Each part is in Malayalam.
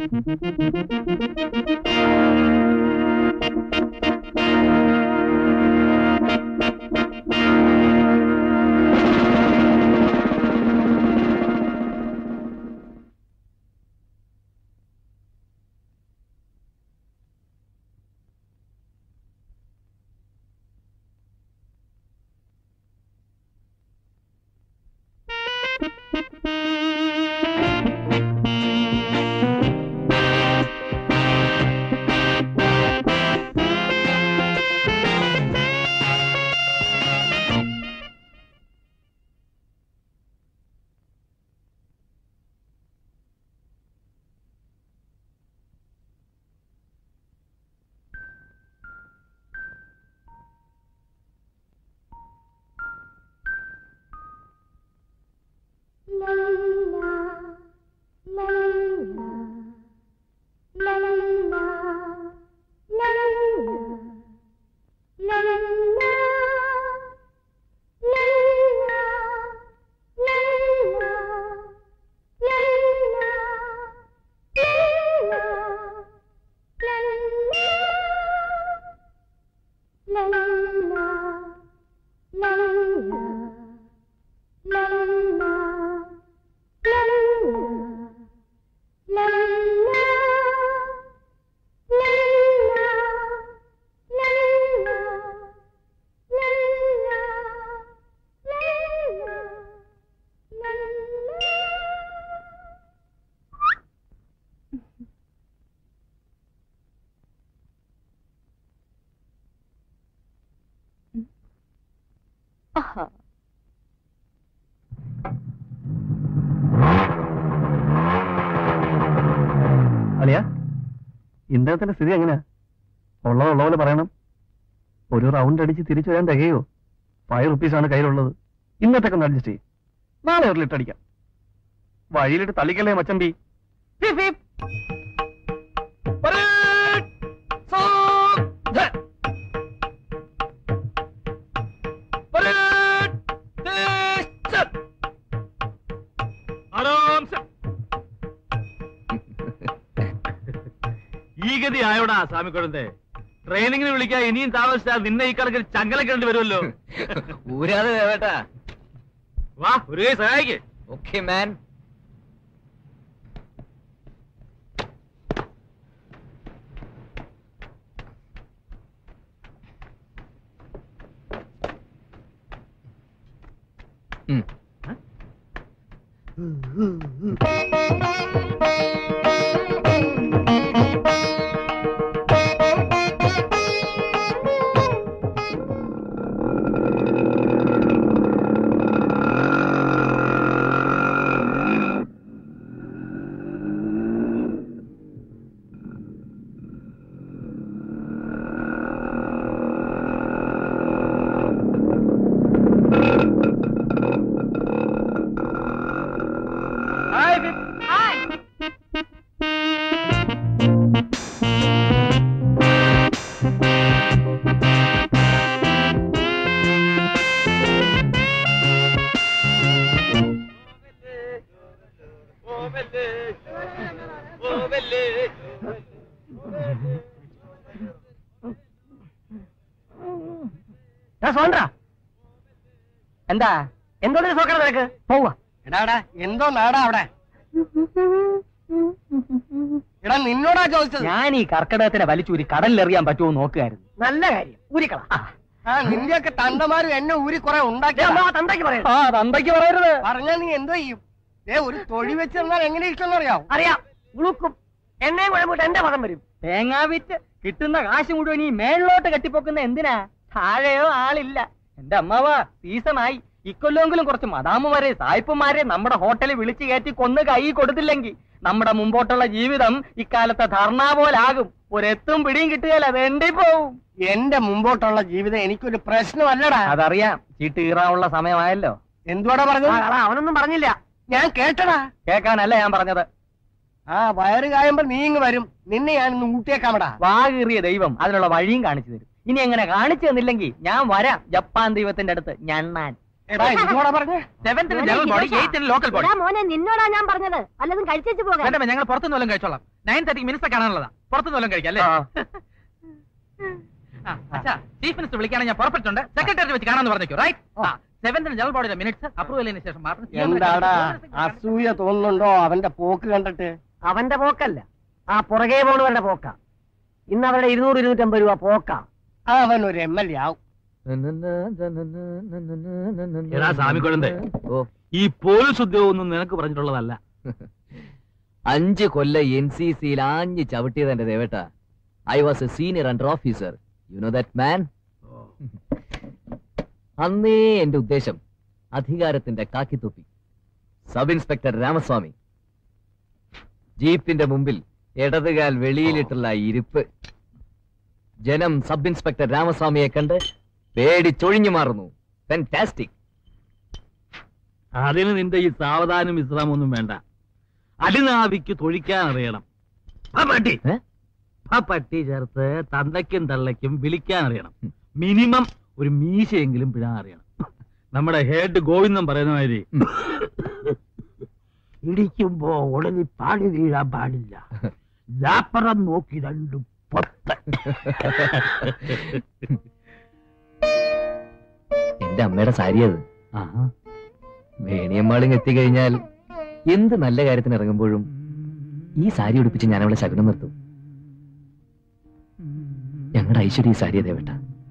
അളിയ ഇദ്ദേഹത്തിന്റെ സ്ഥിതി എങ്ങനെയാ ഉള്ളത് ഉള്ള പോലെ പറയണം ഒരു റൗണ്ട് അടിച്ച് തിരിച്ചു വരാൻ തികയോ ഫൈവ് റുപ്പീസാണ് കയ്യിലുള്ളത് ഇന്നത്തേക്ക് ഒന്ന് അഡ്ജസ്റ്റ് ചെയ്യും നാളെ ഒരു ലിറ്റർ അടിക്കാം വഴിയിലിട്ട് തള്ളിക്കല്ലേ മച്ചമ്പി ഫീപ് ഫീപ്. പരേഡ്. സോധ. പരേഡ്. ദേശ്. ആറാം സെ- ഈ ഗതി ആയോടാ സ്വാമിക്കുഴത്തെ ട്രെയിനിങ്ങിന് വിളിക്കാൻ ഇനിയും താമസിച്ചാൽ നിന്നെ ഈ കണക്കിൽ ചങ്ങലക്കേണ്ടി വരുമല്ലോ ഊരാതെ വേട്ടാ വാ ഒരു കൈ സഹായിക്ക് ഓക്കെ മാൻ എന്താ എന്തോ നോക്കണം നിനക്ക് പോവാ എടാടാ എന്തോ നാടാ അവിടെ എടാ നിന്നോടാ ചോദിച്ചത് ഞാൻ ഈ കർക്കിടകത്തിനെ വലിച്ചൂരി കടലിലെറിയാൻ പറ്റുമോ നോക്കുകയായിരുന്നു നല്ല കാര്യം ഊരിക്കള ആ നിന്റെയൊക്കെ തണ്ടമാരും എന്നെ ഊരി കുറെ ഉണ്ടാക്കി തന്തയ്ക്ക് പറയരുത് ആ തന്തയ്ക്ക് പറയരുത് പറഞ്ഞാ നീ എന്തോ ചെയ്യും ഏ ഒരു തൊഴി വെച്ചിരുന്നാൽ എങ്ങനെ ഇരിക്കും അറിയാം അറിയാം ഉളുക്കും എന്നെയും കുഴമ്പിട്ട് എന്റെ പദം വരും തേങ്ങാ വിറ്റ് കിട്ടുന്ന കാശ് മുഴുവൻ ഈ മേളിലോട്ട് കെട്ടിപ്പൊക്കുന്ന എന്തിനാ താഴെയോ ആളില്ല എന്റെ അമ്മാവാ സീസണായി ഇക്കൊല്ലെങ്കിലും കുറച്ച് മദാമുമാരെ സായിപ്പുമാരെ നമ്മുടെ ഹോട്ടലിൽ വിളിച്ചു കയറ്റി കൊന്ന് കൈ കൊടുത്തില്ലെങ്കിൽ നമ്മുടെ മുമ്പോട്ടുള്ള ജീവിതം ഇക്കാലത്തെ ധർണ പോലാകും ഒരെത്തും പിടിയും കിട്ടുകയല്ല അത് എണ്ടി പോവും എന്റെ മുമ്പോട്ടുള്ള ജീവിതം എനിക്കൊരു പ്രശ്നമല്ലടാ അതറിയാം ചീട്ട് കീറാനുള്ള സമയമായല്ലോ എന്തുവാടാ പറഞ്ഞത് അവനൊന്നും പറഞ്ഞില്ല ഞാൻ കേട്ടടാ കേൾക്കാനല്ല ഞാൻ പറഞ്ഞത് ആ വയറ് കായുമ്പോ നീ ഇങ്ങ് വരും നിന്നെ ഞാൻ ഇന്ന് ഊട്ടിയേക്കാമടാ വാകീറിയ ദൈവം അതിനുള്ള വഴിയും കാണിച്ചു തരും ഇനി എങ്ങനെ കാണിച്ചു തന്നില്ലെങ്കിൽ ഞാൻ വരാം ജപ്പാൻ ദൈവത്തിന്റെ അടുത്ത് ഞണ്ണാൻ എടാ എന്തുവാടാ പറഞ്ഞേ സെവന്തിന് ജനറൽ ബോഡി എയ്ത്തിന് ലോക്കൽ ബോഡി എടാ മോനെ നിന്നോടാ ഞാൻ പറഞ്ഞത് വല്ലതും കഴിച്ചു പോകാൻ വേണ്ട ഞങ്ങൾ പുറത്തുനിന്ന് വല്ലതും കഴിച്ചോളാം നയൻ തേർട്ടിക്ക് മിനിസ്റ്റർ കാണാനുള്ളതാ പുറത്തുനിന്ന് വല്ലതും കഴിക്കാം അല്ലേ ആ, അച്ഛാ ചീഫ് മിനിസ്റ്റർ വിളിക്കുകയാണെങ്കിൽ ഞാൻ പുറപ്പെട്ടിട്ടുണ്ട് സെക്രട്ടറി വെച്ച് കാണാമെന്ന് പറഞ്ഞേക്കോ റൈറ്റ് സെവന്തിന് ജനറൽ ബോഡിയുടെ മിനിറ്റ്സ് അപ്രൂവൽ ചെയ്തതിനു ശേഷം മാത്രം എന്താടാ അസൂയ തോന്നുന്നുണ്ടോ അവന്റെ പോക്ക് കണ്ടിട്ട് അവന്റെ പോക്കല്ല ആ പുറകെ പോണവരുടെ പോക്ക ഇന്ന് അവരുടെ ഇരുന്നൂറ് ഇരുന്നൂറ്റമ്പത് രൂപ പോക്ക അവൻ ഒരു എം എൽ എ ആവും എടാ സ്വാമിക്കുഴന്തേ ഓ ഈ പോലീസ് ഉദ്യോഗം ഒന്നും നിനക്ക് പറഞ്ഞിട്ടുള്ളതല്ല അഞ്ച് കൊല്ല എൻ സി സിയിൽ ആഞ്ഞ് ചവിട്ടിയത് എന്റെ ദേവേട്ട I was a senior under officer you know that man അന്നേ എന്റെ ഉദ്ദേശം അധികാരത്തിന്റെ കാക്കിത്തൊപ്പി സബ് ഇൻസ്പെക്ടർ രാമസ്വാമി ജീപ്പിന്റെ മുമ്പിൽ ഇടതുകാൽ വെളിയിലിട്ടുള്ള ഇരിപ്പ് ജനം സബ് ഇൻസ്പെക്ടർ രാമസ്വാമിയെ കണ്ട് പേടിച്ചൊഴിഞ്ഞു മാറുന്നു ഫാന്റാസ്റ്റിക് അതിന് നിന്റെ ഈ സാവധാനം വിശ്രാമം ഒന്നും വേണ്ട അടിനാവിക്ക് തൊഴിക്കാൻ അറിയണം ആ പട്ടി ഏ? ആ പട്ടി ചേർത്ത് തന്തയ്ക്കും തള്ളയ്ക്കും വിളിക്കാൻ അറിയണം മിനിമം ഒരു മീശയെങ്കിലും പിഴാൻ അറിയണം നമ്മുടെ ഹെഡ് ഗോവിന്ദൻ പറയുന്ന മാതിരി ഇടിക്കുമ്പോ ഉടനെ പാടി വീഴാൻ പാടില്ല ലാപ്പറം നോക്കി രണ്ടും പൊത്ത എന്റെ അമ്മയുടെ സാരി അത് ആഹാ. വേണിയമ്മാളിങ് എത്തിക്കഴിഞ്ഞാൽ എന്ത് നല്ല കാര്യത്തിന് ഇറങ്ങുമ്പോഴും ഈ സാരി ഉടുപ്പിച്ച് ഞാൻ അവളെ ശകുനം നിർത്തും ഞങ്ങളുടെ ഐശ്വര്യ ഈ സാരിയെ ദേവട്ട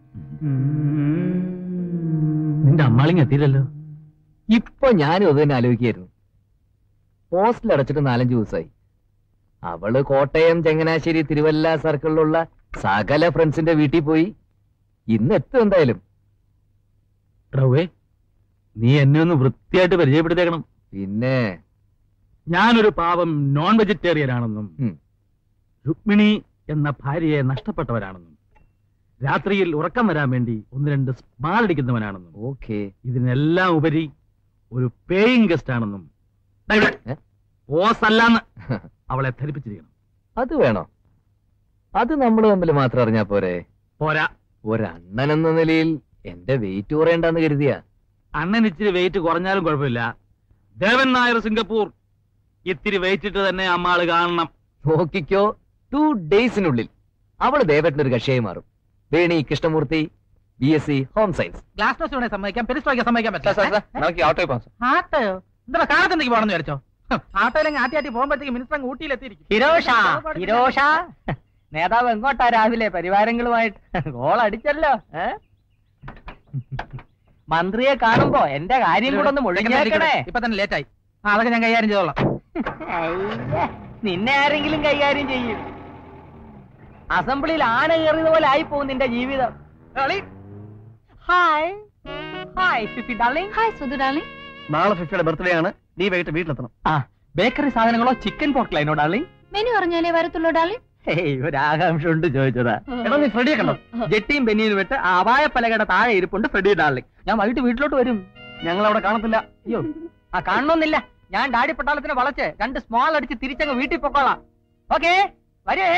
നിന്റെ അമ്മാളിങ് എത്തിയില്ലല്ലോ ഇപ്പൊ ഞാനും അത് തന്നെ ആലോചിക്കായിരുന്നു പോസ്റ്റിൽ അടച്ചിട്ട് നാലഞ്ച് ദിവസമായി അവള് കോട്ടയം ചങ്ങനാശ്ശേരി തിരുവല്ല സർക്കിളിലുള്ള സകല ഫ്രണ്ട്സിന്റെ വീട്ടിൽ പോയി ഇന്ന് എത്തും എന്തായാലും എടവേ നീ എന്നെ ഒന്ന് വൃത്തിയായിട്ട് പരിചയപ്പെടുത്തേക്കണം പിന്നെ ഞാനൊരു പാവം നോൺ വെജിറ്റേറിയൻ ആണെന്നും ഉം. രുക്മിണി എന്ന ഭാര്യയെ നഷ്ടപ്പെട്ടവരാണെന്നും രാത്രിയിൽ ഉറക്കം വരാൻ വേണ്ടി ഒന്ന് രണ്ട് സ്മാൾ അടിക്കുന്നവനാണെന്നും ഓക്കേ ഇതിനെല്ലാം ഉപരി ഒരു പേയിങ് ഗസ്റ്റ് ആണെന്നും ദാ ഇവിടെ. ഏ? ഓസ് അല്ലാന്ന് അവളെ ധരിപ്പിച്ചിരിക്കണം അത് വേണോ അത് നമ്മൾ തമ്മിൽ മാത്രം അറിഞ്ഞാ പോരെ പോരാ ഒരണ്ണൻ എന്ന നിലയിൽ എന്റെ വെയിറ്റ് കുറയണ്ടെന്ന് കരുതിയ അണ്ണൻ ഇച്ചിരി വെയിറ്റ് കുറഞ്ഞാലും കുഴപ്പമില്ല ദേവൻ നായർ സിംഗപ്പൂർ ഇത്തിരി വെയിറ്റ് ഇട്ട് തന്നെ അമ്മാള് കാണണം നോക്കിക്കോ ടു ഡേയ്സിനുള്ളിൽ അവള് ദേവേട്ടന്റെ ഒരു കക്ഷിയായി മാറും Veni Krishnamurthy B S C home science glass toast വേണേ സമ്മതിക്കാം പെരിസ്റ്റോയ്ക്ക് സമ്മതിക്കാൻ പറ്റില്ല നമുക്ക് ഓട്ടോ പാസ് ആട്ടോയോ എന്താ കാണത്തെന്തെങ്കിലും പോകണമെന്ന് വിചാരിച്ചോ ആട്ടോയിലെങ്കിൽ ആട്ടി ആട്ടി പോകുമ്പോഴത്തേക്ക് മിനിസ്റ്റർ അങ്ങ് ഊട്ടിയിലെത്തിയിരിക്കും ഹിരോഷ ഹിരോഷ നേതാവ് എങ്ങോട്ടാ രാവിലെ പരിവാരങ്ങളുമായിട്ട് ഗോൾ അടിച്ചല്ലോ ഏ? മന്ത്രിയെ കാണുമ്പോ എന്റെ കാര്യം കൂടെ ഒന്ന് മുഴുകിയേക്കണേ ഇപ്പൊ തന്നെ ലേറ്റ് ആയി ആ അതൊക്കെ ഞാൻ കൈകാര്യം ചെയ്തോളാം അയ്യ, നിന്നെ ആരെങ്കിലും കൈകാര്യം ചെയ്യും അസംബ്ലിയിൽ ആന കയറിയത് പോലെ ആയി പോകും നിന്റെ ജീവിതം hi hi Fifi darling hi Sudhu darling നാളെ ഫിഫിയുടെ ബർത്ത്ഡേ ആണ് നീ വൈകിട്ട് വീട്ടിലെത്തണം ആ ബേക്കറി സാധനങ്ങളോ ചിക്കൻ പോർക്കലൈനോ ഡാർലിംഗ് മെനു പറഞ്ഞാലേ വരത്തുള്ളൂ ഡാർലിംഗ് ഹേയ് ഒരു ആകാംക്ഷ ഉണ്ട് ചോദിച്ചതാ എടാ നീ ഫ്രെഡിയെ കണ്ടോ ജെട്ടിയും ബെന്നിയും വിട്ട് ആ അപായ പലകയുടെ താഴെ ഇരിപ്പുണ്ട് ഫ്രെഡി ഡാർലിംഗ് ഞാൻ വൈകിട്ട് വീട്ടിലോട്ട് വരും ഞങ്ങൾ അവിടെ കാണത്തില്ല അയ്യോ ആ കാണണമെന്നില്ല ഞാൻ ഡാഡി പട്ടാളത്തിന് വളച്ച് രണ്ട് സ്മോൾ അടിച്ച് തിരിച്ചങ്ങ് വീട്ടിൽ പൊക്കോളാം ഓക്കേ വരേ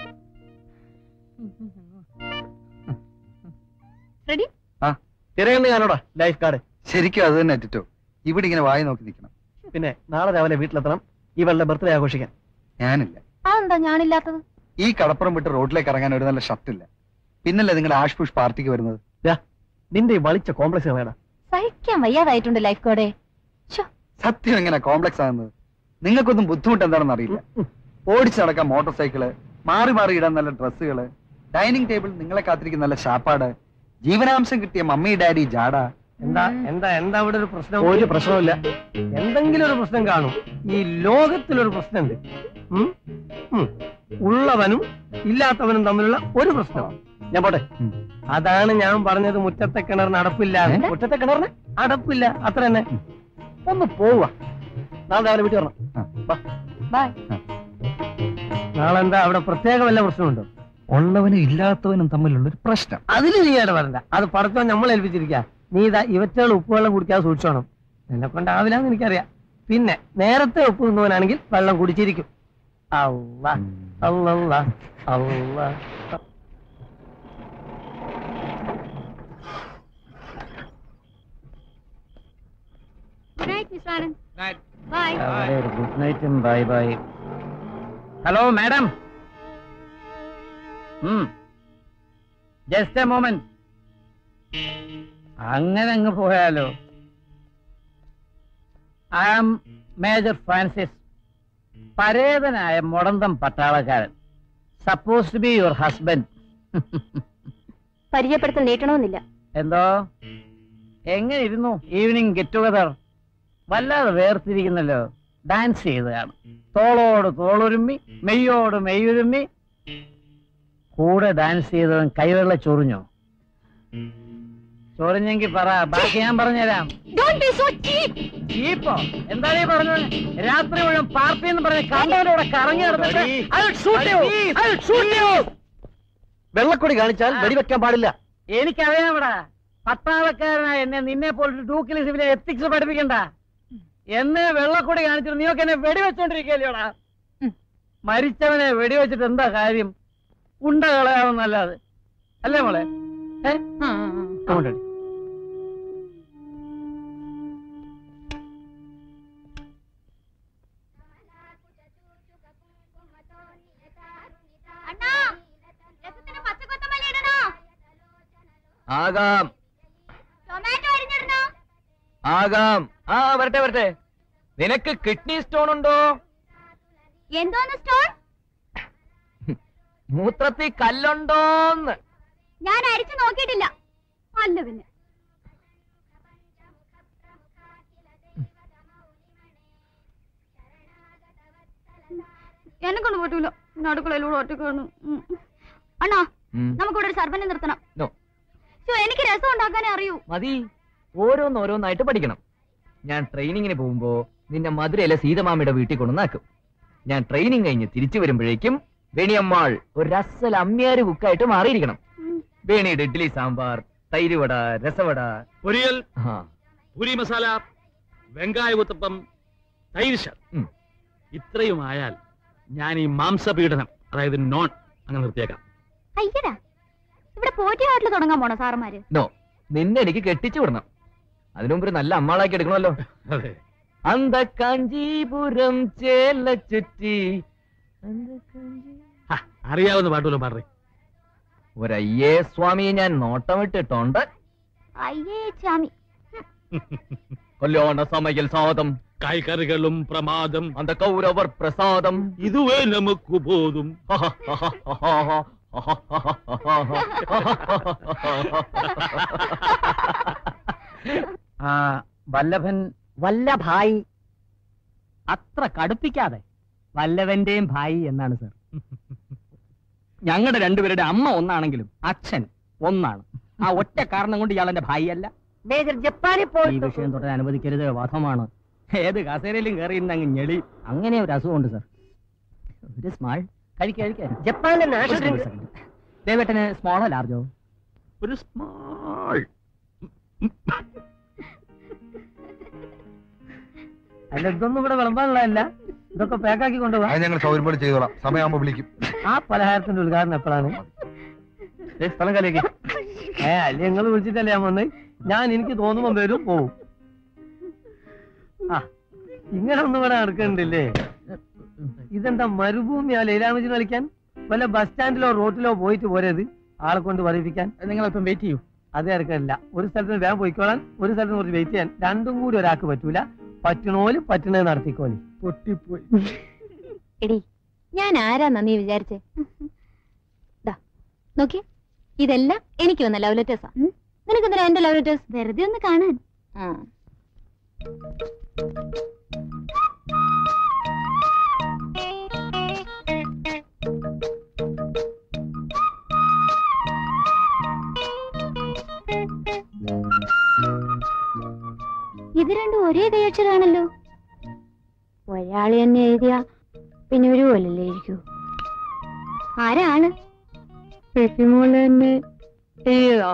റെഡി തിരയുന്ന ഞാനോടാ ലൈഫ് കാർഡ് ശരിക്കും അത് തന്നെ അറ്റിറ്റോ ഇവിടെ ഇങ്ങനെ വായി നോക്കി നിൽക്കണം പിന്നെ നാളെ രാവിലെ വീട്ടിലെത്തണം ഇവളുടെ ബർത്ത്ഡേ ആഘോഷിക്കാൻ ഞാനില്ല അതെന്താ ഞാനില്ലാത്തത് ഈ കടപ്പുറം വിട്ട് റോഡിലേക്ക് ഇറങ്ങാൻ ഒരു നല്ല ഷർട്ടില്ല പിന്നല്ലേ നിങ്ങളുടെ ആഷ് പുഷ് പാർട്ടിക്ക് വരുന്നത് നിന്റെ ഈ വളിച്ച കോംപ്ലക്സ് വേണം സഹിക്കാൻ വയ്യാതായിട്ടുണ്ട് ലൈഫ് കോഡേ സത്യം എങ്ങനെ കോംപ്ലക്സ് ആകുന്നത് നിങ്ങൾക്കൊന്നും ബുദ്ധിമുട്ട് എന്താണെന്ന് അറിയില്ല ഓടിച്ചു നടക്കാൻ മോട്ടോർ സൈക്കിള് മാറി മാറി ഇടാൻ നല്ല ഡ്രസ്സുകള് ഡൈനിങ് ടേബിൾ നിങ്ങളെ കാത്തിരിക്കുന്ന നല്ല ഷാപ്പാട് ജീവനാംശം കിട്ടിയ മമ്മി ഡാഡി ജാഡ എന്താ എന്താ എന്താ ഇവിടെ ഒരു പ്രശ്നം ഒരു പ്രശ്നമില്ല എന്തെങ്കിലും ഒരു പ്രശ്നം കാണും ഈ ലോകത്തിലൊരു പ്രശ്നമുണ്ട് ഉം? ഉം. ഉള്ളവനും ഇല്ലാത്തവനും തമ്മിലുള്ള ഒരു പ്രശ്നമാണ് ഞാൻ പോട്ടെ അതാണ് ഞാൻ പറഞ്ഞത് മുറ്റത്തെ കിണറിന് അടപ്പില്ല മുറ്റത്തെ കിണറിന് അടപ്പില്ല അത്ര തന്നെ ഒന്ന് പോവുക നാളെ രാവിലെ വീട്ടിൽ വരണം ബൈ നാളെ എന്താ അവിടെ പ്രത്യേക വല്ല പ്രശ്നമുണ്ടോ ഉള്ളവനും ഇല്ലാത്തവനും തമ്മിലുള്ള ഒരു പ്രശ്നം അതിന് നീ ഇടപെടണ്ട അത് പടച്ചോ നമ്മൾ ഏൽപ്പിച്ചിരിക്ക നീ ഇതാ ഇവറ്റകൾ ഉപ്പുവെള്ളം കുടിക്കാതെ സൂക്ഷിച്ചോണം എന്നെ കൊണ്ടാവില്ലാന്ന് എനിക്കറിയാം പിന്നെ നേരത്തെ ഉപ്പ് തിന്നവനാണെങ്കിൽ വെള്ളം കുടിച്ചിരിക്കും അല്ല അല്ല അല്ല good night miss Anand bye good നൈറ്റും bye bye hello madam just a moment അങ്ങനെ അങ്ങ് പോയാലോ ഐ ആം മേജർ ഫ്രാൻസിസ് പരേതനായ മുടന്തം പട്ടാളക്കാരൻ suppose to be your husband പരിചയപ്പെടുത്തൽ നീട്ടണമെന്നില്ല എന്തോ എങ്ങനെ ഇരുന്നു ഈവനിങ് ഗെറ്റ് ടുഗദർ വല്ലാതെ വേർതിരിക്കുന്നല്ലോ ഡാൻസ് ചെയ്തതാണ് തോളോട് തോളുരുമ്മി മെയ്യോട് മെയ്യുരുമ്മി കൂടെ ഡാൻസ് ചെയ്തവൻ കൈവെള്ള ചൊറിഞ്ഞോ ചൊറിഞ്ഞെങ്കിൽ പറ ബാക്കി ഞാൻ പറഞ്ഞുതരാം ചീപ്പോ എന്താണ് ഈ പറഞ്ഞത് രാത്രി മുഴുവൻ പാർട്ടി എന്ന് പറഞ്ഞ് കണ്ടവരോടെ കറങ്ങി നടന്നിട്ട് I will shoot you. I will shoot you. വെള്ളക്കൊടി കാണിച്ചാൽ വെടിവെക്കാൻ പാടില്ല എനിക്കറിയാമടാ പട്ടാളക്കാരനായ എന്നെ നിന്നെ പോലൊരു ഡൂക്കിലി സിവിലെ എത്തിക്സ് പഠിപ്പിക്കണ്ട എന്നെ വെള്ളക്കൊടി കാണിച്ചിട്ട് നീയൊക്കെ എന്നെ വെടിവെച്ചോണ്ടിരിക്കല്ലോടാ മരിച്ചവനെ വെടിവെച്ചിട്ട് എന്താ കാര്യം ഉണ്ട കളയാവുന്നല്ലാതെ അല്ലേ മോളെ ഏ? അങ്ങോട്ടടി. ആകാം ആകാം ആ വരട്ടെ വരട്ടെ നിനക്ക് കിഡ്നി സ്റ്റോൺ ഉണ്ടോ എന്തോന്ന് സ്റ്റോൺ മൂത്രത്തിൽ കല്ലുണ്ടോന്ന് ഞാൻ അരിച്ചു നോക്കിയിട്ടില്ല അല്ല പിന്നെ എന്നെ കൊണ്ട് പറ്റൂല അടുക്കളയിലൂടെ ഒറ്റക്കാണ് ഉം. അണ്ണാ ഉം. നമുക്കിവിടെ ഒരു സർവനെ നിർത്തണം നോ ശ്ശോ, എനിക്ക് രസം ഉണ്ടാക്കാനേ അറിയൂ മതി ഓരോന്നോരോന്നായിട്ട് പഠിക്കണം ഞാൻ ട്രെയിനിങ്ങിന് പോകുമ്പോ നിന്നെ മധുരയിലെ സീതമാമയുടെ വീട്ടിൽ കൊണ്ടുവന്നാക്കും ഞാൻ ട്രെയിനിങ് കഴിഞ്ഞ് തിരിച്ചു വരുമ്പോഴേക്കും വേണിയമ്മാൾ ഒരു രസല അമ്മിയാര് കുക്കായിട്ട് മാറിയിരിക്കണം വേണിയുടെ ഇഡ്ഡലി സാമ്പാർ തൈര് വട രസവട പൊരിയൽ ആ പൂരി മസാല വെങ്കായ ഉത്തപ്പം തൈര് ശർ ഉം. ഇത്രയും ആയാൽ ഞാൻ ഈ മാംസപീഡനം അതായത് നോൺ അങ്ങനെ നിർത്തിയേക്കാം അയ്യടാ ഇവിടെ പോറ്റി ഹോട്ടൽ തുടങ്ങാൻ പോണോ സാറന്മാര് നോ നിന്നെ എനിക്ക് കെട്ടിച്ചു വിടണം അതിനു മുമ്പ് ഒരു നല്ല അമ്മാളാക്കി എടുക്കണമല്ലോ അതെ അന്ത കാഞ്ചീപുരം ചേല ചുറ്റി ഹ, അറിയാവുന്ന പാട്ടുമല്ലോ പാടേ ഒരയ്യേ സ്വാമിയെ ഞാൻ നോട്ടമിട്ടിട്ടുണ്ട് അയ്യേ ചാമി കല്യാണ സമയൽ സാദം കായ്കറികളും പ്രമാദം അന്ത കൗരവർ പ്രസാദം ഇതുവേ നമുക്ക് പോതും ആ വല്ലഭൻ വല്ലഭായി അത്ര കടുപ്പിക്കാതെ വല്ലവന്റെയും ഭായി എന്നാണ് സർ ഞങ്ങളുടെ രണ്ടുപേരുടെ അമ്മ ഒന്നാണെങ്കിലും അച്ഛൻ ഒന്നാണ് ആ ഒറ്റ കാരണം കൊണ്ട് ഇയാൾ എന്റെ ഭായി അല്ല മേജർ ജപ്പാനിൽ ഈ പോയി വിഷയം തൊട്ട് അനുവദിക്കരുത് വധമാണ് ഏത് കസേരയിലും കയറി അങ്ങ് ഞെളി അങ്ങനെ ഒരു അസുഖമുണ്ട് സർ ഒരു സ്മാൾ കഴിക്ക കഴിക്കാം ജപ്പാനിലെ നാഷണൽ ഡ്രിങ്ക് ദേവേട്ടന് സ്മോളോ ലാർജോ ഒരു സ്മാൾ അല്ല ഇതൊന്നും ഇവിടെ വിളമ്പാനുള്ളതല്ല ഇതൊക്കെ പാക്കാക്കി കൊണ്ടുപോവാ അത് ഞങ്ങൾ സൗകര്യം പോലെ ചെയ്തോളാം സമയമാകുമ്പോ വിളിക്കും ആ പലഹാരത്തിന്റെ ഉദ്ഘാടനം എപ്പോഴാണ് ദേ, സ്ഥലം കലക്കി ഏ അല്ല നിങ്ങൾ വിളിച്ചിട്ടല്ലേ ഞാൻ വന്ന് ഞാൻ എനിക്ക് തോന്നുമ്പോ വരും പോവും ആ ഇങ്ങനെ ഒന്നും ഇവിടെ നടക്കണ്ടില്ലേ ഇതെന്താ മരുഭൂമിയാ ലൈലാമജി കളിക്കാൻ വല്ല ബസ് സ്റ്റാൻഡിലോ റോട്ടിലോ പോയിട്ട് പോരത് ആളെ കൊണ്ട് പറയിപ്പിക്കാൻ നിങ്ങൾ അല്പം വെയിറ്റ് ചെയ്യൂ അത് ഇറക്കല്ല ഒരു സ്ഥലത്ത് വേഗം പോയിക്കോളാൻ ഒരു സ്ഥലത്ത് കുറച്ച് വെയിറ്റ് ചെയ്യാൻ രണ്ടും കൂടി ഒരാൾക്ക് പറ്റൂല പറ്റണോല് പറ്റണത് നടത്തിക്കോളി പൊട്ടിപ്പോയി എടി ഞാൻ ആരാന്നാ നീ വിചാരിച്ചേ ദാ, നോക്കി ഇതെല്ലാം എനിക്ക് വന്ന ലവ് ലെറ്റേഴ്സാ നിനക്ക് എന്തിനാ എന്റെ ലവ് ലെറ്റേഴ്സ് വെറുതെ ഒന്ന് കാണാൻ ഇത് രണ്ടും ഒരേ ദയക്ഷരാണല്ലോ ഒരാള് തന്നെ എഴുതിയ പിന്നെ ഒരു പോലല്ലേ ഇരിക്കൂ ആരാണ് പെട്ടിമോള് തന്നെ എഴുതാ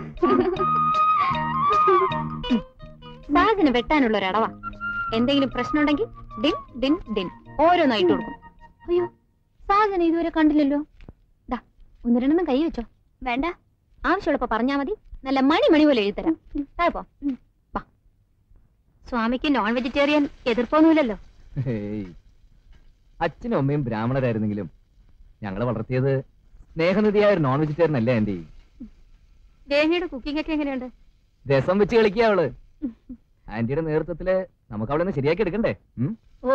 സാഗിന് വെട്ടാനുള്ള ഒരു അടവാ എന്തെങ്കിലും പ്രശ്നമുണ്ടെങ്കിൽ ഡിൻ ഡിൻ ഡിൻ ഓരോന്നായിട്ട് കൊടുക്കും അയ്യോ സാഗിനെ ഇതുവരെ കണ്ടില്ലല്ലോ ദാ ഒന്ന് രണ്ടെണ്ണം കൈ വെച്ചോ വേണ്ട ആവശ്യമുള്ളപ്പോ പറഞ്ഞാ മതി നല്ല മണി മണി പോലെ എഴുതരാം താഴെപ്പോ വാ സ്വാമിക്ക് നോൺ വെജിറ്റേറിയൻ എതിർപ്പൊന്നുമില്ലല്ലോ ഹേയ്. അച്ഛനും അമ്മയും ബ്രാഹ്മണരായിരുന്നെങ്കിലും ഞങ്ങളെ വളർത്തിയത് സ്നേഹനിധിയായ ഒരു നോൺ വെജിറ്റേറിയൻ അല്ലേ ആന്റി ദേഹിയുടെ കുക്കിംഗ് ഒക്കെ എങ്ങനെയുണ്ട് രസം വെച്ച് കളിക്കുക അവള് ആന്റിയുടെ നേതൃത്വത്തില് നമുക്ക് അവളെ ഒന്ന് ശരിയാക്കി എടുക്കണ്ടേ ഉം? ഓ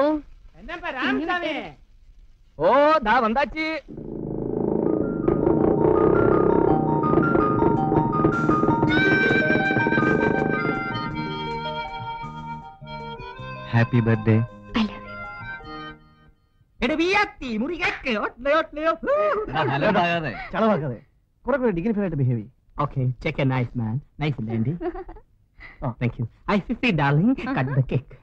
ഓ ദാ വന്താച്ചി happy birthday I love you എടാ വിയാത്തി മുറി കേക്ക് ഒട്ട്ലയോ ഒട്ട്ലയോ ചളവാക്കാതെ കുറെ കൂടെ ഡിഗ്നിഫൈഡ് ആയിട്ട് ബിഹേവ് ചെയ്യും okay check a nice man nice ഇല്ല ആൻഡി ഓ thank you I fifty darling cut the cake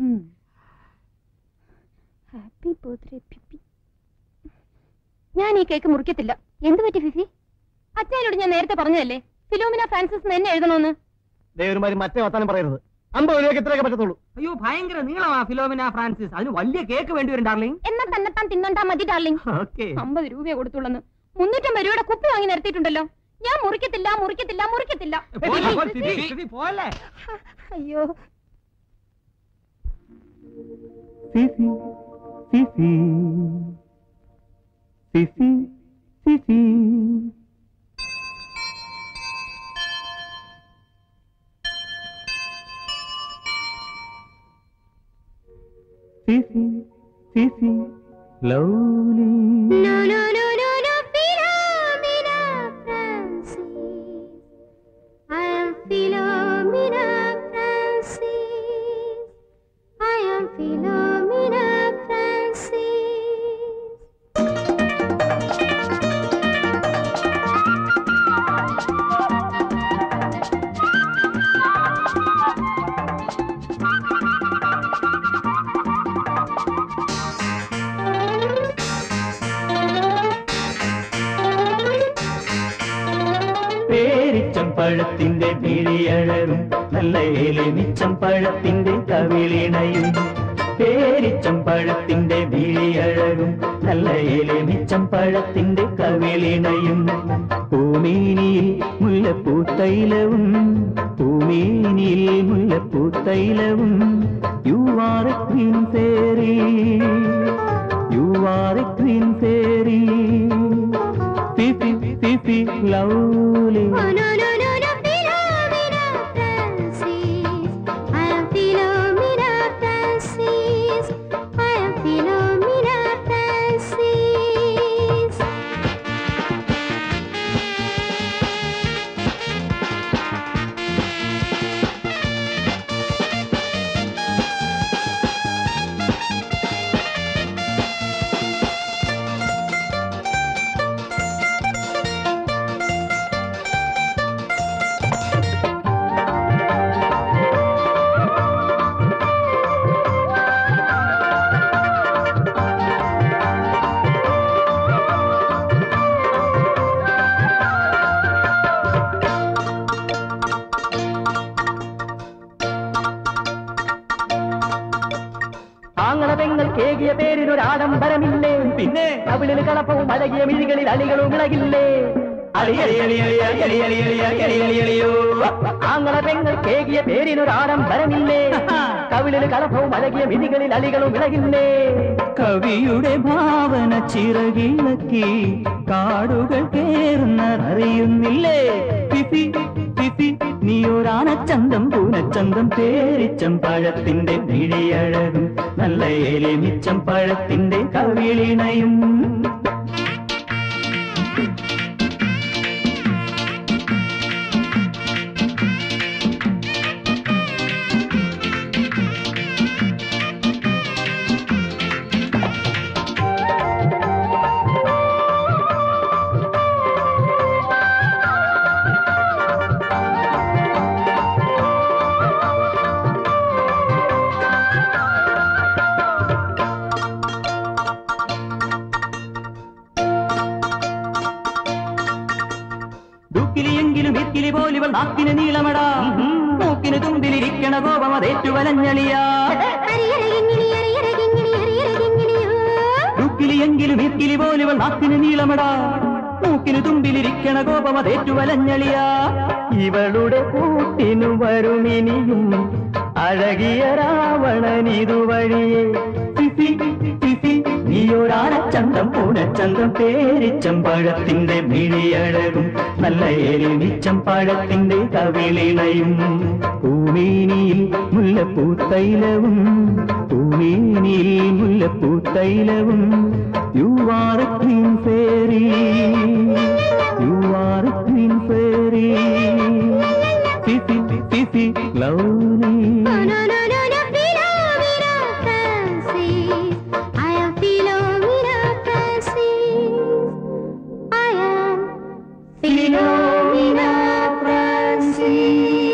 happy birthday Fifi ഞാൻ ഈ കേക്ക് മുറിക്കത്തില്ല എന്ത് പറ്റി ഫിഫി അച്ഛനോട് ഞാൻ നേരത്തെ പറഞ്ഞതല്ലേ ഫിലോമിന ഫ്രാൻസിസ് എന്ന് എന്നെ എഴുതണമെന്ന് ദൈവമാര് മറ്റേ വർത്താനം പറയരുത് അമ്പത് രൂപയ്ക്ക് ഇത്രയൊക്കെ പറ്റത്തുള്ളൂ അയ്യോ ഭയങ്കര നീളമാ ഫിലോമിന ഫ്രാൻസിസ് അതിന് വലിയ കേക്ക് വേണ്ടി വരും ഡാർലിംഗ് എന്നാ തന്നെത്താൻ തിന്നണ്ടാ മതി ഡാർലിംഗ് ഓക്കെ അമ്പത് രൂപയെ കൊടുത്തുള്ളന്ന് മുന്നൂറ്റമ്പത് രൂപയുടെ കുപ്പി വാങ്ങി നിർത്തിയിട്ടുണ്ടല്ലോ ഞാൻ മുറിക്കത്തില്ല മുറിക്കത്തില്ല മുറിക്കത്തില്ല പോലെ അയ്യോ Fifi Fifi Fifi Fifi Fifi Fifi lovely No, no, no, no, no, Philomena Francis. I am Philomena Francis. I am Philomena Francis. പേരിച്ചം പഴത്തിന്റെ പിഴിയഴകും നല്ല ഏലിമിച്ചം പഴത്തിന്റെ കവിളിണയും പേരിച്ചം പഴത്തിന്റെ വിഴിയഴകും നല്ല ഏലിമിച്ചം പഴത്തിന്റെ കവിളിണയും പൂമേനിയിൽ മുല്ലപ്പൂത്തൈലവും പൂമേനിയിൽ മുല്ലപ്പൂത്തൈലവും you are a queen fairy you are a queen fairy Fifi Fifi lovely Oh, no, no, no, no, Philomena Francis. I am Philomena Francis. I am Philomena Francis. ആങ്ങളവെങ്ങൾ കേകിയ പേരിനൊരാഡംബരമില്ലേ പിന്നെ കവിളിൽ കളപ്പവും അഴകിയ മിഴികളിൽ അലികളും ഇളകില്ലേ ആങ്ങളവെങ്ങൾ കേകിയ പേരിനൊരാഡംബരമില്ലേ കവിളിൽ കളപ്പവും അഴകിയ മിഴികളിൽ അലികളും ഇളകില്ലേ കവിയുടെ ഭാവന ചിറകിളക്കി കാടുകൾ കേറുന്നതറിയുന്നില്ലേ ഫിഫി ഫിഫി നീയൊരാനച്ചന്തം പൂനച്ചന്തം പേരിച്ചം പഴത്തിന്റെ വിഴിയഴകും നല്ല എലിമിച്ചം പഴത്തിന്റെ കവിളിണയും ദുക്കിലിയെങ്കിലും ഇത്തിരി പോലിവൾ നാക്കിന് നീളമടാ മൂക്കിന് തുമ്പിലിരിക്കണ കോപം അതേറ്റു വലഞ്ഞളിയാ ദുക്കിലിയെങ്കിലും ഇത്തിരി പോലിവൾ നാക്കിന് നീളമടാ മൂക്കിന് തുമ്പിലിരിക്കണ കോപം അതേറ്റു വലഞ്ഞളിയാ ഇവളുടെ കൂട്ടിനു വരുമിനിയും അഴകിയ രാവണൻ ഇതുവഴിയെ ഫിഫി ഫിഫി നീയോടാനച്ചന്തം പൂനച്ചന്തം പേരിച്ചമ്പഴത്തിന്റെ മിഴിയഴകും നല്ല എരിമിച്ചമ്പഴത്തിന്റെ കവിളിണയും പൂമേനിയിൽ മുല്ലപ്പൂത്തൈലവും പൂമേനിയിൽ മുല്ലപ്പൂത്തൈലവും you are a queen fairy you are a queen fairy സിസി സിസി lovely No, no, no, no, no, Philomena Francis. I am Philomena Francis. I am Philomena Francis.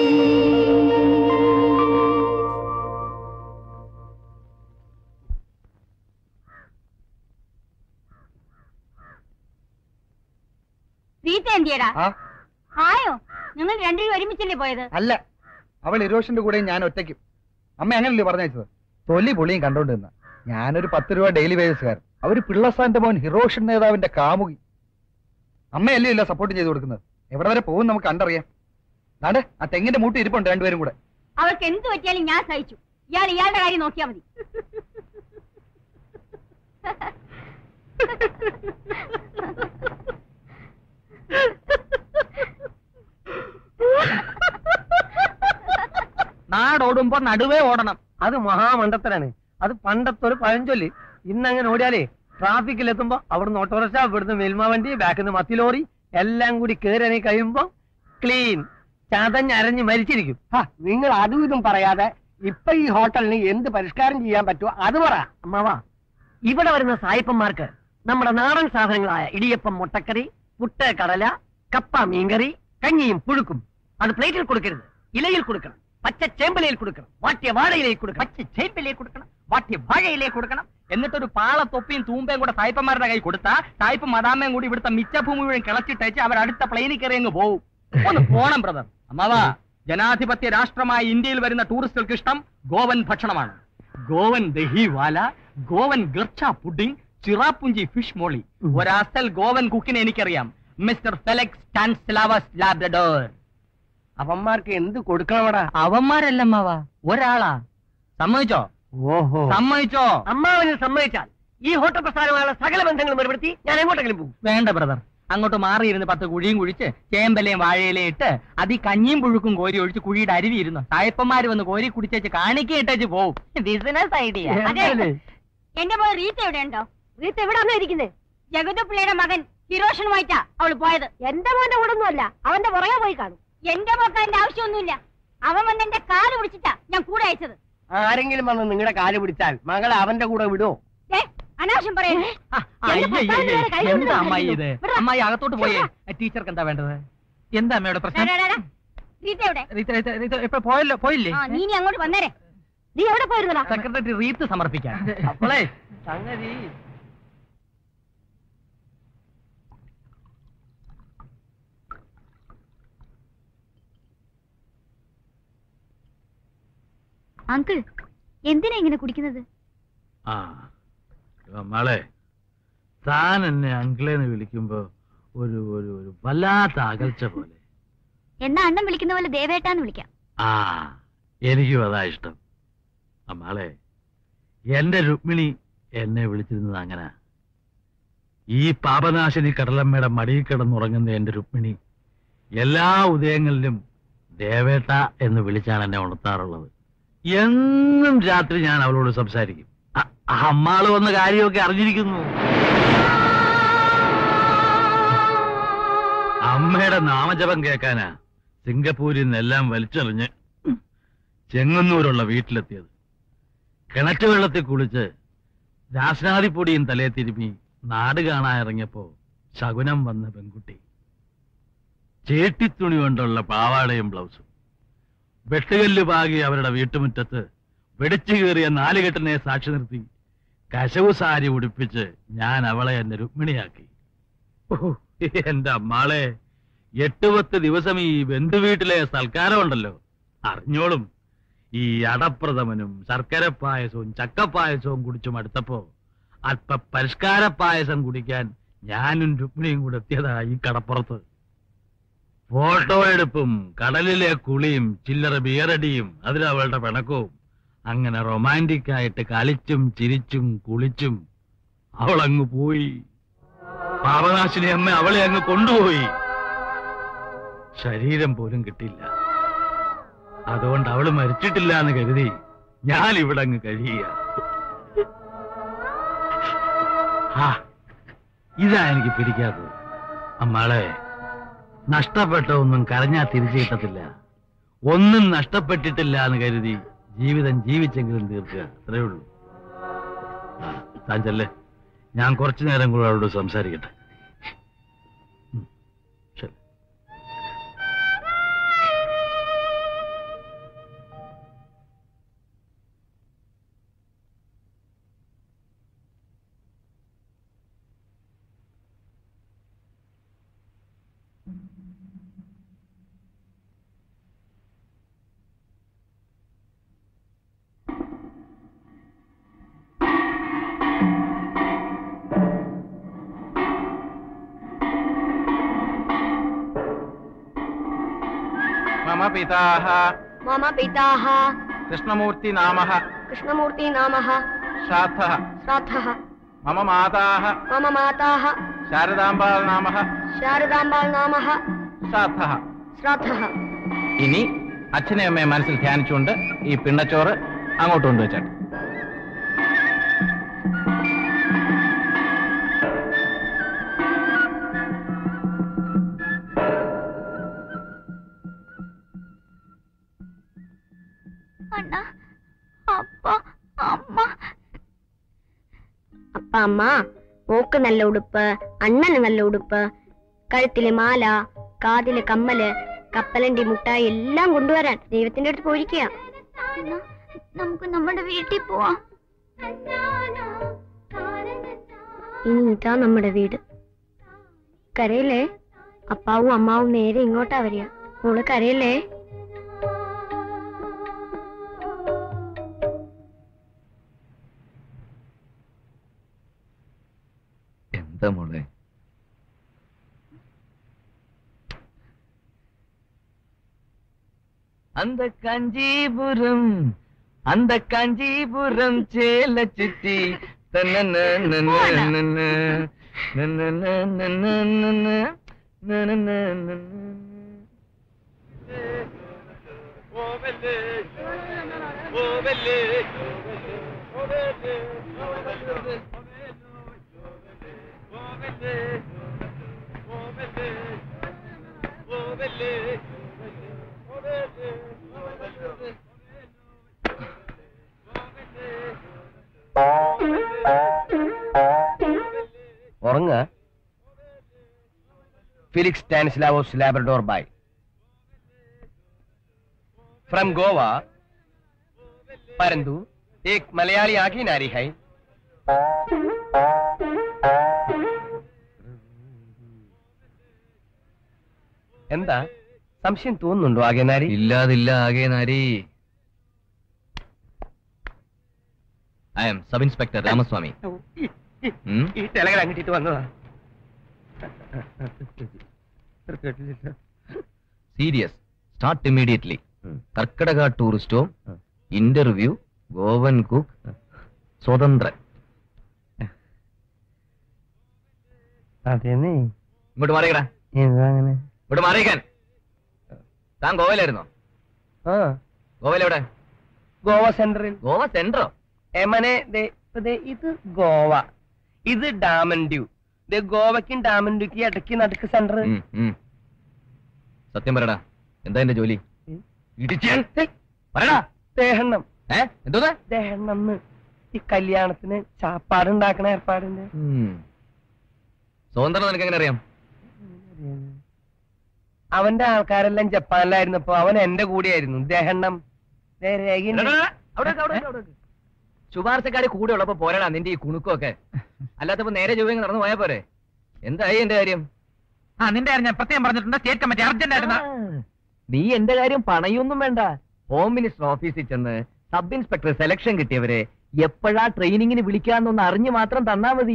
Rita എന്തിയടാ ആ ആയോ നിങ്ങൾ രണ്ടുപേരും ഒരുമിച്ചല്ലേ പോയത് അല്ല അവൾ ഇരോഷന്റെ കൂടെയും ഞാൻ ഒറ്റയ്ക്കും അമ്മ അങ്ങനല്ലേ പറഞ്ഞയച്ചത് തൊലി പൊളിയും കണ്ടോണ്ട് നിന്ന ഞാനൊരു പത്ത് രൂപ ഡെയിലി വേജസ്കാരൻ അവര് പിള്ളസാന്റെ മോൻ ഹിറോഷൻ നേതാവിന്റെ കാമുകി അമ്മയല്ലേ ഇല്ല സപ്പോർട്ട് ചെയ്ത് കൊടുക്കുന്നത് എവിടെ വരെ പോകും നമുക്ക് കണ്ടറിയാം നാടെ ആ തെങ്ങിന്റെ മൂട്ടി ഇരിപ്പുണ്ട് രണ്ടുപേരും കൂടെ അവൾക്ക് എന്ത് പറ്റിയാലും ഞാൻ സഹിച്ചു ഇയാൾ ഇയാളുടെ കാര്യം നോക്കിയാ മതി നാടോടുമ്പോ നടുവേ ഓടണം അത് മഹാമണ്ടത്തരാണ് അത് പണ്ടത്തെ ഒരു പഴഞ്ചൊല്ല് ഇന്നങ്ങനെ ഓടിയാലേ ട്രാഫിക്കിൽ എത്തുമ്പോ അവിടുന്ന് ഓട്ടോറിക്ഷ ഇവിടുന്ന് മെൽമ വണ്ടി ബാക്കിൽ നിന്ന് മത്തി ലോറി എല്ലാം കൂടി കയറി കഴിയുമ്പോ ക്ലീൻ ചതഞ്ഞരഞ്ഞ് മരിച്ചിരിക്കും നിങ്ങൾ അതും ഇതും പറയാതെ ഇപ്പൊ ഈ ഹോട്ടലിന് എന്ത് പരിഷ്കാരം ചെയ്യാൻ പറ്റുമോ അത് പറ അമ്മാവാ ഇവിടെ വരുന്ന സായിപ്പന്മാർക്ക് നമ്മുടെ നാടൻ സാധനങ്ങളായ ഇടിയപ്പം മുട്ടക്കറി പുട്ട് കടല കപ്പ മീൻകറി കഞ്ഞിയും പുഴുക്കും അത് പ്ലേറ്റിൽ കൊടുക്കരുത് ഇലയിൽ കൊടുക്കണം പച്ച ചേമ്പലയിൽ കൊടുക്കണം വാട്ടിയ വാഴയിലേക്ക് കൊടുക്കണം പച്ച ചേമ്പിലേ കൊടുക്കണം വാട്ടിയ വാഴയിലേ കൊടുക്കണം എന്നിട്ടൊരു പാള തൊപ്പിയും തൂമ്പയും കൂടെ സായിപ്പന്മാരുടെ കൈ കൊടുത്താ സായിപ്പ് മദാമയും കൂടി ഇവിടുത്തെ മിച്ചഭൂമി മുഴുവൻ കിളച്ചിട്ടയച്ച് അവർ അടുത്ത പ്ലെയിനിൽ കയറി അങ്ങ് പോവും ഒന്ന് പോണം ബ്രദർ അമ്മാവാ ജനാധിപത്യ രാഷ്ട്രമായ ഇന്ത്യയിൽ വരുന്ന ടൂറിസ്റ്റുകൾക്ക് ഇഷ്ടം ഗോവൻ ഭക്ഷണമാണ് ഗോവൻ ദഹി വാല ഗോവൻ ഗർച്ച പുഡിംഗ് ചിറാപ്പുഞ്ചി ഫിഷ് മോളി ഒരസൽ ഗോവൻ കുക്കിനെ എനിക്കറിയാം മിസ്റ്റർ ഫെലക്സ് ടാൻസ്ലാവസ് ലാബ്രഡോർ അവന്മാർക്ക് എന്ത് കൊടുക്കണമടാ അവന്മാരല്ല അമ്മാവാ ഒരാളാ സമ്മതിച്ചോ ഓഹോ സമ്മതിച്ചോ അമ്മാവന് സമ്മതിച്ചാൽ ഈ ഹോട്ടൽ പ്രസ്ഥാനമായുള്ള സകല ബന്ധങ്ങളും ഏർപ്പെടുത്തി ഞാൻ എങ്ങോട്ടെങ്കിലും പോകും വേണ്ട ബ്രദർ അങ്ങോട്ട് മാറിയിരുന്ന് പത്ത് കുഴിയും കുഴിച്ച് ചേമ്പലയും വാഴയിലയും ഇട്ട് അതി കഞ്ഞിയും പുഴുക്കും കോരി ഒഴിച്ച് കുഴിയുടെ അരുവി ഇരുന്നു സായപ്പന്മാര് വന്ന് കോരി കുടിച്ചേച്ച് കാണിക്ക ഇട്ടേച്ച് പോവും ബിസിനസ് ഐഡിയ അതെ എന്റെ മോൾ റീത്ത എവിടെ ഉണ്ടോ റീത്ത എവിടെ വന്നാ ഇരിക്കുന്നത് ജഗതു പിള്ളയുടെ മകൻ ഹിരോഷനുമായിട്ടാ അവള് പോയത് എന്റെ മോന്റെ കൂടെ ഒന്നുമല്ല അവന്റെ പുറകെ പോയി കാണും എന്റെ മോക്ക് അതിന്റെ ആവശ്യമൊന്നുമില്ല അവൻ വന്ന് എന്റെ കാല് പിടിച്ചിട്ടാ ഞാൻ കൂടെ അയച്ചത് ആരെങ്കിലും വന്ന് നിങ്ങളുടെ കാല് പിടിച്ചാൽ മകളെ അവന്റെ കൂടെ വിടുവോ ഏ അനാവശ്യം പറയേ അയ്യയ്യേ, ഭർത്താവിന് വേറെ കൈ എന്താ കൊണ്ടുവരാൻ അമ്മായി ഇത് വിടടാ. അമ്മായി അകത്തോട്ട് പോയേ ടീച്ചർക്ക് എന്താ വേണ്ടത് എന്താ അമ്മയുടെ പ്രശ്നം റീത്ത എവിടെ റീത്ത, റീത്ത, റീത്ത, ഇപ്പൊ പോയല്ലോ പോയില്ലേ ആ നീ ഇനി അങ്ങോട്ട് വന്നേരെ നീ എവിടെ പോയിരുന്നടാ സെക്രട്ടറി റീത്ത് സമർപ്പിക്കാൻ അപ്പോളേ സംഗതി അങ്കിൾ എന്തിനാ ഇങ്ങനെ കുടിക്കുന്നത് ആ മോളെ താൻ എന്നെ അങ്കിളെന്ന് വിളിക്കുമ്പോ ഒരു ഒരു ഒരു വല്ലാത്ത അകൽച്ച പോലെ എന്നാ അണ്ണൻ വിളിക്കുന്ന പോലെ ദേവേട്ടാന്ന് വിളിക്കാം ആ എനിക്കും അതാ ഇഷ്ടം അമ്മാളെ എന്റെ രുക്മിണി എന്നെ വിളിച്ചിരുന്നത് അങ്ങനെ ഈ പാപനാശിനി കടലമ്മയുടെ മടിയിൽ കിടന്നുറങ്ങുന്ന എന്റെ രുക്മിണി എല്ലാ ഉദയങ്ങളിലും ദേവേട്ട എന്ന് വിളിച്ചാണ് എന്നെ ഉണർത്താറുള്ളത് എന്നും രാത്രി ഞാൻ അവളോട് സംസാരിക്കും അ- അമ്മാള് വന്ന കാര്യമൊക്കെ അറിഞ്ഞിരിക്കുന്നു അമ്മയുടെ നാമജപം കേൾക്കാനാ സിംഗപ്പൂരിൽ നിന്നെല്ലാം വലിച്ചെറിഞ്ഞ് ചെങ്ങന്നൂരുള്ള വീട്ടിലെത്തിയത് കിണറ്റ് വെള്ളത്തിൽ കുളിച്ച് രാസനാദിപ്പൊടിയും തലയെ തിരുമ്മി നാട് കാണാൻ ഇറങ്ങിയപ്പോ ശകുനം വന്ന പെൺകുട്ടി ചേട്ടിത്തുണി കൊണ്ടുള്ള പാവാടയും ബ്ലൗസും വെട്ടുകല്ല് പാകി അവരുടെ വീട്ടുമുറ്റത്ത് വെടിച്ചു കയറിയ നാലുകെട്ടിനെ സാക്ഷി നിർത്തി കശവു സാരി ഉടുപ്പിച്ച് ഞാൻ അവളെ എന്നെ രുക്മിണിയാക്കി ഓ, എന്റെ അമ്മാളെ എട്ട് പത്ത് ദിവസം ഈ ബന്ധുവീട്ടിലെ സൽക്കാരമുണ്ടല്ലോ അറിഞ്ഞോളും ഈ അടപ്രഥമനും ശർക്കര പായസവും ചക്കപ്പായസവും കുടിച്ചു മടുത്തപ്പോ അല്പ പരിഷ്കാര പായസം കുടിക്കാൻ ഞാനും രുക്മിണിയും കൂടെ എത്തിയതാ ഈ കടപ്പുറത്ത് ഫോട്ടോ എടുപ്പും കടലിലെ കുളിയും ചില്ലറ ബിയറടിയും അതിലവളുടെ പിണക്കവും അങ്ങനെ റൊമാൻറ്റിക് ആയിട്ട് കളിച്ചും ചിരിച്ചും കുളിച്ചും അവൾ അങ്ങ് പോയി പാപനാശിനി അമ്മ അവളെ അങ്ങ് കൊണ്ടുപോയി ശരീരം പോലും കിട്ടില്ല അതുകൊണ്ട് അവള് മരിച്ചിട്ടില്ല എന്ന് കരുതി ഞാൻ ഇവിടെ അങ്ങ് കഴിയുക ആ ഇതാ എനിക്ക് പിടിക്കാത്തത് അമ്മാളെ നഷ്ടപ്പെട്ട ഒന്നും കരഞ്ഞാ തിരിച്ചു കിട്ടത്തില്ല ഒന്നും നഷ്ടപ്പെട്ടിട്ടില്ല എന്ന് കരുതി ജീവിതം ജീവിച്ചെങ്കിലും തീർക്കുക അത്രേ ഉള്ളൂ ആ, താൻ ചെല്ലേ ഞാൻ കുറച്ചു നേരം കൂടെ അവളോട് സംസാരിക്കട്ടെ ഉം, ശരി मम पिताः मम पिताः कृष्णमूर्तिनामः कृष्णमूर्ति नामः श्राद्धः श्राद्धः मम माताः मम माताः शारदाम्बाल् नामः ശാരദാംബാൾ നാമः ശ്രാദ്ധः ശ്രാദ്ധः ഇനി അച്ഛനെ അമ്മയെ മനസ്സിൽ ധ്യാനിച്ചുകൊണ്ട് ഈ പിണ്ണച്ചോറ് അങ്ങോട്ട് കൊണ്ടുവച്ചാട്ടെ അണ്ണ അപ്പ അമ്മ അപ്പ അമ്മ മോക്ക് നല്ല ഉടുപ്പ് അണ്ണന് നല്ല ഉടുപ്പ് കഴുത്തിലെ മാല കാതിലെ കമ്മല് കപ്പലണ്ടി മുട്ടായി എല്ലാം കൊണ്ടുവരാൻ ദൈവത്തിന്റെ അടുത്ത് പോയിരിക്കുക എന്നാ നമുക്ക് നമ്മുടെ വീട്ടിൽ പോവാം ഇനി ഇതാ നമ്മുടെ വീട് കരയില്ലേ അപ്പാവും അമ്മാവും നേരെ ഇങ്ങോട്ടാ വരിക മോള് കരയില്ലേ എന്താ മോളെ அந்த காஞ்சிபுரம் அந்த காஞ்சிபுரம் சேல சுத்தி ഉറങ്ങ Felix Stanislaus Labrador by from Goa परंतु एक मलयाली आगी नारी है എന്താ സംശയം തോന്നുന്നുണ്ടോ ആകെ നാരി ഇല്ലാതില്ല ആകെ നാരി I am sub inspector Ramaswamy ഉം? ഈ ടെലഗ്രാം കിട്ടിയിട്ട് വന്നതാ സീരിയസ് സ്റ്റാർട്ട് ഇമ്മീഡിയറ്റ്ലി കർക്കടക tourist home interview Goan cook സ്വതന്ത്രൻ അതേന്നേ ഇങ്ങോട്ട് മാറിയടാ എന്താ അങ്ങനെ ഇങ്ങോട്ട് മാറിയിക്കാൻ താൻ ഗോവയിലായിരുന്നോ ആ ഗോവയിലെവിടെ ഗോവ സെന്ററിൽ ഗോവ സെൻട്രോ എമനെ ദേ ഇപ്പൊ ദേ ഇത് ഗോവ ഇത് ഡാമൻ ഡ്യൂ ദേ ഗോവയ്ക്കും ഡാമൻ ഡ്യൂക്ക് ഇടയ്ക്ക് നടുക്ക് സെന്റർ ഉം, ഉം. സത്യം പറയടാ എന്താ എന്റെ ജോലി ഉം. ഇടിച്ചാൻ പറയടാ ദേഹണ്ണം ഏ എന്തോന്ന് ദേഹണ്ണം ഈ കല്യാണത്തിന് ചാപ്പാടുണ്ടാക്കണ ഏർപ്പാടിന്റെ ഉം. സ്വതന്ത്രം നിനക്ക് എങ്ങനെ അറിയാം അവന്റെ ആൾക്കാരെല്ലാം ജപ്പാനിലായിരുന്നപ്പോ അവൻ എന്റെ കൂടെയായിരുന്നു ദേഹണ്ണം ദേ രേഖയുണ്ട്. എടാ, എടാ, അവിടെ നിക്ക്, അവിടെ നിക്ക്, അവിടെ നിക്ക്. ശുപാർശക്കാര് കൂടെ ഉള്ളപ്പോ പോരടാ നിന്റെ ഈ കുണുക്കൊക്കെ അല്ലാത്തപ്പോ നേരെ ചൊവ്വ നടന്നു പോയാ പോരെ എന്തായി എന്റെ കാര്യം ആ നിന്റെ കാര്യം ഞാൻ പ്രത്യേകം പറഞ്ഞിട്ടുണ്ട് സ്റ്റേറ്റ് കമ്മിറ്റി അർജന്റ് ആയിരുന്നു ആ, നീ എന്റെ കാര്യം പണയൊന്നും വേണ്ട ഹോം മിനിസ്റ്റർ ഓഫീസിൽ ചെന്ന് സബ് ഇൻസ്പെക്ടർ സെലക്ഷൻ കിട്ടിയവരെ എപ്പോഴാ ട്രെയിനിങ്ങിന് വിളിക്കാന്നൊന്ന് അറിഞ്ഞു മാത്രം തന്നാ മതി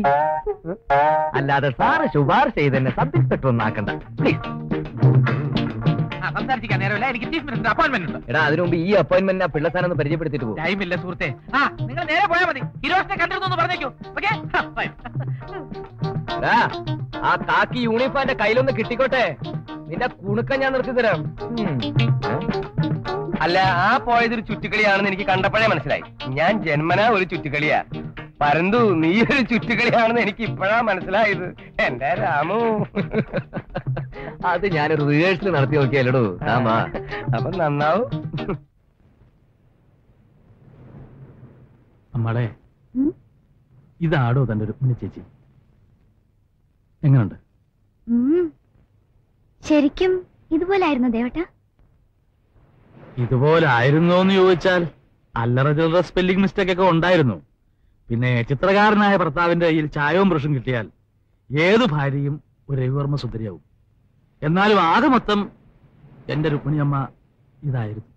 അല്ലാതെ സാറ് ശുപാർശ ചെയ്തെന്നെ സബ് ഇൻസ്പെക്ടർ ഒന്നാക്കണ്ട പ്ലീസ് ആ, സംസാരിക്കാൻ നേരമില്ല എനിക്ക് ചീഫ് മിനിസ്റ്റർ അപ്പോയിന്റ്മെന്റ് ഉണ്ട് എടാ അതിനു മുമ്പ് ഈ അപ്പോയിന്റ്മെന്റ് ആ പിള്ളസ്ഥാനം ഒന്ന് പരിചയപ്പെടുത്തിട്ട് പോകും ടൈമില്ല സുഹൃത്തെ ആ നിങ്ങൾ നേരെ പോയാൽ മതി ഹിരോഷിനെ കണ്ടിരുന്നു പറഞ്ഞേക്കൂ ഓക്കെ ആ കാക്കി യൂണിഫോം എന്റെ കയ്യിലൊന്ന് കിട്ടിക്കോട്ടെ നിന്റെ കുണുക്കം ഞാൻ നിർത്തി തരാം ഉം. അല്ല ആ പോയതൊരു ചുറ്റുകളിയാണെന്ന് എനിക്ക് കണ്ടപ്പോഴേ മനസ്സിലായി ഞാൻ ജന്മനാ ഒരു ചുറ്റുകളിയാ പരന്തു നീ ഒരു ചുറ്റുകളിയാണെന്ന് എനിക്ക് ഇപ്പോഴാ മനസ്സിലായത് എന്റെ രാമു അത് ഞാനൊരു റിഹേഴ്സൽ നടത്തി നോക്കിയാലോ ആമാ അപ്പൊ നന്നാവും അമ്മടെ ഉം? ഇതാടോ തന്റെ രുക്മിണി ചേച്ചി എങ്ങനുണ്ട് ഉം. ശരിക്കും ഇതുപോലായിരുന്നു ദേവട്ട ഇതുപോലെ ആയിരുന്നോ എന്ന് ചോദിച്ചാൽ അല്ലറ ചില്ലറ സ്പെല്ലിംഗ് മിസ്റ്റേക്ക് ഒക്കെ ഉണ്ടായിരുന്നു പിന്നെ ചിത്രകാരനായ ഭർത്താവിന്റെ കയ്യിൽ ചായവും ബ്രഷും കിട്ടിയാൽ ഏത് ഭാര്യയും ഒരു രവിവർമ്മ സുന്ദരിയാവും എന്നാലും ആകെ മൊത്തം എന്റെ രുക്മിണിയമ്മ ഇതായിരുന്നു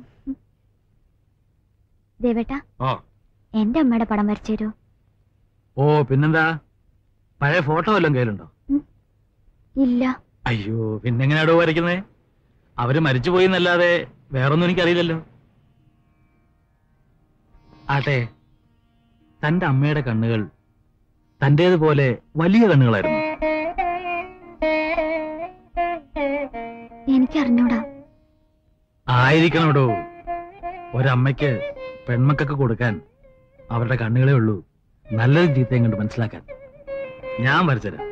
ദേവേട്ട ഓ എന്റെ അമ്മയുടെ പടം വരച്ചു തരൂ ഓ പിന്നെന്താ പഴയ ഫോട്ടോ വല്ലതും കയ്യിലുണ്ടോ ഇല്ല അയ്യോ പിന്നെങ്ങനെയാടോ വരയ്ക്കുന്നേ അവര് മരിച്ചുപോയി എന്നല്ലാതെ വേറൊന്നും എനിക്കറിയില്ലല്ലോ ആട്ടെ തന്റെ അമ്മയുടെ കണ്ണുകൾ തന്റേതുപോലെ വലിയ കണ്ണുകളായിരുന്നു എനിക്കറിഞ്ഞൂടാ ആയിരിക്കണോടോ ഒരമ്മയ്ക്ക് പെൺമക്കൾക്ക് കൊടുക്കാൻ അവരുടെ കണ്ണുകളേ ഉള്ളൂ നല്ലത് ചീത്തയും കണ്ട് മനസ്സിലാക്കാൻ ഞാൻ വരച്ചുതരാം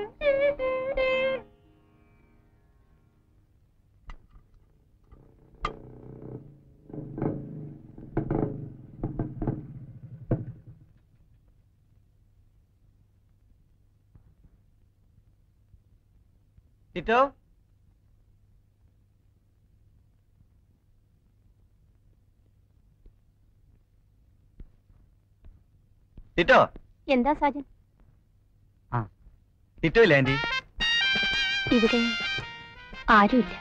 ടിറ്റോ ടിറ്റോ എന്താ സാജൻ ടിറ്റോ ഇല്ല ആന്റി ഇവിടെ ആരുമില്ല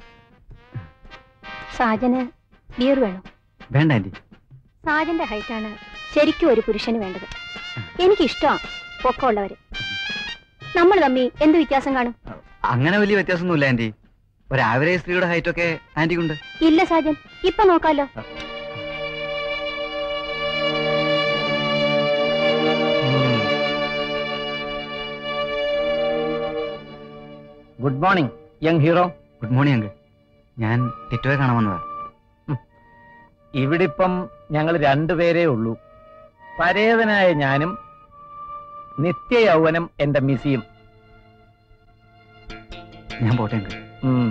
സാജന് ബിയർ വേണോ വേണ്ട ആന്റി സാജന്റെ ഹൈറ്റാണ് ശരിക്കും ഒരു പുരുഷന് വേണ്ടത് എനിക്കിഷ്ടമാണ് പൊക്കമുള്ളവര് നമ്മൾ തമ്മി എന്ത് വ്യത്യാസം കാണും അങ്ങനെ വലിയ വ്യത്യാസമൊന്നുമില്ല ആന്റി ഒരു ആവറേജ് സ്ത്രീയുടെ ഹൈറ്റ് ഒക്കെ ആന്റിക്കുണ്ട് ഇല്ല സാജൻ ഇപ്പൊ നോക്കാലോ good morning young hero good morning uncle ഞാൻ ടിറ്റോയെ കാണാൻ വന്നതാ ഇവിടെ ഇപ്പം ഞങ്ങൾ രണ്ടുപേരേ ഉള്ളൂ പരേതനായ ഞാനും നിത്യ യൗവനം എന്റെ മിസിയും ഞാൻ പോട്ടെ അങ്കിൾ ഉം.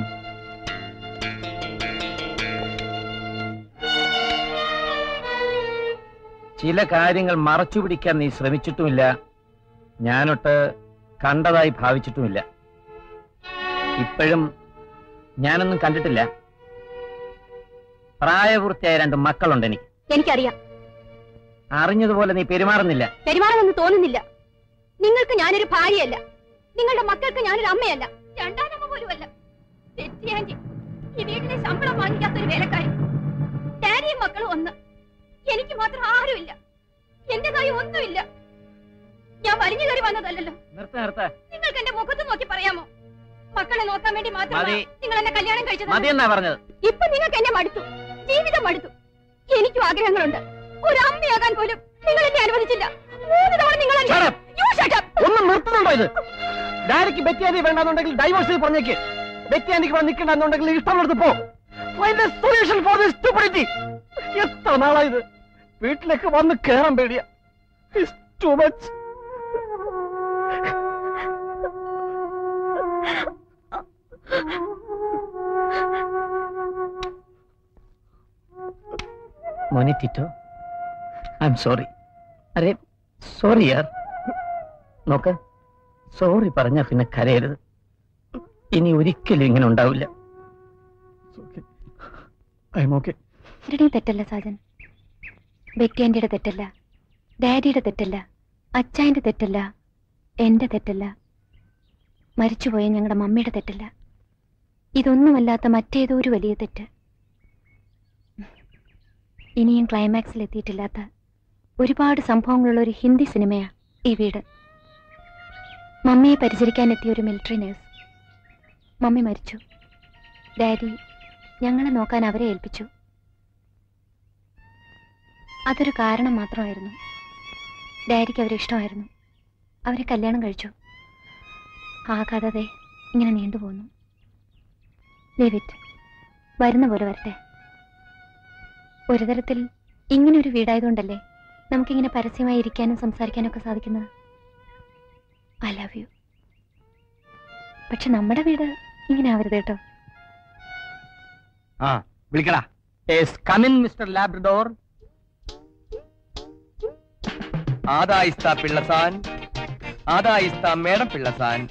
ചില കാര്യങ്ങൾ മറച്ചു പിടിക്കാൻ നീ ശ്രമിച്ചിട്ടുമില്ല ഞാനൊട്ട് കണ്ടതായി ഭാവിച്ചിട്ടുമില്ല ഇപ്പോഴും ഞാനൊന്നും കണ്ടിട്ടില്ല പ്രായപൂർത്തിയായ രണ്ട് മക്കളുണ്ട് എനിക്ക് എനിക്കറിയാം അറിഞ്ഞതുപോലെ നീ പെരുമാറുന്നില്ല പെരുമാറുമെന്ന് തോന്നുന്നില്ല നിങ്ങൾക്ക് ഞാനൊരു ഭാര്യയല്ല നിങ്ങളുടെ മക്കൾക്ക് ഞാനൊരു അമ്മയല്ല രണ്ടാനമ്മ പോലുമല്ല തെറ്റിയാൻറ്റി ഈ വീട്ടിലെ ശമ്പളം വാങ്ങിക്കാത്തൊരു വേലക്കാരി ഡാഡിയും മക്കളും ഒന്ന് എനിക്ക് മാത്രം ആരുമില്ല എന്റെ കൈ ഒന്നുമില്ല ഞാൻ വലിഞ്ഞു കയറി വന്നതല്ലല്ലോ നിർത്ത നിർത്ത നിങ്ങൾക്ക് എന്റെ മുഖത്ത് നോക്കി പറയാമോ മക്കളെ നോക്കാൻ വേണ്ടി മാത്രമാണ് മതി. നിങ്ങൾ എന്നെ കല്യാണം കഴിച്ചത് മതി എന്നാ പറഞ്ഞത് ഇപ്പൊ നിങ്ങൾക്ക് എന്നെ മടുത്തു ജീവിതം മടുത്തു എനിക്കും ആഗ്രഹങ്ങളുണ്ട് ഒരു അമ്മയാകാൻ പോലും നിങ്ങൾ എന്നെ അനുവദിച്ചില്ല മൂന്ന് തവണ നിങ്ങൾ എന്നെ- Shut up. You shut up. ഒന്ന് നിർത്തുന്നുണ്ടോ ഇത് ഡാഡിക്ക് ബെറ്റിയാന്റി വേണ്ടെന്നുണ്ടെങ്കിൽ ഡൈവേഴ്സ് പറഞ്ഞേക്ക് ബെറ്റിയാന്റിക്ക് വന്ന് നിൽക്കണ്ടെന്നുണ്ടെങ്കിൽ ഇഷ്ടമുള്ളത് പോ find solution for this stupidity എത്ര നാളായത് വീട്ടിലേക്ക് വന്ന് കേറാൻ പേടിയ ടു മച്ച് മോനെ ടിറ്റോ ഐ എം സോറി അരെ സോറി യാർ നോക്ക് സോറി പറഞ്ഞ പിന്നെ കരയരുത് ഇനി ഒരിക്കലും ഇങ്ങനെ ഉണ്ടാവില്ല ഐ എം ഓക്കെ ആരുടെയും തെറ്റല്ല സാജൻ ബെറ്റിയാന്റിയുടെ തെറ്റല്ല ഡാഡിയുടെ തെറ്റല്ല അച്ചായന്റെ തെറ്റല്ല എന്റെ തെറ്റല്ല മരിച്ചുപോയ ഞങ്ങളുടെ മമ്മിയുടെ തെറ്റല്ല ഇതൊന്നുമല്ലാത്ത മറ്റേതോ ഒരു വലിയ തെറ്റ് ഇനിയും ക്ലൈമാക്സിൽ എത്തിയിട്ടില്ലാത്ത ഒരുപാട് സംഭവങ്ങളുള്ള ഒരു ഹിന്ദി സിനിമയാ ഈ വീട് മമ്മിയെ പരിചരിക്കാൻ എത്തിയ ഒരു മിലിറ്ററി നേഴ്സ് മമ്മി മരിച്ചു ഡാഡി ഞങ്ങളെ നോക്കാൻ അവരെ ഏൽപ്പിച്ചു അതൊരു കാരണം മാത്രമായിരുന്നു ഡാഡിക്ക് അവരെ ഇഷ്ടമായിരുന്നു അവരെ കല്യാണം കഴിച്ചു ആ കഥ ദേ ഇങ്ങനെ നീണ്ടുപോകുന്നു ഡേവിഡ് വരുന്ന പോലെ വരട്ടെ ഒരു തരത്തിൽ ഇങ്ങനെ ഒരു വീടായതുകൊണ്ടല്ലേ നമുക്കിങ്ങനെ പരസ്യമായി ഇരിക്കാനും സംസാരിക്കാനും ഒക്കെ സാധിക്കുന്നത് ഐ ലവ് യു പക്ഷെ നമ്മുടെ വീട് ഇങ്ങനെ ആവരുത് കേട്ടോ ആ വിളിക്കടാ കമിൻ മിസ്റ്റർ ലാബ്രഡോർ ആദായിസ്ത പിള്ളസാൻ ആദായിസ്ത മേഡം പിള്ളസാൻ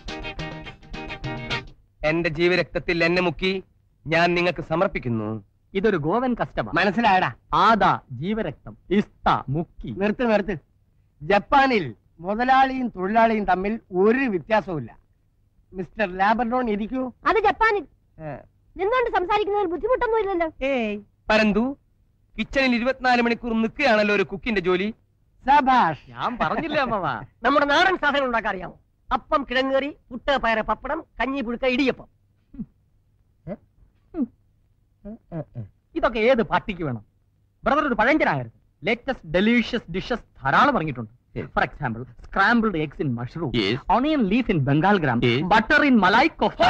എന്റെ ജീവരക്തത്തിൽ എന്നെ മുക്കി ഞാൻ നിങ്ങൾക്ക് സമർപ്പിക്കുന്നു ഇതൊരു ഗോവൻ കസ്റ്റമർ മനസ്സിലായടാ ആദാ ജീവരക്തം ഇസ്ത മുക്കി നിർത്ത് നിർത്ത് ജപ്പാനിൽ മുതലാളിയും തൊഴിലാളിയും തമ്മിൽ ഒരു വ്യത്യാസവുമില്ല മിസ്റ്റർ ലാബർഡോൺ ഇരിക്കൂ അത് ജപ്പാനിൽ നിന്നോണ്ട് സംസാരിക്കുന്നതിൽ ബുദ്ധിമുട്ടൊന്നും ഇല്ലല്ലോ ഏയ് പരന്തു കിച്ചണിൽ ഇരുപത്തിനാല് മണിക്കൂർ നിൽക്കുകയാണല്ലോ ഒരു കുക്കിന്റെ ജോലി സഭാഷ് ഞാൻ പറഞ്ഞില്ലേ അമ്മവാ നമ്മുടെ നാടൻ സാധനങ്ങൾ ഉണ്ടാക്കാൻ അറിയാമോ അപ്പം കിഴങ്ങേറി പുട്ട് പയറ് പപ്പടം കഞ്ഞി പുഴുക്ക ഇടിയപ്പം ഇതൊക്കെ ഏത് പാർട്ടിക്ക് വേണം ബ്രദർ ഒരു പഴഞ്ചനാകരുത് ലേറ്റസ്റ്റ് ഡെലീഷ്യസ് ഡിഷസ് ധാരാളം ഇറങ്ങിയിട്ടുണ്ട് for example scrambled eggs in mushroom onion leaf in Bengal gram Yes. Butter in malai kofta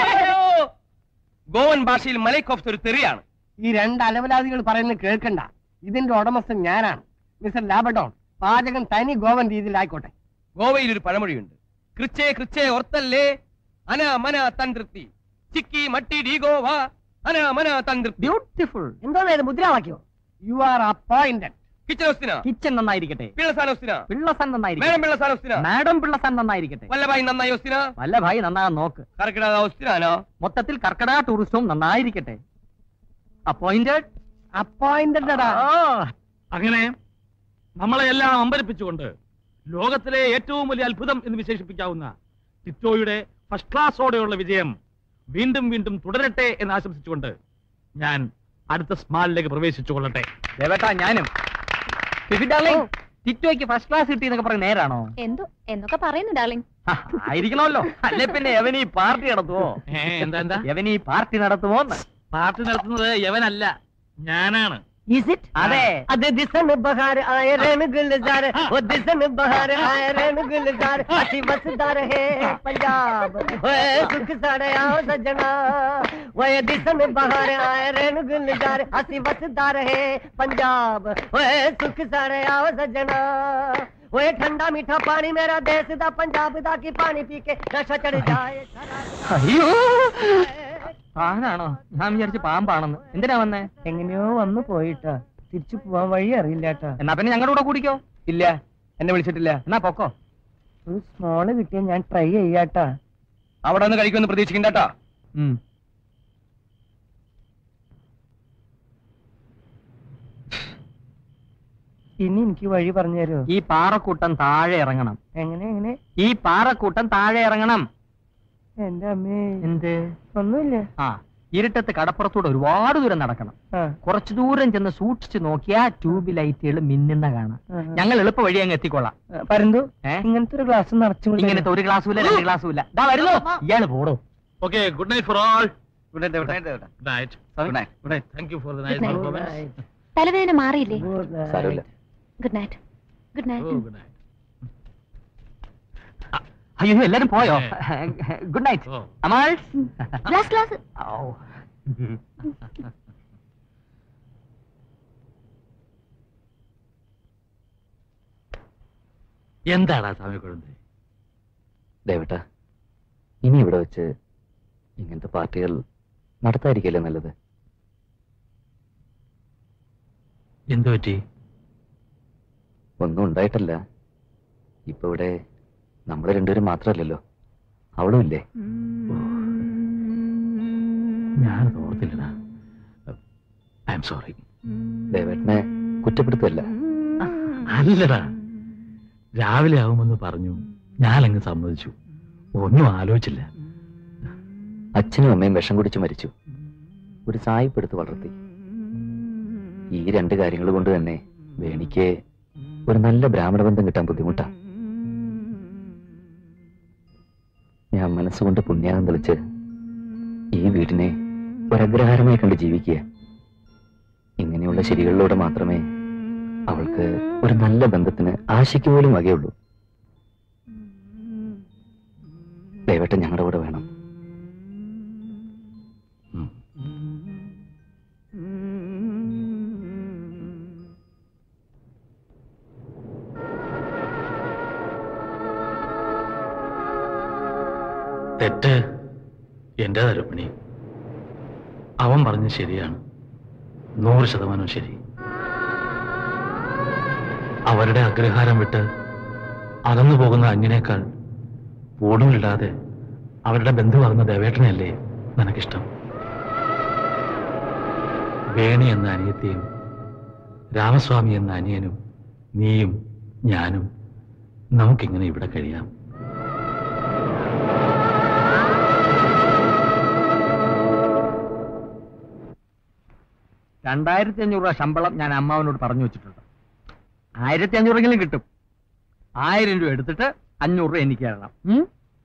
Goan ഭാഷയിൽ മലൈക്കോഫ്റ്റ് ഒരു തെറിയാണ് ഈ രണ്ട് അലവലാദികൾ പറയുന്നത് കേൾക്കണ്ട ഇതിന്റെ ഉടമസ്ഥൻ ഞാനാണ് മിസ്റ്റർ ലാബഡോൺ പാചകം തനി ഗോവൻ രീതിയിലായിക്കോട്ടെ ഗോവയിൽ ഒരു പഴമൊഴിയുണ്ട് കൃച്ചേ കൃച്ചേ ഓർത്തല്ലേ അന മന തന്ത്രി ചിക്കി മട്ടി ഡി ഗോവ അന മന തന്ത്രി ബ്യൂട്ടിഫുൾ എന്തോന്നാ ഇത് മുദ്രാവാക്യോ യു ആർ അപ്പോയിന്റഡ് കിച്ചൻ ഹൗസിന കിച്ചൻ നന്നായിരിക്കട്ടെ പിള്ളസാൻ ഹൗസിന പിള്ളസൻ മേഡം നന്നായിരിക്കട്ടെ പിള്ളസാൻ ഹൗസിന മാഡം പിള്ളസൻ നന്നായിരിക്കട്ടെ വല്ലഭായി നന്നായി ഹൗസിന വല്ല ഭായി നന്നാകാൻ നോക്ക് കർക്കിടക ഹൗസിനാനോ മൊത്തത്തിൽ കർക്കട ടൂറിസവും നന്നായിരിക്കട്ടെ അപ്പോയിന്റഡ് അപ്പോയിന്റഡ് അങ്ങനെ നമ്മളെ എല്ലാം അമ്പരിപ്പിച്ചുകൊണ്ട് ലോകത്തിലെ ഏറ്റവും വലിയ അത്ഭുതം എന്ന് വിശേഷിപ്പിക്കാവുന്ന ടിറ്റോയുടെ ഫസ്റ്റ് ക്ലാസ്സോടെയുള്ള വിജയം വീണ്ടും വീണ്ടും തുടരട്ടെ എന്ന് ആശംസിച്ചുകൊണ്ട് ഞാൻ അടുത്ത സ്മാളിലേക്ക് പ്രവേശിച്ചു കൊള്ളട്ടെ ദേവേട്ടാ ഞാനും ഫിഫി ഡാർലിംഗ് ടിറ്റോയ്ക്ക് ഫസ്റ്റ് ക്ലാസ് കിട്ടി എന്നൊക്കെ പറഞ്ഞ നേരാണോ എന്തോ എന്നൊക്കെ പറയുന്നു ഡാർലിംഗ് ഹ, ആയിരിക്കണമല്ലോ അല്ലെ പിന്നെ എവൻ ഈ പാർട്ടി നടത്തുവോ ഏ, എന്താ എന്താ എവൻ ഈ പാർട്ടി നടത്തുമോ പാർട്ടി നടത്തുന്നത് യവനല്ല ഞാനാണ് ഇസ് ഇറ്റ് അതെ അത് ദിസൻ ബഹാർ ആയ രേണു ഗുൽസാർ ഓ ദിസൻ ബഹാർ ആയ രേണു ഗുൽസാർ അസി വസദാർ ഹേ പഞ്ചാബ് ഓए സുഖ സാടെ आओ सजना ओए दिसन बहार आए रेणु गुलजार हसी वसदार है पंजाब ओए सुख सारे आओ सजना ओए ठंडा मीठा पानी मेरा देश दा पंजाब दा की पानी पी के नशा चढ़ जाए അയ്യോ താനാണോ ഞാൻ വിചാരിച്ചു പാമ്പാണെന്ന് എന്തിനാ വന്നേ എങ്ങനെയോ വന്നു പോയിട്ടാ തിരിച്ചു പോവാൻ വഴി അറിയില്ലാട്ടാ എന്നാ പിന്നെ ഞങ്ങളുടെ കൂടെ കൂടിക്കോ ഇല്ല എന്നെ വിളിച്ചിട്ടില്ല എന്നാ പൊക്കോ ഒരു സ്മോള് കിട്ടിയ ഞാൻ ട്രൈ ചെയ്യാട്ടാ അവിടെ നിന്ന് കഴിക്കുമെന്ന് പ്രതീക്ഷിക്കണ്ട കേട്ടോ ഉം. ഇനി എനിക്ക് വഴി പറഞ്ഞു തരുമോ ഈ പാറക്കൂട്ടം താഴെ ഇറങ്ങണം എങ്ങനെ എങ്ങനെ ഈ പാറക്കൂട്ടം താഴെ ഇറങ്ങണം എന്റെ അമ്മേ എന്ത് ഒന്നുമില്ല ആ ഇരുട്ടത്ത് കടപ്പുറത്തൂടെ ഒരുപാട് ദൂരം നടക്കണം ആ, കുറച്ചു ദൂരം ചെന്ന് സൂക്ഷിച്ചു നോക്കിയാ ട്യൂബ് ലൈറ്റുകൾ മിന്നുന്ന കാണാം ആ, ഞങ്ങൾ എളുപ്പ വഴി അങ്ങ് എത്തിക്കൊള്ളാം ആ. പരന്തു ഏ? ഇങ്ങനത്തെ ഒരു ഗ്ലാസ് നിറച്ചും ഇങ്ങനത്തെ ഒരു ഗ്ലാസ്സും ഇല്ല രണ്ട് ഗ്ലാസ്സും ഇല്ല ദാ വരുന്നു ഇയാള് പോടോ okay good night for all good night good night good night good night good night thank you for the Good night night. Performance തലവേദന മാറിയില്ലേ സാരമില്ല ഗുഡ് നൈറ്റ് ഗുഡ് ഓ നൈറ്റ് ഗുഡ് നൈറ്റ് അയ്യോ എല്ലാരും പോയോ ഗുഡ് നൈറ്റ് ഓ അമാൾ ഗ്ലാസ് ഗ്ലാസ് എന്താടാ സ്വാമി കുഴந்தை ദേവട്ട ഇനി ഇവിടെ വെച്ച് ഇങ്ങനത്തെ പാർട്ടികൾ നടത്താതിരിക്കല്ലേ നല്ലത് എന്തു പറ്റി ഒന്നും ഉണ്ടായിട്ടല്ല ഇപ്പൊ ഇവിടെ നമ്മൾ രണ്ടുപേരും മാത്രമല്ലല്ലോ അവളും ഇല്ലേ ഞാനത് ഓർത്തില്ലടാ ഐ എം സോറി ദേവേട്ടനെ കുറ്റപ്പെടുത്തല്ല അല്ലടാ രാവിലെ ആവുമെന്ന് പറഞ്ഞു ഞാനങ്ങ് സമ്മതിച്ചു ഒന്നും ആലോചിച്ചില്ല അച്ഛനും അമ്മയും വിഷം കുടിച്ച് മരിച്ചു ഒരു സായിപ്പെടുത്ത് വളർത്തി ഈ രണ്ട് കാര്യങ്ങൾ കൊണ്ട് തന്നെ വേണിക്ക് ഒരു നല്ല ബ്രാഹ്മണ ബന്ധം കിട്ടാൻ ബുദ്ധിമുട്ടാ ഞാൻ മനസ്സുകൊണ്ട് പുണ്യാകം തെളിച്ച് ഈ വീടിനെ ഒരഗ്രഹാരമായി കണ്ട് ജീവിക്കുക ഇങ്ങനെയുള്ള ശരികളിലൂടെ മാത്രമേ അവൾക്ക് ഒരു നല്ല ബന്ധത്തിന് ആശയ്ക്ക് പോലും വകയുള്ളൂ ദയവട്ടെ ഞങ്ങളുടെ കൂടെ വേണം തെറ്റ് എന്റേതാ രുക്മിണി അവൻ പറഞ്ഞത് ശരിയാണ് നൂറ് ശതമാനം ശരി അവരുടെ അഗ്രഹാരം വിട്ട് അകന്നു പോകുന്ന അഞ്ഞിനേക്കാൾ പൂടുമില്ലാതെ അവരുടെ ബന്ധുവാകുന്ന ദേവേട്ടനെയല്ലേ നിനക്കിഷ്ടം വേണി എന്ന അനിയത്തിയും രാമസ്വാമി എന്ന അനിയനും നീയും ഞാനും നമുക്കിങ്ങനെ ഇവിടെ കഴിയാം രണ്ടായിരത്തി അഞ്ഞൂറ് രൂപ ശമ്പളം ഞാൻ അമ്മാവനോട് പറഞ്ഞു വെച്ചിട്ടുണ്ട് ആയിരത്തി അഞ്ഞൂറെങ്കിലും കിട്ടും ആയിരം രൂപ എടുത്തിട്ട് അഞ്ഞൂറ് രൂപ എനിക്ക് തരണം ഉം?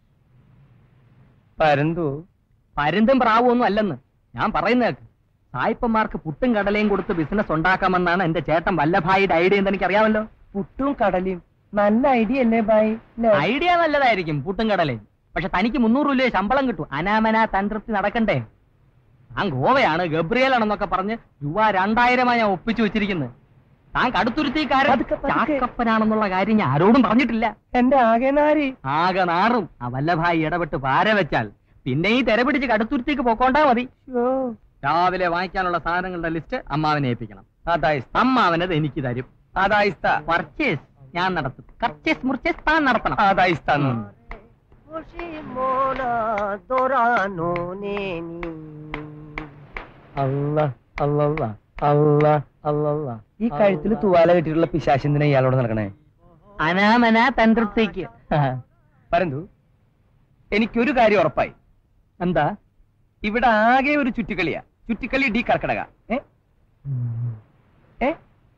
പരന്തു പരുന്തും പ്രാവും ഒന്നും അല്ലെന്ന് ഞാൻ പറയുന്ന കേക്ക് സായിപ്പന്മാർക്ക് പുട്ടും കടലയും കൊടുത്ത് ബിസിനസ് ഉണ്ടാക്കാമെന്നാണ് എന്റെ ചേട്ടൻ വല്ലഭായിയുടെ ഐഡിയ എന്ന് എനിക്ക് അറിയാമല്ലോ പുട്ടും കടലയും നല്ല ഐഡിയ അല്ലേ ബായ് ഐഡിയ നല്ലതായിരിക്കും പുട്ടും കടലയും പക്ഷെ തനിക്ക് മുന്നൂറ് രൂപ രൂപയെ കിട്ടും അനാമന തന്ത്രപ്തി നടക്കണ്ടേ താൻ ഗോവയാണ് ഗബ്രിയേൽ ആണെന്നൊക്കെ പറഞ്ഞ് രൂപ രണ്ടായിരമായി ഞാൻ ഒപ്പിച്ചു വെച്ചിരിക്കുന്നത് താൻ കടുത്തുരുത്തിക്കാരൻ പതുക്കെ, പതുക്കെ. ചാക്കപ്പനാണെന്നുള്ള കാര്യം ഞാൻ ആരോടും പറഞ്ഞിട്ടില്ല എന്റെ ആകെ നാരി ആകെ നാറും ആ വല്ലഭായി ഇടപെട്ട് പാര വെച്ചാൽ പിന്നെ ഈ തെര പിടിച്ച് കടുത്തുരുത്തിക്ക് പോക്കോണ്ടാ മതി രാവിലെ വാങ്ങിക്കാനുള്ള സാധനങ്ങളുടെ ലിസ്റ്റ് അമ്മാവനെ ഏൽപ്പിക്കണം അതായിസ്ത അമ്മാവനത് എനിക്ക് തരും അതായിസ്ത പർച്ചേസ് ഞാൻ നടത്തും പർച്ചേസ് മുർച്ചേസ് താൻ നടത്തണം അതായിസ്ത ഉം. അല്ല അല്ലല്ല അല്ല അല്ലല്ല ഈ കഴുത്തിൽ തുവാല കെട്ടിയിട്ടുള്ള പിശാശിന്തിനെ ഇയാളോട് നടക്കണേ അനാമന തന്ത്രപ്തിക്ക് പരന്തു എനിക്കൊരു കാര്യം ഉറപ്പായി എന്താ ഇവിടെ ആകെ ഒരു ചുറ്റിക്കളിയാ ചുറ്റിക്കളി ഡി കർക്കടക ഏ ഏ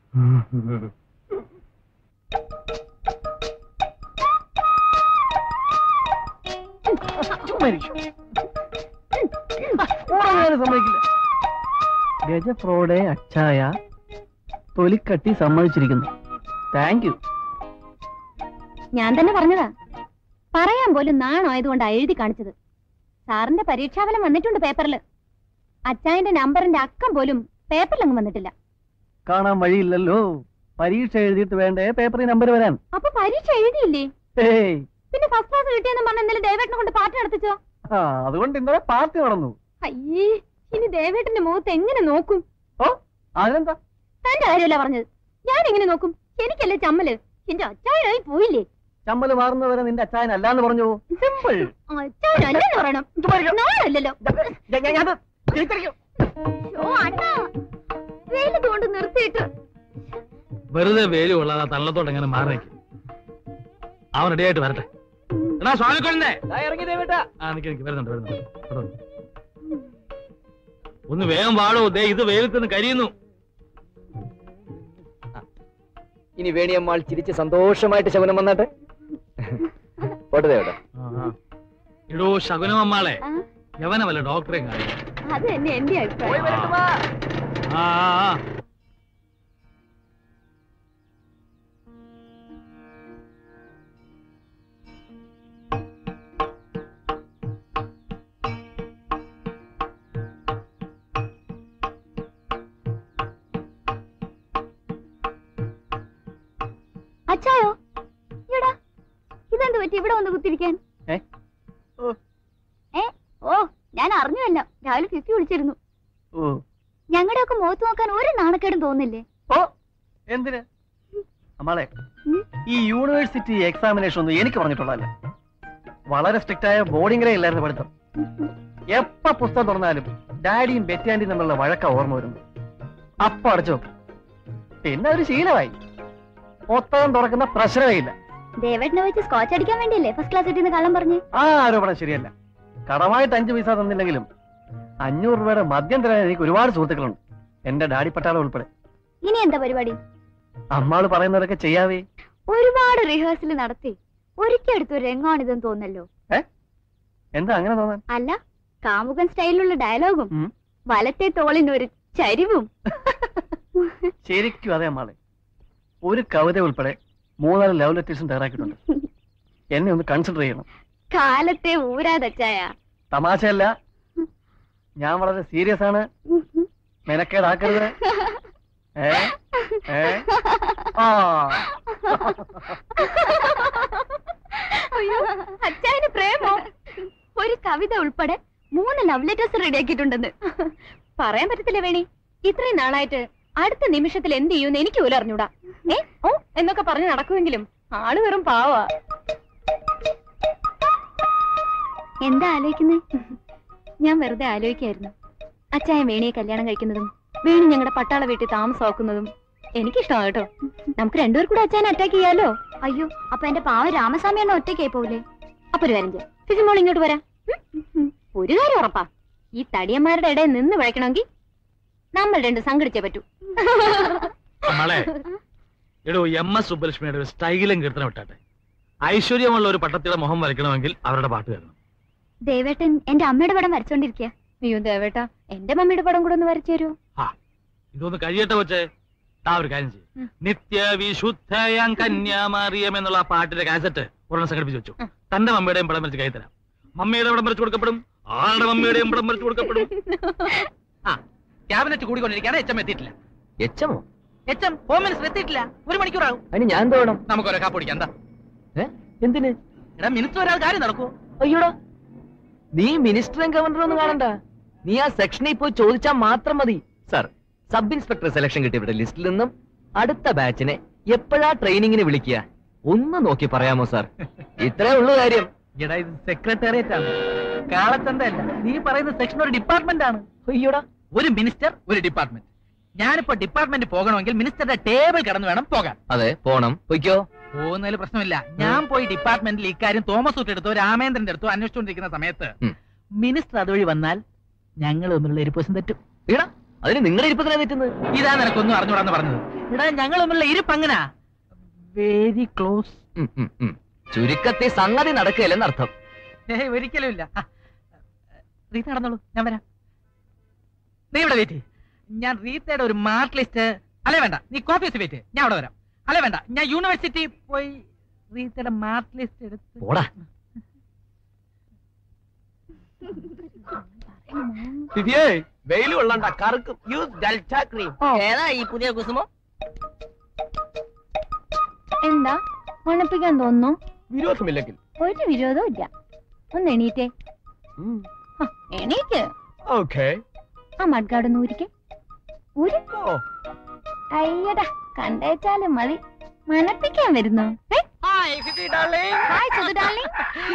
സമ്മതിക്കില്ല ഗജപ്രോടെ അച്ചായ തൊലിക്കട്ടി സമ്മതിച്ചിരിക്കുന്നു താങ്ക് യു ഞാൻ തന്നെ പറഞ്ഞതാ പറയാൻ പോലും നാണമായതുകൊണ്ടാ എഴുതി കാണിച്ചത് സാറിന്റെ പരീക്ഷാഫലം വന്നിട്ടുണ്ട് പേപ്പറിൽ അച്ചായന്റെ നമ്പറിന്റെ അക്കം പോലും പേപ്പറിലങ്ങ് വന്നിട്ടില്ല കാണാൻ വഴിയില്ലല്ലോ പരീക്ഷ എഴുതിയിട്ട് വേണ്ടേ പേപ്പറിൽ നമ്പർ വരാൻ അപ്പൊ പരീക്ഷ എഴുതിയില്ലേ ഏയ് പിന്നെ ഫസ്റ്റ് ക്ലാസ് കിട്ടിയെന്ന് പറഞ്ഞ ഇന്നലെ ദേവേട്ടനെ കൊണ്ട് പാട്ട് നടത്തിച്ചോ ആ അതുകൊണ്ട് ഇന്നലെ പാർട്ടി നടന്നു അയ്യേ ഇനി ദേവേട്ടന്റെ മുഖത്ത് എങ്ങനെ നോക്കും ഓ അതിനെന്താ തന്റെ കാര്യമല്ല പറഞ്ഞത് ഞാൻ എങ്ങനെ നോക്കും എനിക്കല്ലേ ചമ്മല് എന്റെ അച്ചായനായി പോയില്ലേ ചമ്മല് മാറുന്നവരെ നിന്റെ അച്ചായൻ അല്ലാന്ന് പറഞ്ഞു സിമ്പിൾ അച്ചായനല്ലെന്ന് പറയണം നാളല്ലല്ലോ തിരിച്ചടിക്കും ഓ അണ്ണാ വെയിലത്ത് കൊണ്ട് നിർത്തിയിട്ട് വെറുതെ വേലു കൊള്ളാതെ തള്ളത്തോട്ട് എങ്ങനെ മാറി നിൽക്കും അവൻ റെഡിയായിട്ട് വരട്ടെ എടാ സ്വാമിക്കൊഴുന്നേ ഇറങ്ങി ദേവേട്ടാ ആ നിക്ക് നിക്ക് വരുന്നുണ്ട് വരുന്നുണ്ട് ഇവിടെ വന്നു. ഒന്ന് വേഗം വാടോ ദേ ഇത് വെയിലത്ത് നിന്ന് കരിയുന്നു ഇനി വേണിയമ്മാൾ ചിരിച്ച് സന്തോഷമായിട്ട് ശകുനം വന്നാട്ടെ പോട്ടെ ദേവട്ടെ എടോ ശകുനമമ്മാളെ ആ, യവനമല്ല ഡോക്ടറെ കാര്യം അത് തന്നെ എന്റെ അഭിപ്രായം ആ ആ, ആ. അച്ചായോ എടാ ഇതെന്ത് പറ്റി ഇവിടെ വന്ന് കുത്തിരിക്കാൻ ഏ? ഓ. ഏ ഓ ഞാൻ അറിഞ്ഞുവല്ല രാവിലെ ഫിഫി വിളിച്ചിരുന്നു ഓ ഞങ്ങളുടെ ഒക്കെ മുഖത്ത് നോക്കാൻ ഒരു നാണക്കേടും തോന്നില്ലേ ഓ എന്തിന് അമ്മാളെ ഉം? ഈ യൂണിവേഴ്സിറ്റി എക്സാമിനേഷൻ ഒന്നും എനിക്ക് പറഞ്ഞിട്ടുള്ളതല്ല വളരെ സ്ട്രിക്റ്റ് ആയ ബോർഡിംഗിലേ ഇല്ലായിരുന്നു പഠിത്തം എപ്പ പുസ്തകം തുറന്നാലും ഡാഡിയും ബെറ്റാൻഡിയും തമ്മിലുള്ള വഴക്ക ഓർമ്മ വരുന്നു അപ്പ അടച്ചു വെക്കും. പിന്നെ ഒരു ശീലമായി പുസ്തകം തുറക്കുന്ന പ്രശ്നമേ ഇല്ല ദേവേട്ടനെ വെച്ച് സ്കോച്ച് അടിക്കാൻ വേണ്ടിയല്ലേ ഫസ്റ്റ് ക്ലാസ് കിട്ടിയെന്ന് കള്ളം പറഞ്ഞ് ആ ആരോപണം ശരിയല്ല കടമായിട്ട് അഞ്ചു പൈസ തന്നില്ലെങ്കിലും അഞ്ഞൂറ് രൂപയുടെ മദ്യം തരാൻ എനിക്ക് ഒരുപാട് സുഹൃത്തുക്കളുണ്ട് എന്റെ ഡാഡി പട്ടാളം ഉൾപ്പെടെ ഇനി എന്താ പരിപാടി അമ്മാള് പറയുന്നതൊക്കെ ചെയ്യാവേ ഒരുപാട് റിഹേഴ്സൽ നടത്തി ഒരിക്കൽ എടുത്തൊരു രംഗമാണിതെന്ന് തോന്നല്ലോ എന്താ അങ്ങനെ തോന്നാൻ അല്ല കാമുകൻ സ്റ്റൈലിലുള്ള ഡയലോഗും ഉം. വലത്തെ തോളിന് ഒരു ചരിവും ശരിക്കും അതെ മാളെ ഒരു കവിത ഉൾപ്പെടെ മൂന്നാല് ലവ് ലെറ്റേഴ്സും തയ്യാറാക്കിയിട്ടുണ്ട് എന്നെ ഒന്ന് കൺസിഡർ ചെയ്യണം കാലത്തെ ഊരാതച്ചായ തമാശയല്ല ഞാൻ വളരെ സീരിയസ് ആണ് മെനക്കേടാക്കരുത് ഏ ഏ ആ അയ്യോ അച്ചായന് പ്രേമോ ഒരു കവിത ഉൾപ്പെടെ മൂന്ന് ലവ് ലെറ്റേഴ്സ് റെഡിയാക്കിയിട്ടുണ്ടെന്ന് പറയാൻ പറ്റത്തില്ല വേണി ഇത്രയും നാളായിട്ട് അടുത്ത നിമിഷത്തിൽ എന്ത് ചെയ്യുമെന്ന് എനിക്ക് പോലും അറിഞ്ഞൂടാ ഏ ഓ എന്നൊക്കെ പറഞ്ഞ് നടക്കുമെങ്കിലും ആള് വെറും പാവാ എന്താ ആലോചിക്കുന്നേ ഞാൻ വെറുതെ ആലോചിക്കായിരുന്നു അച്ചായൻ വേണിയെ കല്യാണം കഴിക്കുന്നതും വേണി ഞങ്ങളുടെ പട്ടാള വീട്ടിൽ താമസമാക്കുന്നതും എനിക്കിഷ്ടമാണ് കേട്ടോ നമുക്ക് രണ്ടുപേർ കൂടെ അച്ചായനെ അറ്റാക്ക് ചെയ്യാലോ അയ്യോ അപ്പൊ എന്റെ പാവ രാമസ്വാമി എണ്ണ ഒറ്റയ്ക്കായി പോവില്ലേ അപ്പൊ ഒരു കാര്യം ചെയ്യാം ഫിസിമോൾ ഇങ്ങോട്ട് വരാം ഉം, ഉം. ഒരു കാര്യം ഉറപ്പാ ഈ തടിയന്മാരുടെ ഇടയിൽ നിന്ന് വിളയ്ക്കണമെങ്കിൽ നമ്മൾ രണ്ട് സംഘടിച്ചേ പറ്റൂ നമ്മളെ എടോ എം എസ് സുബ്ബലക്ഷ്മിയുടെ ഒരു സ്റ്റൈലും കീർത്തനം വിട്ടാട്ടെ ഐശ്വര്യമുള്ള ഒരു പട്ടത്തിയുടെ മുഖം വരയ്ക്കണമെങ്കിൽ അവരുടെ പാട്ട് കേൾക്കണം ദേവേട്ടൻ എന്റെ അമ്മയുടെ പടം വരച്ചോണ്ടിരിക്കുക അയ്യോ ദേവേട്ടാ എന്റെ മമ്മിയുടെ പടം കൂടെ ഒന്ന് വരച്ചു തരുമോ ഇതൊന്ന് കഴിയട്ടെ വെച്ചേ താ ഒരു കാര്യം ചെയ്യും നിത്യ വിശുദ്ധയാം കന്യാമാറിയം എന്നുള്ള ആ പാട്ടിന്റെ കാസറ്റ് ഒരെണ്ണം സംഘടിപ്പിച്ച് വെച്ചു തന്റെ മമ്മിയുടെയും പടം വരച്ച് കൈ തരാം മമ്മിയുടെ പടം വരച്ചു കൊടുക്കപ്പെടും ആളുടെ മമ്മിയുടെയും പടം വരച്ചു കൊടുക്കപ്പെടും ക്യാബിനറ്റ് കൂടിക്കൊണ്ടിരിക്കാതെ എച്ച് എം എത്തിയിട്ടില്ല എച്ചമോ എച്ച് എം ഹോം മിനിസ്റ്റർ എത്തിയിട്ടില്ല ഒരു മണിക്കൂറാവും അതിന് ഞാൻ എന്ത് വേണം നമുക്ക് ഒരു കാപ്പൊടിക്കാം എന്താ ഏ? എന്തിന് എടാ മിനിസ്റ്റർ വരാതെ കാര്യം നടക്കുവോ അയ്യോടാ നീ മിനിസ്റ്ററും ഗവർണറും ഒന്നും കാണണ്ട നീ ആ സെക്ഷനിൽ പോയി ചോദിച്ചാൽ മാത്രം മതി സർ സബ് ഇൻസ്പെക്ടർ സെലക്ഷൻ കിട്ടിയവരുടെ ലിസ്റ്റിൽ നിന്നും അടുത്ത ബാച്ചിനെ എപ്പോഴാ ട്രെയിനിങ്ങിന് വിളിക്കുക ഒന്ന് നോക്കി പറയാമോ സാർ ഇത്രേ ഉള്ളൂ കാര്യം എടാ ഇത് സെക്രട്ടേറിയറ്റ് ആണ് കാളച്ചന്തല്ല നീ പറയുന്ന സെക്ഷൻ ഒരു ഡിപ്പാർട്ട്മെന്റ് ആണ് അയ്യോടാ ഒരു മിനിസ്റ്റർ ഒരു ഡിപ്പാർട്ട്മെന്റ് ഞാനിപ്പോ ഡിപ്പാർട്ട്മെന്റ് പോകണമെങ്കിൽ മിനിസ്റ്ററുടെ ടേബിൾ കടന്നു വേണം പോകാൻ അതെ പോണം പൊയ്ക്കോ പോകുന്നതിൽ പ്രശ്നമില്ല ഞാൻ പോയി ഡിപ്പാർട്ട്മെന്റിൽ ഇക്കാര്യം തോമസ് ഊട്ട് എടുത്തോ രാമേന്ദ്രന്റെ അടുത്തോ അന്വേഷിച്ചുകൊണ്ടിരിക്കുന്ന സമയത്ത് ഉം. മിനിസ്റ്റർ അതുവഴി വന്നാൽ ഞങ്ങൾ തമ്മിലുള്ള ഇരിപ്പസം തെറ്റും ഈടാ അതിന് നിങ്ങളുടെ ഇരിപ്പത്തിനാ തെറ്റുന്നത് ഇതാ നിനക്കൊന്നും അറിഞ്ഞൂടാന്ന് പറഞ്ഞത് ഇടാ ഞങ്ങൾ തമ്മിലുള്ള ഇരിപ്പ് അങ്ങനാ വെരി ക്ലോസ് ഉം, ഉം, ഉം. ചുരുക്കത്തിൽ സംഗതി നടക്കുകയല്ലെന്നർത്ഥം ഏയ് ഒരിക്കലും ഇല്ല ആ, റീത്ത നടന്നോളൂ ഞാൻ വരാം നീ ഇവിടെ വെയിറ്റ് ഞാൻ റീത്തയുടെ ഒരു മാർക്ക് ലിസ്റ്റ് അല്ലേ വേണ്ട നീ കോപ്പി വെച്ച് വെയിറ്റ് ഞാൻ അവിടെ വരാം അല്ലേ വേണ്ട ഞാൻ യൂണിവേഴ്സിറ്റി പോയി റീത്തയുടെ മാർക്ക് ലിസ്റ്റ് എടുത്ത് പോടാ വെയിൽ കൊള്ളണ്ട കറുക്കും യൂസ് ഡൽറ്റ ക്രീം ഏതാ ഈ പുതിയ കുസുമോ എന്താ മണപ്പിക്കാൻ തോന്നുന്നു വിരോധമില്ലെങ്കിൽ ഒരു വിരോധവും ഇല്ല ഒന്ന് എണീറ്റേ ആ, എണീറ്റ് ഓക്കെ ആ മഡ്ഗാർഡ് ഒന്ന് ഊരിക്കെ ഊരി അയ്യടാ കണ്ടേച്ചാലും മതി മണപ്പിക്കാൻ വരുന്നു ഏ? Hi Sudhu darling.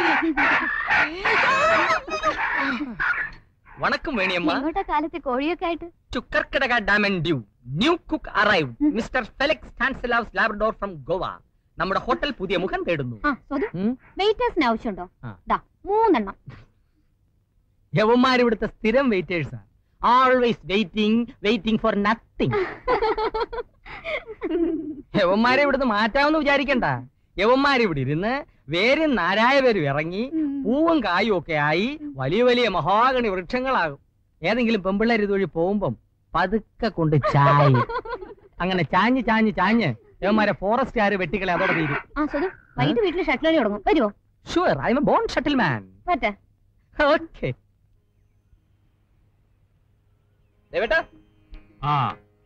വണക്കം വേണിയമ്മ എങ്ങോട്ടാ കാലത്ത് കോഴിയൊക്കെ ആയിട്ട് ചുക്കർക്കിടക Daman and Diu new cook arrive mister Felix Stanislaus Labrador from Goa നമ്മുടെ ഹോട്ടൽ പുതിയ മുഖം തേടുന്നു ആ സ്വതു ഉം. വെയിറ്റേഴ്സിന് ആവശ്യമുണ്ടോ ആ. ദാ മൂന്നെണ്ണം യവന്മാർ ഇവിടുത്തെ സ്ഥിരം വെയിറ്റേഴ്സാ always waiting waiting for nothing യവന്മാരെ ഇവിടുന്ന് മാറ്റാമെന്ന് വിചാരിക്കണ്ട യവന്മാർ ഇവിടെ ഇരുന്ന് വേരും നാരായ പേരും ഇറങ്ങി പൂവും കായും ഒക്കെ ആയി വലിയ വലിയ മഹാഗണി വൃക്ഷങ്ങളാകും ഏതെങ്കിലും പെമ്പിള്ളേർ ഇതുവഴി പോകുമ്പം പതുക്കെ കൊണ്ട് ചായി അങ്ങനെ ചാഞ്ഞ് ചാഞ്ഞ് ചാഞ്ഞ് യവന്മാരെ ഫോറസ്റ്റ് ആര് വെട്ടിക്കളെ അതോടെ തീരും ആ സ്വതു വൈകിട്ട് വീട്ടിൽ ഷട്ടിലടി തുടങ്ങും വരുമോ sure I am born shuttle man പറ്റേ ഓക്കെ ദേവേട്ടാ ആ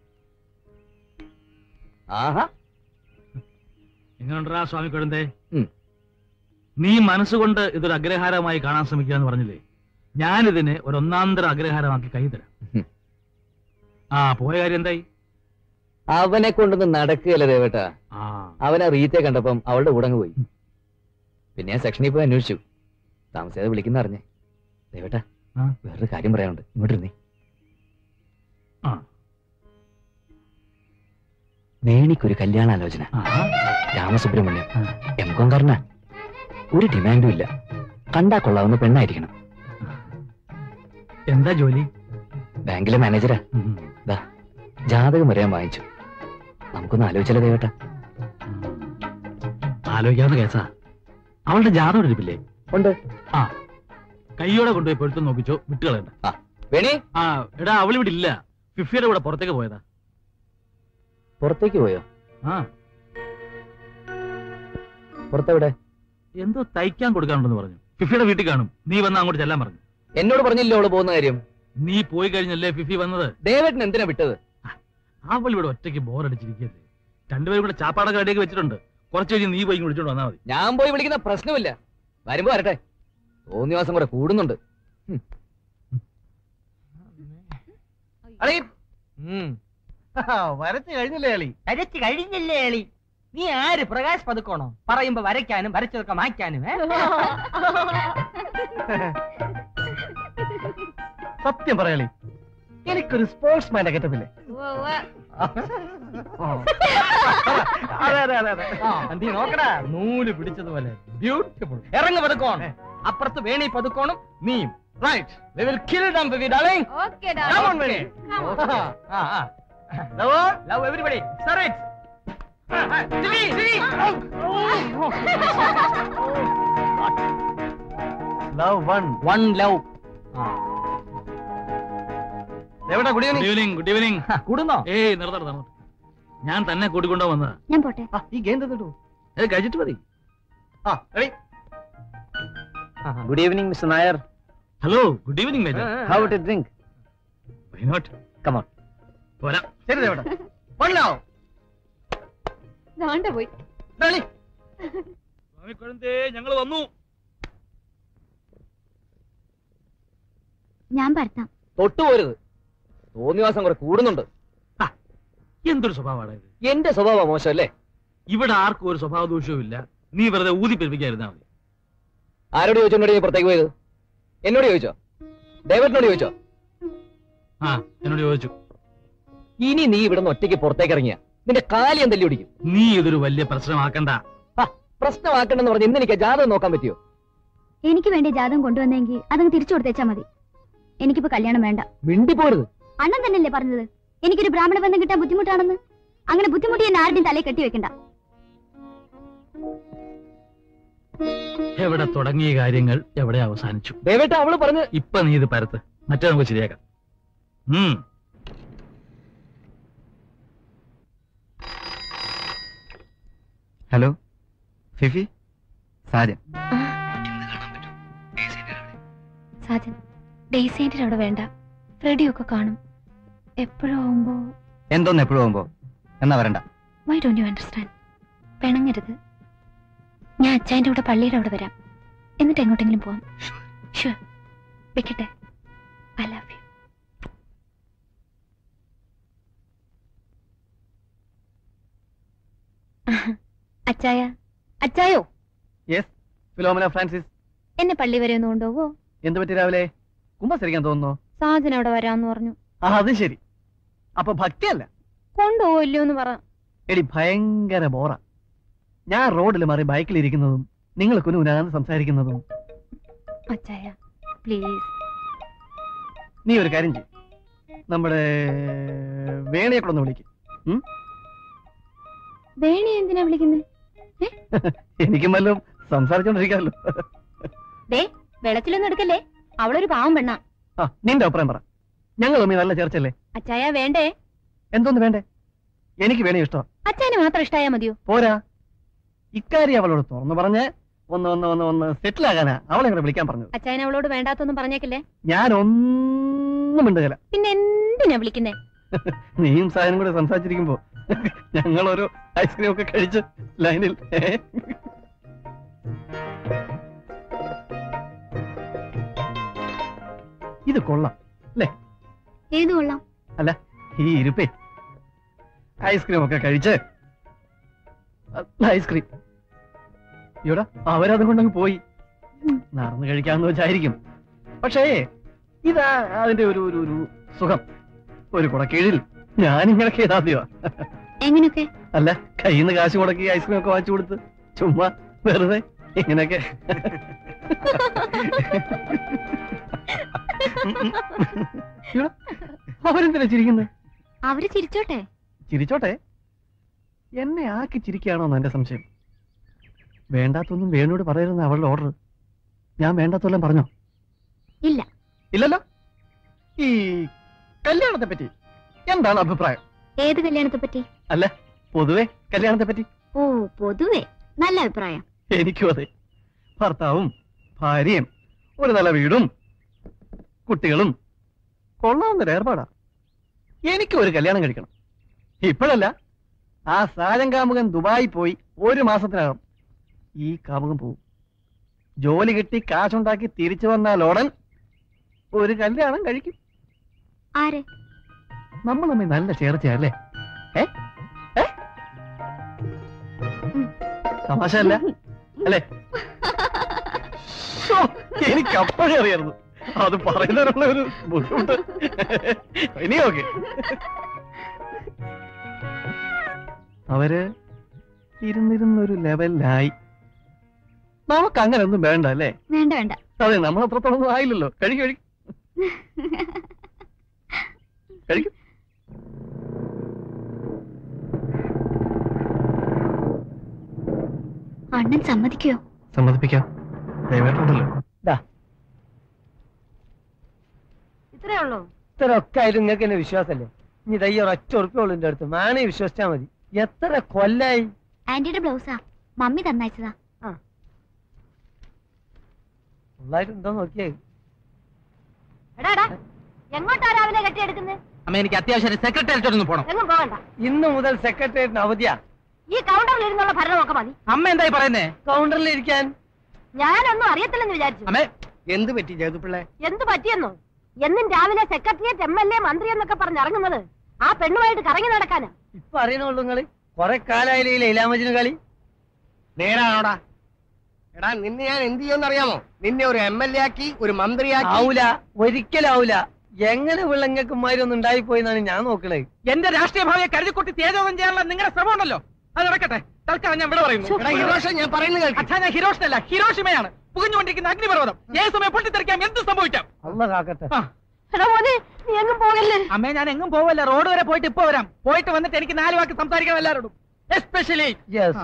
ആഹാ എങ്ങനെയുണ്ടാ സ്വാമി കുഴന്തേ ഉം. നീ മനസ്സുകൊണ്ട് ഇതൊരു അഗ്രഹാരമായി കാണാൻ ശ്രമിക്കുക എന്ന് പറഞ്ഞില്ലേ ഞാനിതിനെ ഒരു ഒന്നാന്തര അഗ്രഹാരമാക്കി കൈ തരാം ഉം. ആ പോയ കാര്യം എന്തായി അവനെ കൊണ്ടൊന്നും നടക്കുകയല്ല ദേവേട്ടാ ആ അവനെ റീത്തെ കണ്ടപ്പം അവളുടെ കൂടെ അങ്ങ് പോയി പിന്നെ ഞാൻ സെക്ഷനിൽ പോയി അന്വേഷിച്ചു താമസിയാതെ വിളിക്കുന്ന അറിഞ്ഞേ ദേവേട്ടാ ആ. വേറൊരു കാര്യം പറയാനുണ്ട് ഇങ്ങോട്ടിരുന്നേ ആ. വേണിക്കൊരു കല്യാണാലോചന ആഹാ. രാമസുബ്രഹ്മണ്യം എം കോങ്കാരനാ ഒരു ഡിമാൻഡും ഇല്ല കണ്ടാ കൊള്ളാവുന്ന പെണ്ണായിരിക്കണം എന്താ ജോലി ബാങ്കിലെ മാനേജരാ ഉം. ദാ ജാതകം വരെ ഞാൻ വാങ്ങിച്ചു നമുക്കൊന്ന് ആലോചിച്ചാലോ ദേവേട്ടാ ആലോചിക്കാവുന്ന കേസാ അവളുടെ ജാതകം എടുപ്പില്ലേ ഉണ്ട് ആ കൈയോടെ കൊണ്ടുപോയി പൊരുത്തം നോക്കിച്ചോ വിട്ടുകളയണ്ട ആ വേണി ആ എടാ അവളിവിടെ ഇല്ല ഫിഫിയുടെ കൂടെ പുറത്തേക്ക് പോയതാ പുറത്തേക്ക് പോയോ ആ പുറത്തെവിടെ എന്തോ തയ്ക്കാൻ കൊടുക്കാനുണ്ടെന്ന് പറഞ്ഞു ഫിഫിയുടെ വീട്ടിൽ കാണും നീ വന്ന് അങ്ങോട്ട് ചെല്ലാൻ പറഞ്ഞു എന്നോട് പറഞ്ഞില്ലോ അവള് പോകുന്ന കാര്യം നീ പോയി കഴിഞ്ഞല്ലേ ഫിഫി വന്നത് ഡേവിഡിന് എന്തിനാ വിട്ടത് അവൾ ഇവിടെ ഒറ്റയ്ക്ക് ബോറടിച്ചിരിക്കല്ലേ രണ്ടുപേരും കൂടെ ചാപ്പാടൊക്കെ റെഡിയാക്കി വെച്ചിട്ടുണ്ട് കുറച്ച് കഴിഞ്ഞ് നീ പോയി വിളിച്ചോണ്ട് വന്നാൽ മതി ഞാൻ പോയി വിളിക്കുന്ന പ്രശ്നമില്ല വരുമ്പോ വരട്ടെ തോന്നിവാസം കൂടെ കൂടുന്നുണ്ട് ഹും. അളി ഉം. വരച്ച് കഴിഞ്ഞില്ലേ അളി വരച്ച് കഴിഞ്ഞില്ലേ എളി നീ ആര് പ്രകാശ് പതുക്കോണോ പറയുമ്പോ വരയ്ക്കാനും വരച്ചതൊക്കെ മായ്ക്കാനും ഏ? സത്യം പറയാളി എനിക്കൊരു സ്പോർട്സ് മാൻ്റെ ഗെറ്റപ്പില്ലേ അതെ അതെ അതെ അതെ ആ, നീ നോക്കടാ നൂല് പിടിച്ചതുപോലെ ബ്യൂട്ടിഫുൾ ഇറങ്ങു പതുക്കോൺ അപ്പുറത്ത് വേണി പതുക്കോണും നീയും right we will kill them baby darling okay come on വേണി ആ ആ love love everybody sir it Jimmy, Jimmy. Love one One love. എവിടെ കുടിയോ ഗുഡ് ഈവനിങ് ഗുഡ് ഈവനിങ് കൂടുന്നോ ഏയ് നിർത്തണം നിർത്തണം ഞാൻ തന്നെ കൂട്ടിക്കൊണ്ടോ വന്നതാ ഞാൻ പോട്ടെ ഈ ഗെയിം തന്നിട്ടു അത് കഴിച്ചിട്ട് മതി ആ ready good evening mister Nair hello good evening major how to drink why not Come on. പോരാ ശരി ദേവടാ വൺ ലവ് ദാണ്ട പോയി ഡളി സ്വാമി കുഴന്തേ ഞങ്ങൾ വന്നു ഞാൻ പരത്താം തൊട്ടുപോരുത് തോന്നിവാസം കൂടെ കൂടുന്നുണ്ട് എന്തൊരു സ്വഭാവമാണ് ഇത് എന്റെ സ്വഭാവം മോശമല്ലേ ഇവിടെ ആർക്കും ഒരു സ്വഭാവ ദൂഷ്യവും ഇല്ല നീ വെറുതെ ഊതി പെരുപ്പിക്കാതിരുന്നാ മതി ആരോട് ചോദിച്ചോണ്ടോ നീ പുറത്തേക്ക് പോയത് എന്നോട് ചോദിച്ചോ ഡേവിഡിനോട് ചോദിച്ചോ ആ എന്നോട് ചോദിച്ചു ഇനി നീ ഇവിടെ നിന്ന് ഒറ്റയ്ക്ക് പുറത്തേക്ക് ഇറങ്ങിയ നിന്റെ കാലി ഞാൻ തല്ലി പിടിക്കും നീ ഇതൊരു വലിയ പ്രശ്നമാക്കണ്ട പ്രശ്നമാക്കണ്ടെന്ന് പറഞ്ഞ് ഇന്ന് എനിക്ക് ജാതകം നോക്കാൻ പറ്റിയോ എനിക്ക് വേണ്ടി ജാതകം കൊണ്ടുവന്നെങ്കിൽ അതങ്ങ് തിരിച്ചു കൊടുത്തേച്ചാ മതി എനിക്കിപ്പോ കല്യാണം വേണ്ട മിണ്ടി പോരുത് അണ്ണൻ തന്നെയല്ലേ പറഞ്ഞത് എനിക്കൊരു ബ്രാഹ്മണ ബന്ധം കിട്ടാൻ ബുദ്ധിമുട്ടാണെന്ന് അങ്ങനെ ബുദ്ധിമുട്ടി എന്നെ ആരുടെയും തലയിൽ കെട്ടി വെക്കണ്ട എവിടെ തുടങ്ങിയ കാര്യങ്ങൾ എവിടെ അവസാനിച്ചു ഡേവിഡ് അവള് പറഞ്ഞ് ഇപ്പൊ നീ ഇത് പരത്ത് മറ്റേ നമുക്ക് ശരിയാക്കാം ഉം ഹലോ ഫിഫി സാജൻ സാജൻ ഡെയ്സേന്റെ അവിടെ വേണ്ട ഫ്രെഡിയൊക്കെ കാണും എപ്പോഴും ആവുമ്പോ എന്തോന്ന് എപ്പോഴും പോകുമ്പോ എന്നാ വരണ്ട വൈ ഡോണ്ട് യു അണ്ടർസ്റ്റാൻഡ് പിണങ്ങരുത് ഞാൻ അച്ചായന്റെ കൂടെ പള്ളിയുടെ അവിടെ വരാം എന്നിട്ട് എങ്ങോട്ടെങ്കിലും പോവാം ഷുവർ വെക്കട്ടെ ഐ ലവ് യു അച്ചായ അച്ചായോ യെസ് ഫിലോമിന ഫ്രാൻസിസ് എന്നെ പള്ളി വരെ ഒന്ന് കൊണ്ടുപോവോ എന്ത് പറ്റി രാവിലെ കുമ്പസരിക്കാൻ തോന്നുന്നു സാജൻ അവിടെ വരാന്ന് പറഞ്ഞു ആ അത് ശരി അപ്പൊ ഭക്തിയല്ല കൊണ്ടുപോവോ ഇല്ലയോ എന്ന് പറ എടി ഭയങ്കര ബോറ ഞാൻ റോഡിൽ മാറി ബൈക്കിൽ ഇരിക്കുന്നതും നിങ്ങൾ കുനുകുനാന്ന് സംസാരിക്കുന്നതും അച്ചായ പ്ലീസ് നീ ഒരു കാര്യം ചെയ്യും നമ്മുടെ വേണയെ കൂടെ ഒന്ന് വിളിക്കും വേണി എന്തിനാ വിളിക്കുന്നത് എനിക്കും വല്ലതും സംസാരിച്ചോണ്ടിരിക്കാമല്ലോ ദേ വെള്ളത്തിലൊന്നും എടുക്കല്ലേ അവളൊരു പാവം പെണ്ണാ ആ നിന്റെ അഭിപ്രായം പറ ഞങ്ങൾ തമ്മിൽ നല്ല ചേർച്ചല്ലേ അച്ചായ വേണ്ടേ എന്തോന്ന് വേണ്ടേ എനിക്ക് വേണേ ഇഷ്ടം അച്ചായന് മാത്രം ഇഷ്ടായാ മതിയോ പോരാ ഇക്കാര്യം അവളോട് തുറന്നു പറഞ്ഞ് ഒന്ന് ഒന്ന് ഒന്ന് ഒന്ന് സെറ്റിൽ ആകാനാ അവളെ കൂടെ വിളിക്കാൻ പറഞ്ഞത് അച്ചായൻ അവളോട് വേണ്ടാത്തൊന്നും പറഞ്ഞേക്കില്ലേ ഞാൻ ഒന്നും മിണ്ടുകല പിന്നെ എന്തിനാ വിളിക്കുന്നേ നീയും സാധനം കൂടെ സംസാരിച്ചിരിക്കുമ്പോ ഞങ്ങൾ ഒരു ഐസ്ക്രീം ഒക്കെ കഴിച്ച് ലൈനിൽ ഏ? ഇത് കൊള്ളാം ഏത് കൊള്ളാം ഈ ഇരുപ്പേ ഐസ്ക്രീം ഒക്കെ കഴിച്ച് ഐസ്ക്രീം ഇവിടെ അവരതും കൊണ്ടങ്ങ് പോയി നടന്ന് കഴിക്കാന്ന് വെച്ചായിരിക്കും പക്ഷേ ഇതാ അതിന്റെ ഒരു ഒരു ഒരു സുഖം ഒരു കുടക്കീഴിൽ ഞാനിങ്ങനെ കേതാദ്യമാ എങ്ങനെയൊക്കെ അല്ല കയ്യിൽ നിന്ന് കാശ് മുടക്കി ഐസ്ക്രീം ഒക്കെ വാങ്ങിച്ചു കൊടുത്ത് ചുമ്മാ വെറുതെ ഇങ്ങനെയൊക്കെ ഇവിടെ അവരെന്തിനാ ചിരിക്കുന്നത് അവര് ചിരിച്ചോട്ടെ ചിരിച്ചോട്ടെ എന്നെ ആക്കി ചിരിക്കുകയാണോ എന്റെ സംശയം വേണ്ടാത്തൊന്നും വേണോട് പറയരുന്ന അവളുടെ ഓർഡർ ഞാൻ വേണ്ടാത്തെല്ലാം പറഞ്ഞോ ഇല്ല ഇല്ലല്ലോ ഈ കല്യാണത്തെ പറ്റി എന്താണ് അഭിപ്രായം ഏത് കല്യാണത്തെ പറ്റി അല്ല പൊതുവെ കല്യാണത്തെ പറ്റി ഓ പൊതുവെ നല്ല അഭിപ്രായം എനിക്കും അതെ ഭർത്താവും ഭാര്യയും ഒരു നല്ല വീടും കുട്ടികളും കൊള്ളാവുന്നൊരു ഏർപ്പാടാ എനിക്കും ഒരു കല്യാണം കഴിക്കണം ഇപ്പോഴല്ല ആ സാജൻ കാമുകൻ ദുബായി പോയി ഒരു മാസത്തിനകം ഈ കാമുകൻ പോവും ജോലി കിട്ടി കാശുണ്ടാക്കി തിരിച്ചു വന്നാൽ ഉടൻ ഒരു കല്യാണം കഴിക്കും ആര് നമ്മൾ തമ്മിൽ നല്ല ചേർച്ചയല്ലേ ഏ ഏ? തമാശ അല്ല അല്ലേ ഓ, എനിക്ക് അപ്പോഴേ അറിയായിരുന്നു അത് പറയുന്നതിനുള്ള ഒരു ബുദ്ധിമുട്ട് ഇനി ഓക്കെ അവര് ഇരുന്നിരുന്നൊരു ലെവലിലായി നമുക്ക് അങ്ങനെ ഒന്നും വേണ്ട അല്ലേ വേണ്ട വേണ്ട അതെ നമ്മൾ അത്രത്തോളം ഒന്നും ആയില്ലല്ലോ കഴിക്കും കഴിക്കും കഴിക്കും അണ്ണൻ സമ്മതിക്കോ സമ്മതിപ്പിക്കാം ദയവായിട്ടുണ്ടല്ലോ ഇത്രേ ഉള്ളൂ ഇത്രയൊക്കെ ആയാലും നിങ്ങൾക്ക് എന്നെ വിശ്വാസമല്ലേ ഇനി ദയ്യ ഒരൊറ്റ ഉറപ്പുള്ളൂ എന്റെ അടുത്ത് മാണി വിശ്വസിച്ചാ മതി എത്ര കൊല്ലായി ആന്റിയുടെ ബ്ലൗസാ മമ്മി തന്നയച്ചതാ ഉള്ളായിട്ടുണ്ടോ നോക്കിയേ എടാ എടാ എങ്ങോട്ടാ രാവിലെ കെട്ടിയെടുക്കുന്നത് അമ്മ എനിക്ക് അത്യാവശ്യം സെക്രട്ടേറിയറ്റ് ഒന്ന് പോണം എങ്ങും പോകണ്ട ഇന്ന് മുതൽ സെക്രട്ടേറിയറ്റിന് അവധിയാ ഈ കൗണ്ടറിൽ ഇരുന്നുള്ള ഭരണമൊക്കെ മതി അമ്മ എന്തായി പറയുന്നേ കൗണ്ടറിൽ ഇരിക്കാൻ ഞാനൊന്നും അറിയത്തില്ലെന്ന് വിചാരിച്ചു അമ്മേ എന്ത് പറ്റി ജേതുപിള്ളേ എന്ത് പറ്റിയെന്നോ എന്നും രാവിലെ സെക്രട്ടറിയേറ്റ് എം എൽ എ മന്ത്രി എന്നൊക്കെ പറഞ്ഞ് ഇറങ്ങുന്നത് ആ പെണ്ണുമായിട്ട് കറങ്ങി നടക്കാനാ ഇപ്പൊ അറിയണുള്ളൂ നിങ്ങള് കൊറേ കാലായാലും ഈ ലൈലാമജിന് കളി നേരാണോടാ എടാ നിന്നെ ഞാൻ എന്ത് ചെയ്യുമെന്ന് അറിയാമോ നിന്നെ ഒരു എം എൽ എ ആക്കി ഒരു മന്ത്രിയാക്കി ആവൂല ഒരിക്കലും ആവൂല എങ്ങനെ വിള്ളങ്ങക്കുമാരി ഒന്നും ഉണ്ടായിപ്പോയി എന്നാണ് ഞാൻ നോക്കണേ എന്റെ രാഷ്ട്രീയ ഭാവിയെ കരുതിക്കുട്ടി തേജോധം ചെയ്യാനുള്ള നിങ്ങളുടെ ശ്രമം ഉണ്ടല്ലോ അത് നടക്കട്ടെ തൽക്കാലം ഞാൻ ഇവിടെ പറയുന്നു എടാ ഹിരോഷ ഞാൻ പറയുന്നത് കേൾക്ക് അച്ഛാ ഞാൻ ഹിരോഷിനല്ല ഹിരോഷിമയാണ് പുകഞ്ഞുകൊണ്ടിരിക്കുന്ന അഗ്നിപർവ്വതം ഏത് സമയം പൊട്ടിത്തെറിക്കാം എന്ത് സംഭവിക്കാം അല്ല കാക്കട്ടെ ആ. എടാ മോനെ നീ എങ്ങും പോകല്ലേ അമ്മേ ഞാൻ എങ്ങും പോവല്ല റോഡ് വരെ പോയിട്ട് ഇപ്പൊ വരാം പോയിട്ട് വന്നിട്ട് എനിക്ക് നാല് വാക്ക് സംസാരിക്കണം എല്ലാവരോടും എസ്പെഷ്യലി യെസ്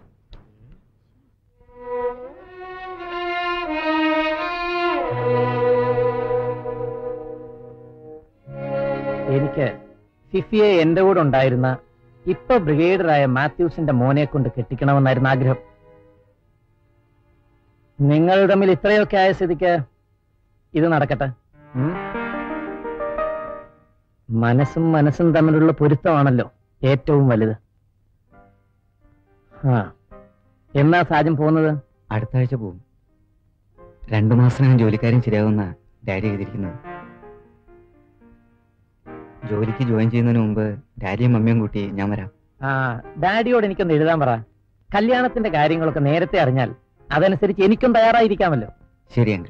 എനിക്ക് ഫിഫിയെ എന്റെ കൂടെ ഉണ്ടായിരുന്ന ഇപ്പൊ ബ്രിഗേഡറായ മാത്യൂസിന്റെ മോനെ കൊണ്ട് കെട്ടിക്കണമെന്നായിരുന്നു ആഗ്രഹം നിങ്ങൾ തമ്മിൽ ഇത്രയൊക്കെ ആയ സ്ഥിതിക്ക് ഇത് നടക്കട്ടെ ഉം? മനസ്സും മനസ്സും തമ്മിലുള്ള പൊരുത്തമാണല്ലോ ഏറ്റവും വലുത് ആ എന്നാ സാജൻ പോകുന്നത് അടുത്ത ആഴ്ച പോകും രണ്ടു മാസത്തിനകം ജോലിക്കാരും ശരിയാവുന്ന ഡാഡി എഴുതിയിരിക്കുന്നത് ജോലിക്ക് ജോയിൻ ചെയ്യുന്നതിന് മുമ്പ് ഡാഡിയും മമ്മിയും കൂട്ടി ഞാൻ വരാം ആ ഡാഡിയോട് എനിക്കൊന്ന് എഴുതാൻ പറ കല്യാണത്തിന്റെ കാര്യങ്ങളൊക്കെ നേരത്തെ അറിഞ്ഞാൽ അതനുസരിച്ച് എനിക്കും തയ്യാറായിരിക്കാമല്ലോ ശരി അങ്കിൾ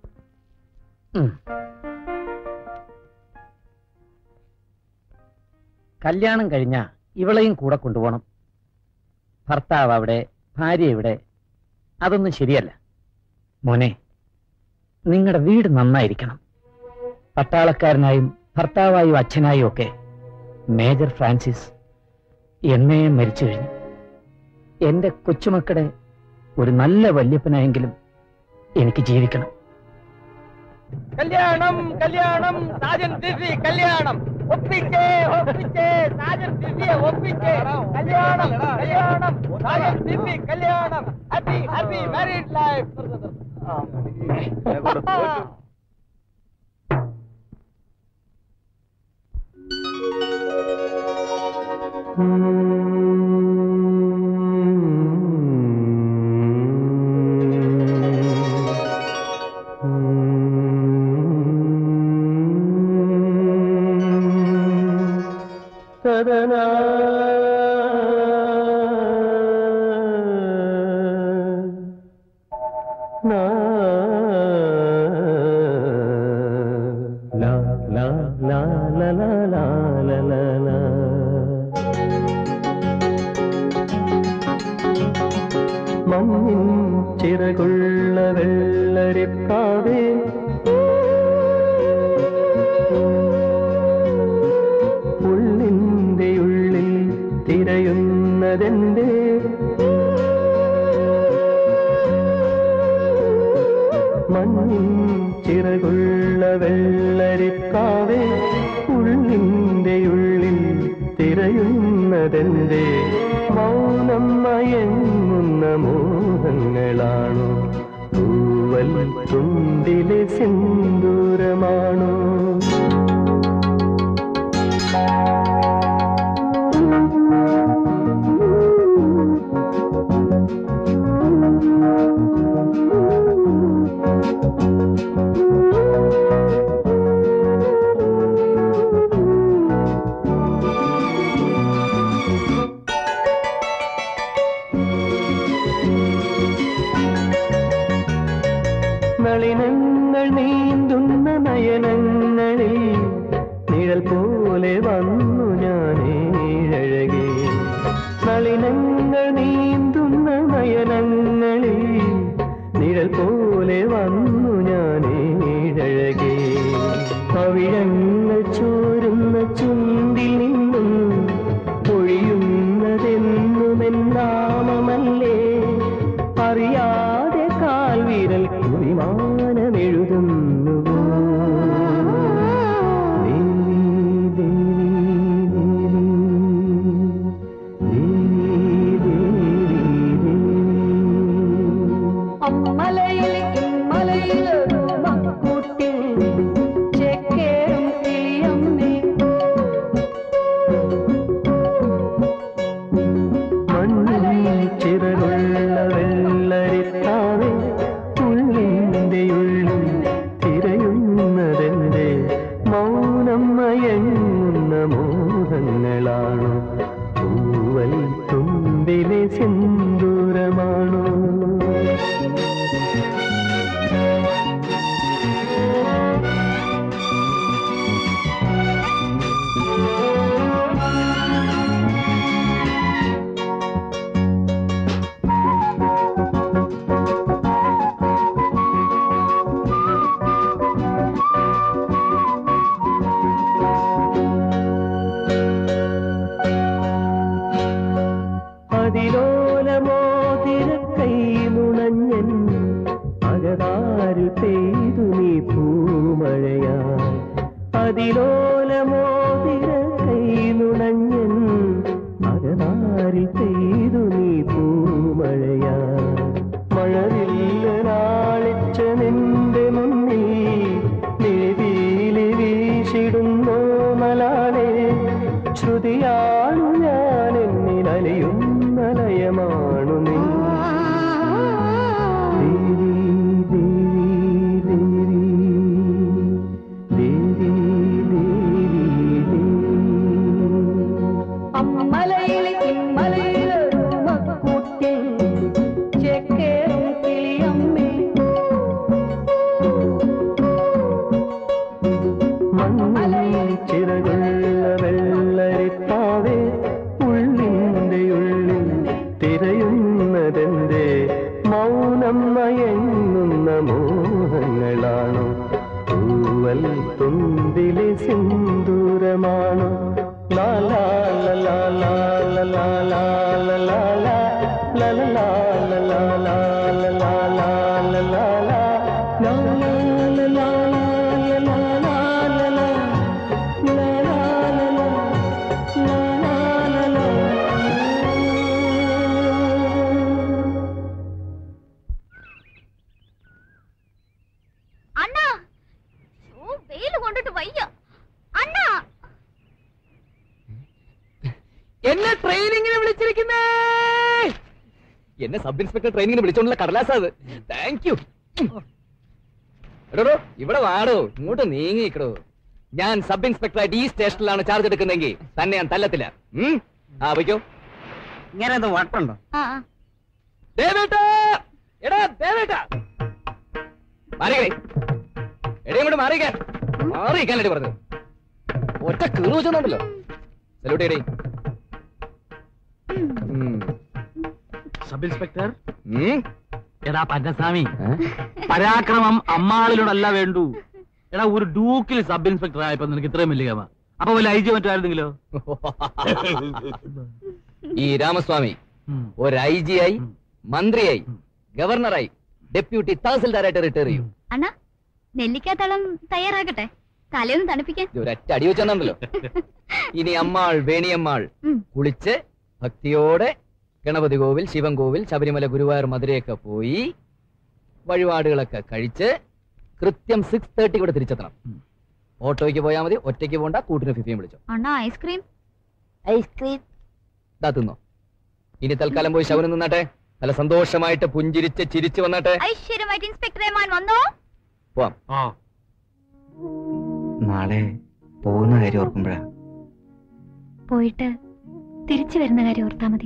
കല്യാണം കഴിഞ്ഞ ഇവളെയും കൂടെ കൊണ്ടുപോകണം ഭർത്താവ് അവിടെ ഭാര്യ ഇവിടെ അതൊന്നും ശരിയല്ല മോനെ നിങ്ങളുടെ വീട് നന്നായിരിക്കണം പട്ടാളക്കാരനായും ഭർത്താവായും അച്ഛനായും ഒക്കെ മേജർ ഫ്രാൻസിസ് എന്നേ മരിച്ചു കഴിഞ്ഞു എന്റെ കൊച്ചുമക്കളുടെ ഒരു നല്ല വല്യപ്പനായെങ്കിലും എനിക്ക് ജീവിക്കണം കല്യാണം കല്യാണം സാജൻ ദിവ്യ കല്യാണം ഒപ്പിച്ചേ ഒപ്പിച്ചേ സാജൻ ദിവ്യ ഒപ്പിച്ചേ കല്യാണം കല്യാണം സാജൻ ദിവ്യ കല്യാണം ഹാപ്പി ഹാപ്പി മാരീഡ് ലൈഫ് മഞ്ഞിൻ ചിറകുള്ള വെള്ളരിപ്പാവേ ഉള്ളിന്റെ ഉള്ളിൽ തിരയുന്നതെന്തേ മഞ്ഞിൻ ചിറകുള്ള വെള്ള വെള്ളരിക്കാവേ ഉള്ളിൻ്റെ ഉള്ളിൽ തിരയുന്നതെന്തേ മൗനം മയങ്ങുന്ന മോഹങ്ങളാണോ തൂവൽ തുണ്ടിലെ സിന്ദൂരമാണോ നളിനങ്ങൾ നീന്തുന്ന നയനങ്ങളിൽ നിഴൽ പോലെ വന്നു ഞാനേഴകെ നളിനങ്ങൾ നീന്തുന്ന നയനങ്ങളിൽ നിഴൽ പോലെ വന്നു ഞാനേഴകെ പവിഴങ്ങൾ ചോരുന്ന ചുണ്ടിൽ നിന്നും പൊഴിയുന്നതെന്നുമെന്നാമമല്ലേ അറിയാതെ കാൽവിരൽ കുവിമാനമെഴുതുന്നുവോ ദേവി, ദേവി, ദേവി, ദേവി, ദേവി. അമ്മലയിൽ ഇമ്മലയിലൊരു മക്കൂട്ടി ചെക്കേറും കിളിയമ്മേ മണ്ണിൽ ചിറകുള്ള വെള്ളരിത്താവേ ഉള്ളിൻ്റെ ഉള്ളിൽ തിരയുന്നതെന്റെ മൗനം മയങ്ങുന്ന മോഹങ്ങളാണോ പൂവൽ തുമ്പിലെ സിന്ദൂരമാണോ അതിലോലമോതിരക്കൈ നുണഞ്ഞൻ അകതാരിൽ പെയ്തു നീ പൂമഴയായി അതിലോലമോതിരക്കൈ നുണഞ്ഞൻ അകതാരിൽ പെയ്തു നീ പൂമഴയായി മഴവില്ലനാളിച്ച നിന്റെ മുന്നിൽ നിഴീലി വീശിടുന്നോ മലാളെ ശ്രുതിയാണു ഞാൻ എന്നിൽ അലിയുന്ന ലയമാണു നീ ദേവി, ദേവി, ദേവി, ദേവി, ദേവി, അമ്മലയിൽ ഇമ്മലയിലൊരു മക്കൂട്ടി ചെക്കേറും കിളിയമ്മേ മണ്ണിൽ ചിറകുള്ള വെള്ളരിത്താവേ ഉള്ളിൻ്റെ ഉള്ളിൽ തിരയുന്നതെന്റെ മൗനം മയങ്ങുന്ന മോഹങ്ങളാണോ തൂവൽ തുമ്പിലെ സിന്ദൂരമാണോ ലാലാ ലലാ ലാലാ ലാലാ ലാലാ ലാലാ ലാലാ ലാലാ ലാലാ ലാലാ ലാലാ അണ്ണാ ഓ വെയിൽ കൊണ്ടിട്ട് വയ്യ അണ്ണാ എന്നെ ട്രെയിനിങ്ങിന് വിളിച്ചിരിക്കുന്നേ എന്നെ സബ് ഇൻസ്പെക്ടർ ട്രെയിനിങ്ങിന് വിളിച്ചോണ്ടുള്ള കടലാസാ അത് താങ്ക് യു എടോ ഇവിടെ വാടോ ഇങ്ങോട്ട് നീങ്ങിക്കടോ ഞാൻ സബ് ഇൻസ്പെക്ടറായിട്ട് ഈ സ്റ്റേഷനിലാണ് ചാർജ് എടുക്കുന്നെങ്കിൽ തന്നെ ഞാൻ തല്ലത്തില്ല ഉം? ആ വയ്ക്കോ ഇങ്ങനെ എന്താ വട്ടുണ്ടോ ആ ആ. ദേവേട്ടാ എടാ ദേവേട്ടാ മാറിക്കേ എടേ ഇങ്ങോട്ട് മാറിക്കേ മാറിക്കാനടി പറഞ്ഞത് ഒറ്റ കീറു വെച്ചോണ്ടല്ലോ സല്യൂട്ട് ചെയ്യടേ സബ് ഇൻസ്പെക്ടർ ഉം എടാ പന്നസ്വാമി പരാക്രമം അമ്മാളിനോടല്ല വേണ്ടു എടാ ഒരു ഡൂക്കിൽ സബ് ഇൻസ്പെക്ടർ ആയപ്പോ നിനക്ക് ഇത്രയും വലിയ ഗമ അപ്പൊ വല്ല ഐ ജി മറ്റായിരുന്നെങ്കിലോ ഈ രാമസ്വാമി ഒരു ഐ ജി ആയി മന്ത്രിയായി ഗവർണറായി ഡെപ്യൂട്ടി തഹസിൽദാരായിട്ട് റിട്ടയർ ചെയ്യും അണ്ണാ നെല്ലിക്കാത്തളം തയ്യാറാകട്ടെ തലയൊന്ന് തണുപ്പിക്കാൻ ഇത് ഒരൊറ്റ അടി വെച്ചെന്നുണ്ടല്ലോ ഇനി അമ്മാൾ വേണിയമ്മാൾ ഉം. കുളിച്ച് ഭക്തിയോടെ ഗണപതി കോവിൽ ശിവൻ കോവിൽ ശബരിമല ഗുരുവായൂർ മധുരയൊക്കെ പോയി വഴിപാടുകളൊക്കെ കഴിച്ച് കൃത്യം സിക്സ് തേർട്ടി ഇവിടെ തിരിച്ചെത്തണം ഓട്ടോയ്ക്ക് പോയാൽ മതി ഒറ്റയ്ക്ക് പോണ്ട കൂട്ടിന് ഫിഫിയും വിളിച്ചോ അണ്ണാ ഐസ്ക്രീം ഐസ്ക്രീം ഇതാ തിന്നോ ഇനി തൽക്കാലം പോയി ശവനം നിന്നാട്ടെ നല്ല സന്തോഷമായിട്ട് പുഞ്ചിരിച്ച് ചിരിച്ചു വന്നാട്ടെ ഐശ്വര്യമായിട്ട് ഇൻസ്പെക്ടർ റഹ്മാൻ വന്നോ പോവാം നാളെ പോകുന്ന കാര്യം ഓർക്കുമ്പോഴാ പോയിട്ട് തിരിച്ചു വരുന്ന കാര്യം ഓർത്താ മതി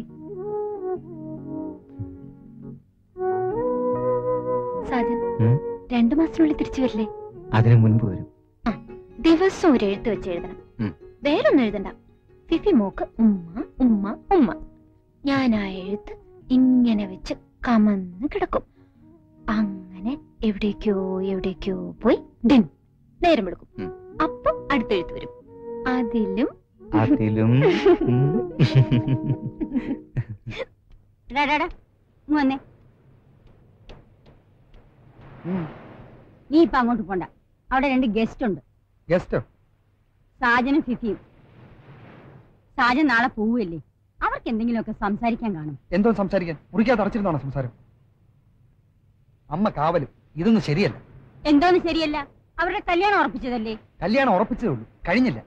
സാജൻ ഉം? രണ്ടു മാസത്തിനുള്ളിൽ തിരിച്ചു വരില്ലേ അതിനു മുൻപ് വരും ദിവസം ഒരു എഴുത്ത് വെച്ച് എഴുതണം ഉം. വേറൊന്നും എഴുതണ്ട ഫിഫി മോക്ക് ഉമ്മ ഉമ്മ ഉമ്മ ഞാൻ ആ എഴുത്ത് ഇങ്ങനെ വെച്ച് കമന്ന് കിടക്കും അങ്ങനെ എവിടേക്കോ എവിടേക്കോ പോയി ഡിൻ നേരം എടുക്കും ഉം. അപ്പം അടുത്ത എഴുത്ത് വരും അതിലും അതിലും ഉം. എടാ, എടാ, എടാ, ഇങ്ങ് വന്നേ നീ ഇപ്പൊ അങ്ങോട്ട് പോണ്ട അവിടെ രണ്ട് ഗസ്റ്റ് ഉണ്ട് ഗസ്റ്റോ സാജനും ഫിഫിയും സാജൻ നാളെ പോവുകയല്ലേ അവർക്ക് എന്തെങ്കിലുമൊക്കെ സംസാരിക്കാൻ കാണും എന്തോ സംസാരിക്കാൻ മുറിക്കാതെ അടച്ചിരുന്നാണോ സംസാരം അമ്മ കാവലും ഇതൊന്നും ശരിയല്ല എന്തോന്ന് ശരിയല്ല അവരുടെ കല്യാണം ഉറപ്പിച്ചതല്ലേ കല്യാണം ഉറപ്പിച്ചതേ ഉള്ളൂ കഴിഞ്ഞില്ല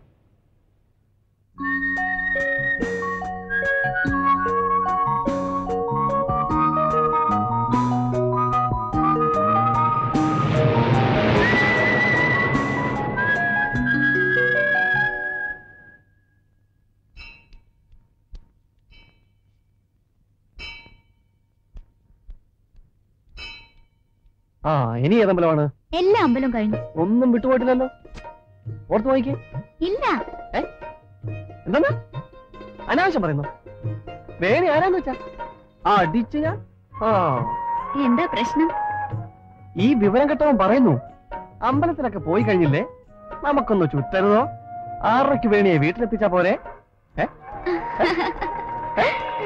ആ ഇനി ഏതമ്പലമാണ് എല്ലാ അമ്പലവും കഴിഞ്ഞു ഒന്നും വിട്ടുപോയിട്ടില്ലല്ലോ ഓർത്ത് നോക്കിക്കേ ഇല്ല എന്താ അനാവശ്യം പറയുന്നു വേണി ആരാന്ന് വെച്ചാ ആ അടിച്ചു ഞാൻ ആ എന്താ പ്രശ്നം ഈ വിവരം കെട്ടവൻ പറയുന്നു അമ്പലത്തിലൊക്കെ പോയി കഴിഞ്ഞില്ലേ നമുക്കൊന്ന് ചുറ്റരുതോ ആറരയ്ക്ക് വേണിയെ വീട്ടിലെത്തിച്ചാ പോരെ ഏ? ഏ?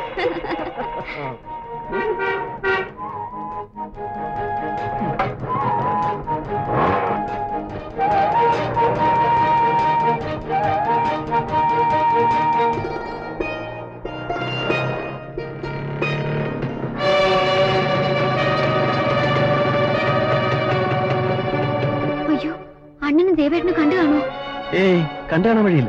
അയ്യോ അണ്ണനും ദേവേട്ടനെ കണ്ടു കാണോ ഏയ് കണ്ടു കാണാൻ വഴിയില്ല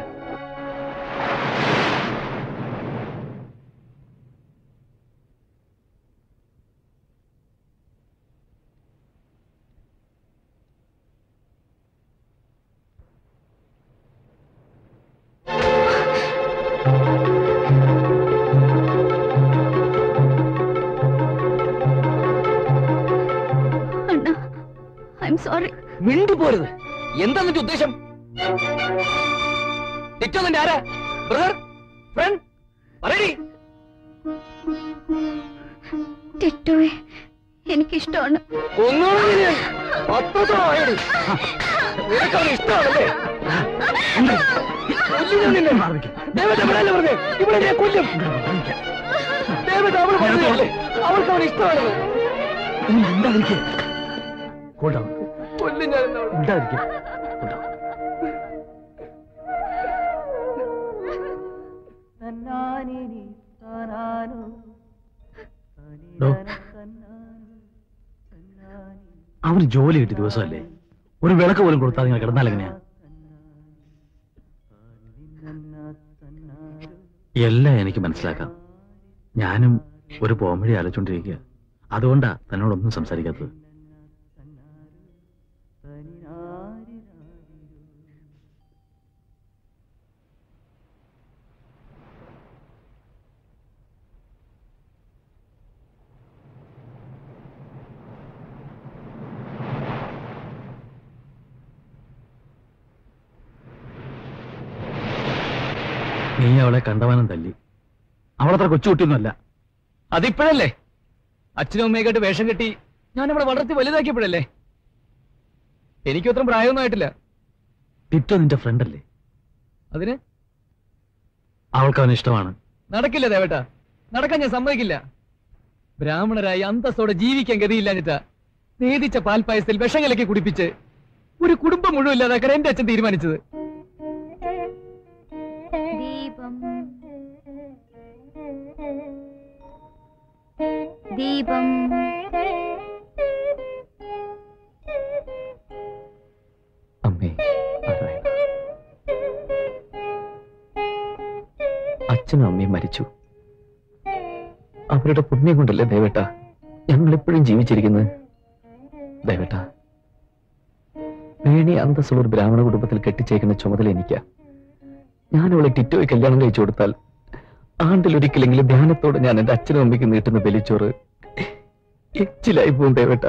അണ്ണ ഐ എം സോറി മിണ്ടി പോരുത് എന്താ നിന്റെ ഉദ്ദേശം ടിറ്റോ നിന്റെ ആരാ ബ്രദർ ഫ്രണ്ട് പറയടി ടിറ്റോയെ എനിക്കിഷ്ടമാണ് ഒന്നുകൂടെ നിന്നെ പത്തോളമായടി നിനക്കവനെ ഇഷ്ടമാണല്ലേ കൊല്ലും ഞാൻ നിന്നെ. ദേവൻ എവിടെയല്ലേ പറഞ്ഞേ? ഇവിടെ ഞാൻ കൊല്ലും ദേവൻ അവൾ പറഞ്ഞതല്ലേ അവൾക്ക് അവനെ ഇഷ്ടമാണെന്ന് മിണ്ടാതിരിക്കേ കൊണ്ടാവും കൊല്ലും ഞാൻ ഇന്ന് അവളെ. മിണ്ടാതിരിക്കേ ഡോ. അവന് ജോലി കിട്ടിയ ദിവസമല്ലേ ഒരു വിളക്ക് പോലും കൊടുത്താൽ നിങ്ങൾ കിടന്നാൽ എങ്ങനെയാ എല്ലാം എനിക്ക് മനസ്സിലാക്കാം ഞാനും ഒരു പോംവഴി ആലോചിച്ചോണ്ടിരിക്കുക അതുകൊണ്ടാ തന്നോടൊന്നും സംസാരിക്കാത്തത് നീ അവളെ കണ്ടവാനം തല്ലി അവളത്ര കൊച്ചുകുട്ടിയൊന്നുമല്ല അതിപ്പോഴല്ലേ അച്ഛനും അമ്മയൊക്കെ വേഷം കെട്ടി ഞാൻ അവളെ വളർത്തി വലുതാക്കിയപ്പോഴല്ലേ എനിക്കും അത്ര പ്രായമൊന്നും ആയിട്ടില്ല ടിറ്റോ നിന്റെ ഫ്രണ്ടല്ലേ അതിന് അവൾക്ക് അവന് ഇഷ്ടമാണ് നടക്കില്ല ദേവേട്ട നടക്കാൻ ഞാൻ സമ്മതിക്കില്ല ബ്രാഹ്മണരായി അന്തസ്സോടെ ജീവിക്കാൻ ഗതിയില്ലാഞ്ഞിട്ടാ നീതിച്ച പാൽപ്പായസത്തിൽ വിഷം കലക്കി കുടിപ്പിച്ച് ഒരു കുടുംബം മുഴുവൻ ഇല്ലാതാക്കാൻ എന്റെ അച്ഛൻ തീരുമാനിച്ചത് ദീപം ദീപം അമ്മേ നാരായണ. അച്ഛനും അമ്മയും മരിച്ചു അവരുടെ പുണ്യം കൊണ്ടല്ലേ ദേവേട്ട ഞങ്ങൾ എപ്പോഴും ജീവിച്ചിരിക്കുന്നത് ദേവേട്ട വേണി അന്തസ്സുള്ള ഒരു ബ്രാഹ്മണ കുടുംബത്തിൽ കെട്ടിച്ചേക്കുന്ന ചുമതല എനിക്കാ ഞാൻ അവളെ ടിറ്റോയെ കല്യാണം കഴിച്ചു കൊടുത്താൽ ആണ്ടിലൊരിക്കലെങ്കിലും ധ്യാനത്തോടെ ഞാൻ എന്റെ അച്ഛനും അമ്മയ്ക്ക് നീട്ടുന്ന ബലിച്ചോറ് എച്ചിലായി പോകും ദേവേട്ട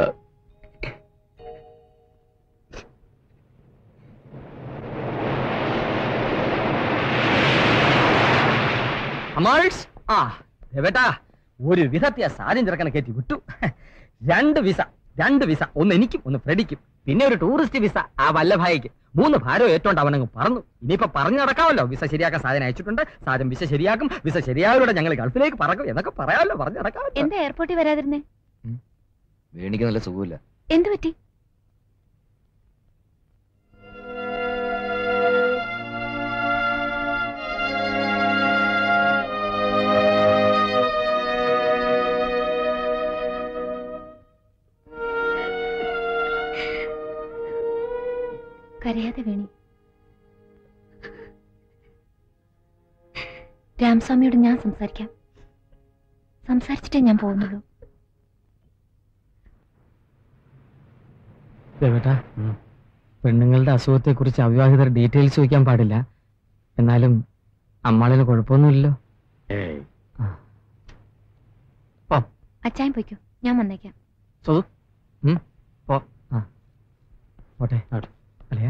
അമാൾസ് ആ ദേവേട്ടാ ഒരു വിധത്തെ സാധ്യം ചെറുക്കനെ കയറ്റി വിട്ടു രണ്ട് വിസ രണ്ട് വിസ ഒന്ന് എനിക്കും ഒന്ന് ഫ്രെഡിക്കും പിന്നെ ഒരു ടൂറിസ്റ്റ് വിസ ആ വല്ലഭായിക്ക് മൂന്ന് ഭാരം ഏറ്റോണ്ട് അവനങ്ങ് പറന്നു ഇനിയിപ്പോ പറഞ്ഞു നടക്കാമല്ലോ വിസ ശരിയാക്കാൻ സാധനം അയച്ചിട്ടുണ്ട് സാധനം വിസ ശരിയാക്കും വിസ ശരിയായവരുടെ ഞങ്ങൾ ഗൾഫിലേക്ക് പറക്കും എന്നൊക്കെ പറയാമല്ലോ പറഞ്ഞു നടക്കാമല്ലോ എന്താ എയർപോർട്ടിൽ വരാതിരുന്നേ വേണിക്ക് നല്ല സുഖമില്ല എന്തു പറ്റി കരയാതെ വേണി രാമസ്വാമിയോട് ഞാൻ സംസാരിക്കാം സംസാരിച്ചിട്ടേ ഞാൻ പോകുന്നുള്ളൂ ദേവേട്ടാ പെണ്ണുങ്ങളുടെ അസുഖത്തെ കുറിച്ച് അവിവാഹിതർ ഡീറ്റെയിൽസ് ചോദിക്കാൻ പാടില്ല എന്നാലും അമ്മാളിന് കുഴപ്പമൊന്നുമില്ലല്ലോ അച്ചായം പോയിക്കോ ഞാൻ വന്നേക്കാം സ്വതു പോ ആ പോട്ടെ അല്ലയാ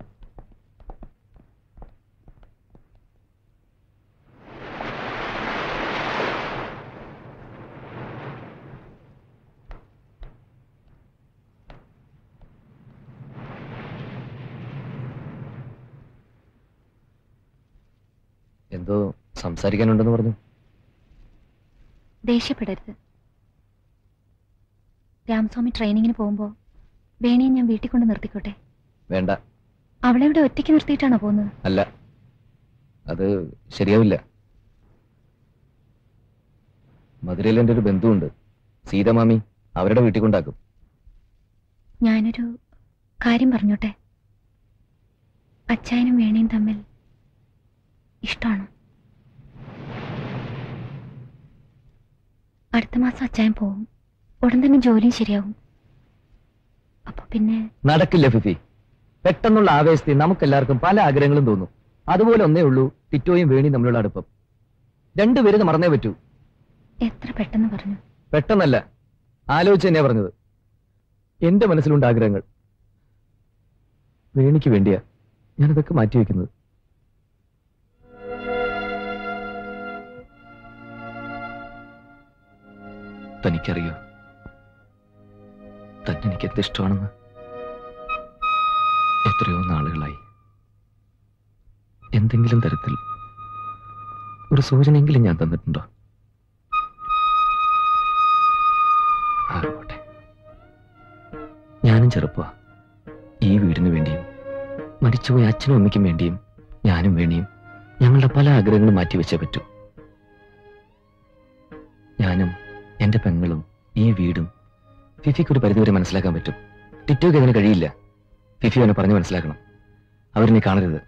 എന്തോ സംസാരിക്കാനുണ്ടെന്ന് പറഞ്ഞു ദേഷ്യപ്പെടരുത് രാമസ്വാമി ട്രെയിനിങ്ങിന് പോകുമ്പോ വേണിയെ ഞാൻ വീട്ടിൽ കൊണ്ട് നിർത്തിക്കോട്ടെ വേണ്ട അവളെ ഇവിടെ ഒറ്റയ്ക്ക് നിർത്തിയിട്ടാണോ പോകുന്നത് അല്ല അത് ശരിയാവില്ല മധുരയിൽ എൻ്റെ ഒരു ബന്ധുവുണ്ട് സീതമാമി അവരുടെ വീട്ടിൽ കൊണ്ടാക്കും ഞാനൊരു കാര്യം പറഞ്ഞോട്ടെ അച്ചായനും വേണിയും തമ്മിൽ ഇഷ്ടമാണോ അടുത്ത മാസം അച്ചായൻ പോവും ഉടൻ തന്നെ ജോലിയും ശരിയാവും അപ്പൊ പിന്നെ നടക്കില്ല ഫിഫി പെട്ടെന്നുള്ള ആവേശത്തിൽ നമുക്കെല്ലാവർക്കും പല ആഗ്രഹങ്ങളും തോന്നും അതുപോലെ ഒന്നേ ഉള്ളൂ ടിറ്റോയും വേണിയും തമ്മിലുള്ള അടുപ്പം രണ്ടുപേരും ഇത് മറന്നേ പറ്റൂ എത്ര പെട്ടെന്ന് പറഞ്ഞു പെട്ടെന്നല്ല ആലോചിച്ച് തന്നെയാ പറഞ്ഞത് എന്റെ മനസ്സിലുണ്ട് ആഗ്രഹങ്ങൾ വേണിക്ക് വേണ്ടിയാ ഞാനിതൊക്കെ മാറ്റിവെക്കുന്നത് തനിക്കറിയോ തന്നെ എനിക്ക് എന്ത് ഇഷ്ടമാണെന്ന് എത്രയോ നാളുകളായി എന്തെങ്കിലും തരത്തിൽ ഒരു സൂചനയെങ്കിലും ഞാൻ തന്നിട്ടുണ്ടോ ആകട്ടെ ഞാനും ചെറുപ്പ ഈ വീടിനു വേണ്ടിയും മരിച്ചുപോയ അച്ഛനും അമ്മയ്ക്കും വേണ്ടിയും ഞാനും വേണിയും ഞങ്ങളുടെ പല ആഗ്രഹങ്ങളും മാറ്റിവെച്ചേ പറ്റൂ ഞാനും എന്റെ പെങ്ങളും ഈ വീടും ഫിഫിക്ക് ഒരു പരിധിവരെ മനസ്സിലാക്കാൻ പറ്റും ടിറ്റോക്ക് അതിന് കഴിയില്ല ഫിഫി അവനെ പറഞ്ഞു മനസ്സിലാക്കണം അവരെന്നെ കാണരുത്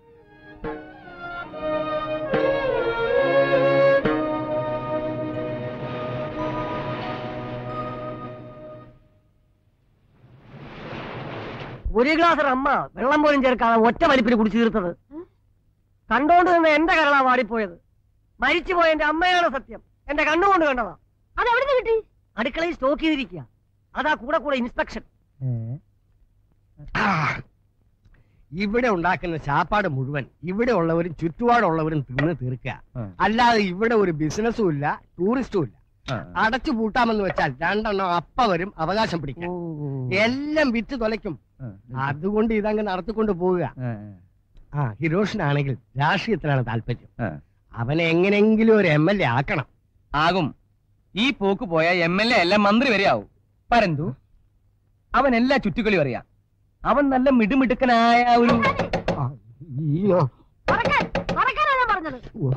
ഒരു ഗ്ലാസ് അമ്മ വെള്ളം പോലും ചേർക്കാതെ ഒറ്റ വലിപ്പിൽ കുടിച്ചു തീർത്തത് കണ്ടോണ്ട് നിന്ന് എന്റെ കരളാ വാടിപ്പോയത് മരിച്ചുപോയ എന്റെ അമ്മയാണ് സത്യം എന്റെ കണ്ണുകൊണ്ട് കണ്ടതാ അത് എവിടെ കിട്ടി അടുക്കളയിൽ സ്റ്റോക്ക് ചെയ്തിരിക്കുക അതാ കൂടെ കൂടെ ഇൻസ്പെക്ഷൻ ഇവിടെ ഉണ്ടാക്കുന്ന ചാപ്പാട് മുഴുവൻ ഇവിടെ ഉള്ളവരും ചുറ്റുപാടുള്ളവരും തിന്ന് തീർക്കുക അല്ലാതെ ഇവിടെ ഒരു ബിസിനസ്സും ഇല്ല ടൂറിസ്റ്റും ഇല്ല അടച്ചു പൂട്ടാമെന്ന് വെച്ചാൽ രണ്ടെണ്ണം അപ്പ വരും അവകാശം പിടിക്കും എല്ലാം വിറ്റ് തൊലയ്ക്കും അതുകൊണ്ട് ഇതങ്ങ് നടത്തിക്കൊണ്ട് പോവുക ആ ഹിരോഷിനാണെങ്കിൽ രാഷ്ട്രീയത്തിലാണ് താല്പര്യം അവനെ എങ്ങനെങ്കിലും ഒരു എം എൽ എ ആക്കണം ആകും ഈ പോക്ക് പോയ എം എൽ എ അല്ല മന്ത്രി വരെ ആവും പരന്തു അവൻ എല്ലാ ചുറ്റുകളിയും അറിയാം അവൻ നല്ല മിടുമിടുക്കനായ ഒരു അയ്യോ തുറക്കാൻ തുറക്കാനാ ഞാൻ പറഞ്ഞത്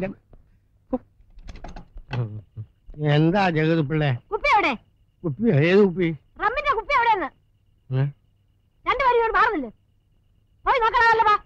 എന്താ ജഗത് പിള്ളേ കുപ്പി എവിടെ കുപ്പി ഏത് കുപ്പി റമ്മിന്റെ കുപ്പി എവിടെയെന്ന് ഏ? രണ്ടുപേരും ഇവിടെ മാറുന്നില്ലേ പോയി നോക്കണമല്ലോ വാ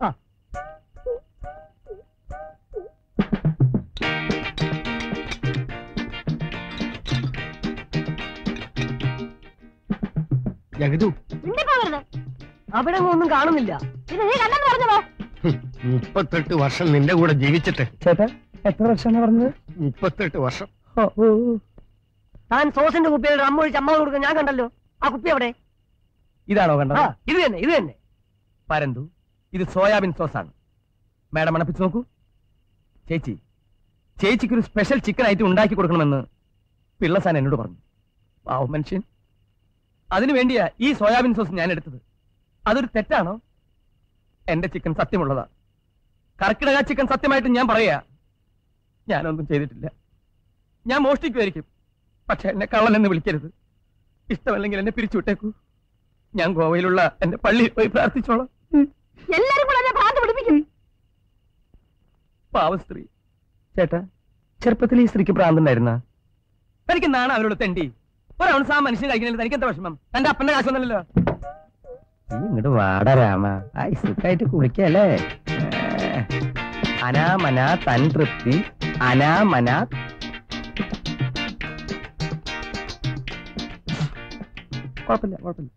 ജഗതു മിണ്ടി പോകരുത് അവിടെ ഒന്നും കാണുന്നില്ല ഇത് നീ കണ്ടെന്ന് പറഞ്ഞു പോ മുപ്പത്തെട്ട് വർഷം നിന്റെ കൂടെ ജീവിച്ചിട്ട് ചേട്ടാ എത്ര വർഷമാണ് പറഞ്ഞത് മുപ്പത്തെട്ട് വർഷം ഓ, ഓ, ഓ. താൻ സോസിന്റെ കുപ്പിയിൽ റമ്മ ഒഴിച്ച് അമ്മ കൊടുക്കാൻ ഞാൻ കണ്ടല്ലോ ആ കുപ്പി എവിടെ ഇതാണോ ആ കണ്ടത് ഇത് തന്നെ ഇത് തന്നെ പരന്തു ഇത് സോയാബീൻ സോസാണ് മാഡം മണപ്പിച്ച് നോക്കൂ ചേച്ചി ചേച്ചിക്ക് ഒരു സ്പെഷ്യൽ ചിക്കൻ ഐറ്റം ഉണ്ടാക്കി കൊടുക്കണമെന്ന് പിള്ളസാൻ എന്നോട് പറഞ്ഞു പാവം മനുഷ്യൻ അതിനു വേണ്ടിയാ ഈ സോയാബീൻ സോസ് ഞാൻ എടുത്തത് അതൊരു തെറ്റാണോ എന്റെ ചിക്കൻ സത്യമുള്ളതാ കർക്കിടക ചിക്കൻ സത്യമായിട്ട് ഞാൻ പറയാ ഞാനൊന്നും ചെയ്തിട്ടില്ല ഞാൻ മോഷ്ടിക്കുമായിരിക്കും പക്ഷെ എന്നെ കള്ളൻ എന്ന് വിളിക്കരുത് ഇഷ്ടമല്ലെങ്കിൽ എന്നെ പിരിച്ചുവിട്ടേക്കൂ ഞാൻ ഗോവയിലുള്ള എന്റെ പള്ളിയിൽ പോയി പ്രാർത്ഥിച്ചോളാം എല്ലാരും കൂടെ എന്നെ ഭ്രാന്ത് പിടിപ്പിക്കും പാവ സ്ത്രീ ചേട്ടാ ചെറുപ്പത്തിൽ ഈ സ്ത്രീക്ക് ഭ്രാന്തുണ്ടായിരുന്ന എനിക്ക് നാണ അവരോട് തെണ്ടി ഒരു ഔൺസ് ആ മനുഷ്യൻ കഴിക്കുന്നില്ല എനിക്ക് എന്താ വിഷമം തന്റെ അപ്പന്റെ കാശൊന്നല്ലോ ഇങ്ങോട്ട് വാട രാമ ആയി സുഖമായിട്ട് കുളിക്കല്ലേ അനാമന തൻ തൃപ്തി അനാമന കുഴപ്പമില്ല കുഴപ്പമില്ല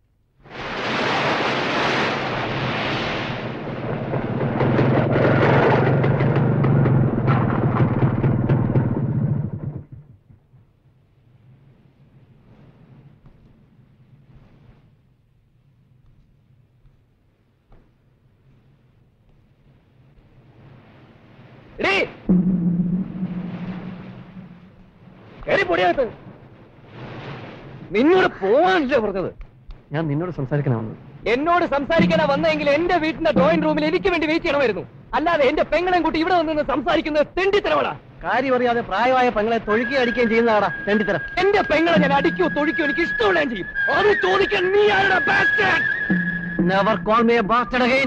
നിന്നോട് പോവാനല്ലേ പറഞ്ഞത് ഞാൻ നിന്നോട് സംസാരിക്കണമെന്ന് എന്നോട് സംസാരിക്കാനാ വന്നെങ്കിൽ എന്റെ വീട്ടിന്റെ ഡ്രോയിങ് റൂമിൽ എനിക്ക് വേണ്ടി വെയിറ്റ് ചെയ്യണമായിരുന്നു അല്ലാതെ എന്റെ പെങ്ങളെയും കൂട്ടി ഇവിടെ വന്ന് സംസാരിക്കുന്നത് തെണ്ടിത്തരവടാ കാര്യം അറിയാതെ പ്രായമായ പെങ്ങളെ തൊഴുകി അടിക്കുകയും ചെയ്യുന്നതാടാ രണ്ടിത്തരം എന്റെ പെങ്ങളെ ഞാൻ അടിക്കോ തൊഴിക്കോ എനിക്ക് ഇഷ്ടമുള്ള ഞാൻ ചെയ്യും അത് ചോദിക്കാൻ നീ ആരുടെ bastard? Never call me a bastard again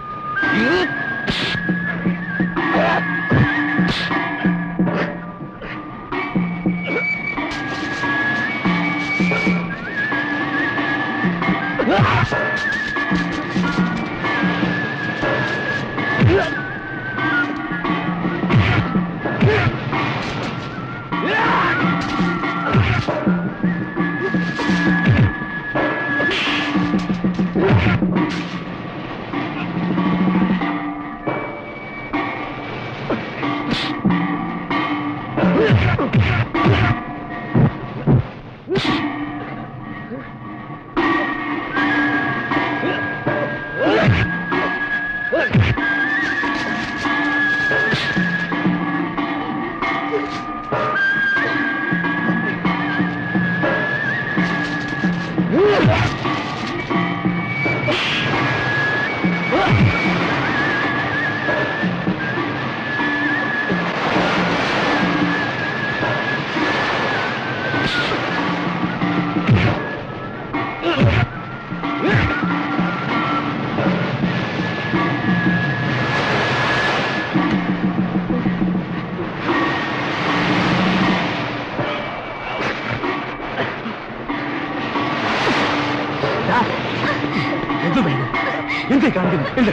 എന്തേ കാണിക്കുന്നു എന്ത്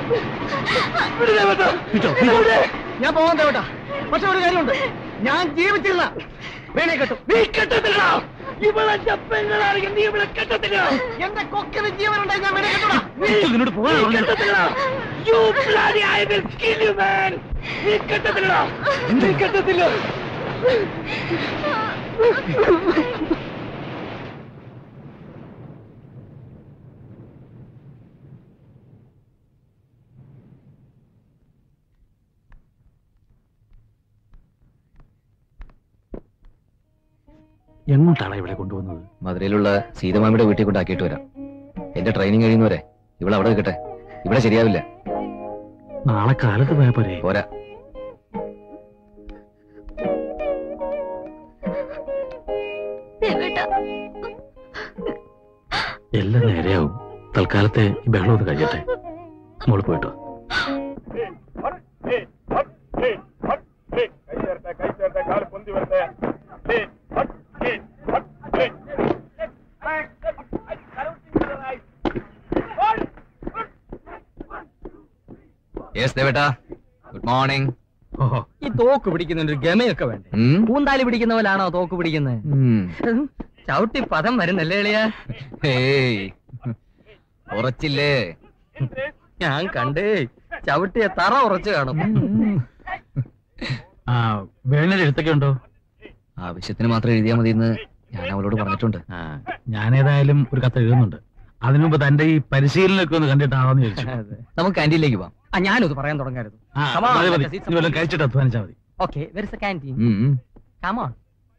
ഞാൻ പോകാൻ തേവട്ടാ പക്ഷെ ഒരു കാര്യമുണ്ട് ഞാൻ ജീവിച്ചിരുന്ന വേണേ കെട്ടും നീ കെട്ടത്തില്ല ഇവളെ പെങ്ങളാണെങ്കിൽ നീ ഇവളെ കെട്ടത്തില്ല എന്റെ കൊക്കിന് ജീവനുണ്ടായി ഞാൻ വേണേ കെട്ടൂടാ നിന്നോട് പോകാൻ നീ കെട്ടത്തില്ല You bloody I will kill you man നീ കെട്ടത്തില്ല നീ കെട്ടത്തില്ല എങ്ങോട്ടാണ് ഇവിടെ കൊണ്ടുവന്നത് മധുരയിലുള്ള സീതമാമിയുടെ വീട്ടിൽ കൊണ്ടാക്കിയിട്ട് വരാം എന്റെ ട്രെയിനിങ് കഴിയുന്നവരെ ഇവിടെ അവിടെ നിൽക്കട്ടെ ഇവിടെ ശരിയാവില്ല നാളെ കാലത്ത് പോയാ പോരെ പോരാ ദേവേട്ടാ എല്ലാം നേരെയാവും തൽക്കാലത്തെ ഈ ബഹളം ഒന്ന് കഴിയട്ടെ മോള് പോയിട്ടോ യെസ് ദേവേട്ടാ ഗുഡ് മോർണിംഗ് ഓഹോ ഈ തോക്ക് പിടിക്കുന്ന ഒരു ഗമയൊക്കെ വേണ്ടേ പൂന്താലി പിടിക്കുന്ന പോലാണോ തോക്ക് പിടിക്കുന്നത് ചവിട്ടി പദം വരുന്നല്ലേ എളിയാ ഏയ് ഉറച്ചില്ലേ ഞാൻ കണ്ടേ ചവിട്ടിയ തറ ഉറച്ചു കാണും ആ വേണയുടെ എഴുത്തൊക്കെ ഉണ്ടോ ആവശ്യത്തിന് മാത്രം എഴുതിയാൽ മതി എന്ന് ഞാൻ അവളോട് പറഞ്ഞിട്ടുണ്ട് ആ ഞാനേതായാലും ഒരു കത്ത് എഴുതുന്നുണ്ട് അതിനു മുമ്പ് തന്റെ ഈ പരിശീലനമൊക്കെ ഒന്ന് കണ്ടിട്ടാവാന്ന് ചോദിച്ചു നമുക്ക് ക്യാൻറ്റീനിലേക്ക് പോവാം ആ ഞാനത് പറയാൻ തുടങ്ങരുത് ആ, മതി, മതി. ഇനി വല്ലതും കഴിച്ചിട്ട് അധ്വാനിച്ചാൽ മതി ഓക്കെ വെർ ഇസ് ക്യാൻറ്റീൻ ഉം, ഉം. കമോൺ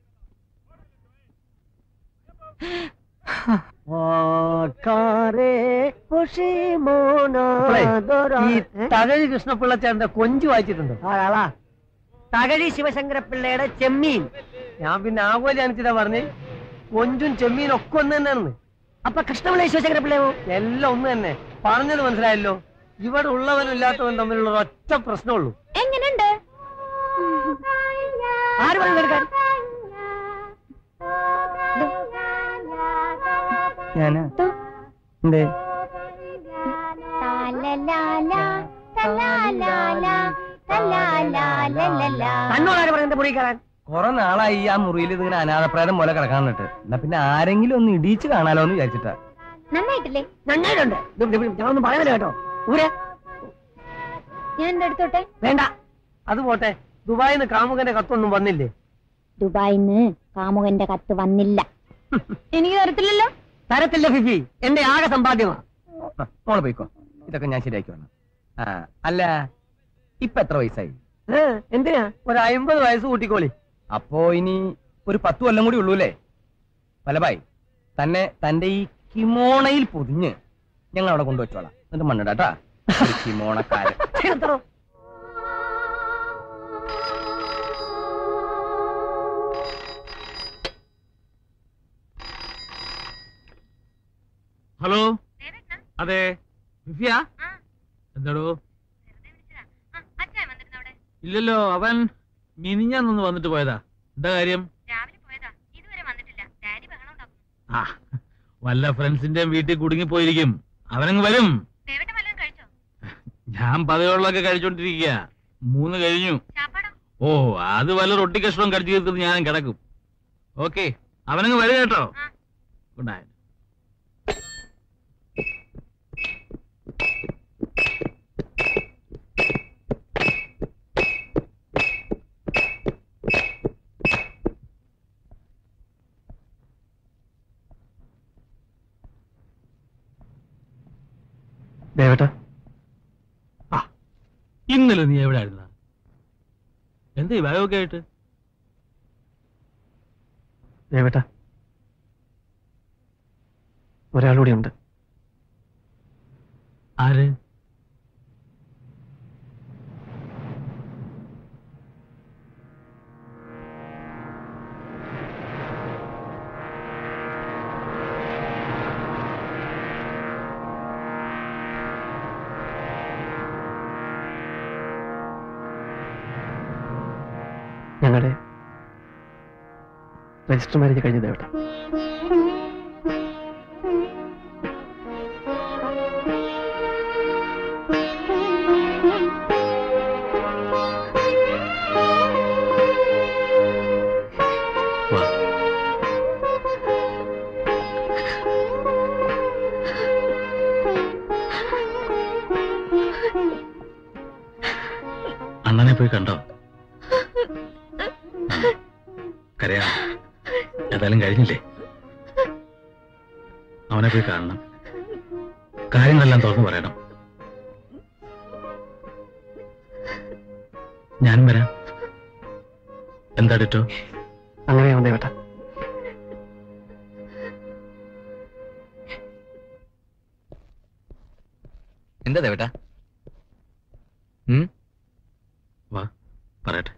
ഈ തകഴി കൃഷ്ണപിള്ളച്ചേട്ടന്റെ കൊഞ്ചു വായിച്ചിട്ടുണ്ടോ ആളാ തകഴി ശിവശങ്കരപ്പിള്ളയുടെ ചെമ്മീൻ ഞാൻ പിന്നെ ആകോലി അനിച്ചിട്ടാ പറഞ്ഞ് കൊഞ്ചും ചെമ്മീനും ഒക്കെ ഒന്ന് തന്നെയാണെന്ന് അപ്പൊ കൃഷ്ണപിള്ള ശിവശങ്കരപ്പിള്ളയോ എല്ലാം ഒന്ന് തന്നെ പറഞ്ഞത് മനസ്സിലായല്ലോ ഇവിടെ ഉള്ളവനും ഇല്ലാത്തവനും തമ്മിലുള്ള ഒറ്റ പ്രശ്നമുള്ളൂ എങ്ങനെയുണ്ട് ആര് പറഞ്ഞു എടുക്കാൻ ഞാന് എന്തേ തന്നോടാര് പറയുന്നത് മുറി കയറാൻ കുറെ നാളായി ഈ ആ മുറിയിൽ ഇതിങ്ങനെ അനാഥപ്രേതം പോലെ കിടക്കാനിട്ട് എന്നാ പിന്നെ ആരെങ്കിലും ഒന്ന് ഇടിച്ച് കാണാലോ എന്ന് വിചാരിച്ചിട്ടാ നന്നായിട്ടില്ലേ നന്നായിട്ടുണ്ട് ഇത് ഇത് ഇത് ഞാനൊന്നും പറയുന്നില്ല കേട്ടോ ഊരെ ഞാൻ എന്റെ അടുത്തോട്ടെ വേണ്ട അത് പോട്ടെ ദുബായിൽ നിന്ന് കാമുകന്റെ കത്തൊന്നും വന്നില്ലേ ദുബായിന്ന് കാമുകന്റെ കത്ത് വന്നില്ല എനിക്ക് തരത്തില്ലല്ലോ തരത്തില്ല ഫിഫി എന്റെ ആകെ സമ്പാദ്യമാ ആ, മോള് പോയിക്കോ ഇതൊക്കെ ഞാൻ ശരിയാക്കി വന്നു ആ അല്ല ഇപ്പൊ എത്ര വയസ്സായി ഏ, എന്തിനാ ഒരു അമ്പത് വയസ്സ് കൂട്ടിക്കോളി അപ്പോ ഇനി ഒരു പത്ത് കൊല്ലം കൂടി ഉള്ളൂല്ലേ വലബായി തന്നെ തന്റെ ഈ കിമോണയിൽ പൊതിഞ്ഞ് ഞങ്ങൾ അവിടെ കൊണ്ടുവച്ചോളാം എന്നിട്ട് മണ്ണിടാട്ടാ ഒരു കിമോണക്കാരൻ ചേർത്തറോ ഹലോ അതെ വിഫിയ എന്താടോ ഇല്ലല്ലോ അവൻ മിനിഞ്ഞാന്നൊന്ന് വന്നിട്ട് പോയതാ എന്താ കാര്യം ആ വല്ല ഫ്രണ്ട്സിന്റെയും വീട്ടിൽ കുടുങ്ങി പോയിരിക്കും അവനങ്ങ് വരും ഞാൻ പതിവുള്ളൊക്കെ കഴിച്ചോണ്ടിരിക്കുക മൂന്ന് കഴിഞ്ഞു ഓ അത് വല്ല റൊട്ടി കഷ്ണവും കടിച്ചു തീർത്തിട്ട് ഞാൻ കിടക്കും ഓക്കെ അവനങ്ങ് വരും കേട്ടോ ഗുഡ് നൈറ്റ് ദേവേട്ട ഇന്നലെ നീ എവിടെ ആയിരുന്ന എന്താ ഈ ബാഗൊക്കെ ആയിട്ട് ദേവേട്ട ഒരാളൂടെ ഉണ്ട് ആര് ഞങ്ങളുടെ രജിസ്റ്റർ മാരേജ് കഴിഞ്ഞ ദേവേട്ട വാ അണ്ണനെ പോയി കണ്ടോ കരയാ ഏതായാലും കഴിഞ്ഞില്ലേ അവനെ പോയി കാണണം കാര്യങ്ങളെല്ലാം തുറന്നു പറയണം ഞാനും വരാം എന്താ ഡിറ്റോ അങ്ങനെയാവും ദേവേട്ട എന്താ ദേവേട്ടാ ഉം വാ പറയട്ടെ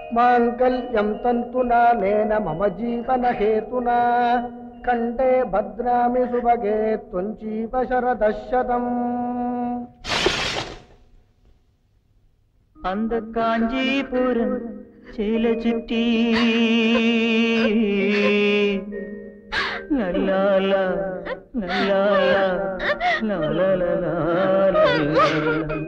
మాంగళ్యం తంతునానేన మమ జీవన హేతునా కంటే భద్రామి సుభగే త్వంజీవ శరదశతం அந்த காஞ்சிபுரம் சேல சுற்றி லல்லாலா, லல்லாலா, லாலாலாலா, லல்லாலா.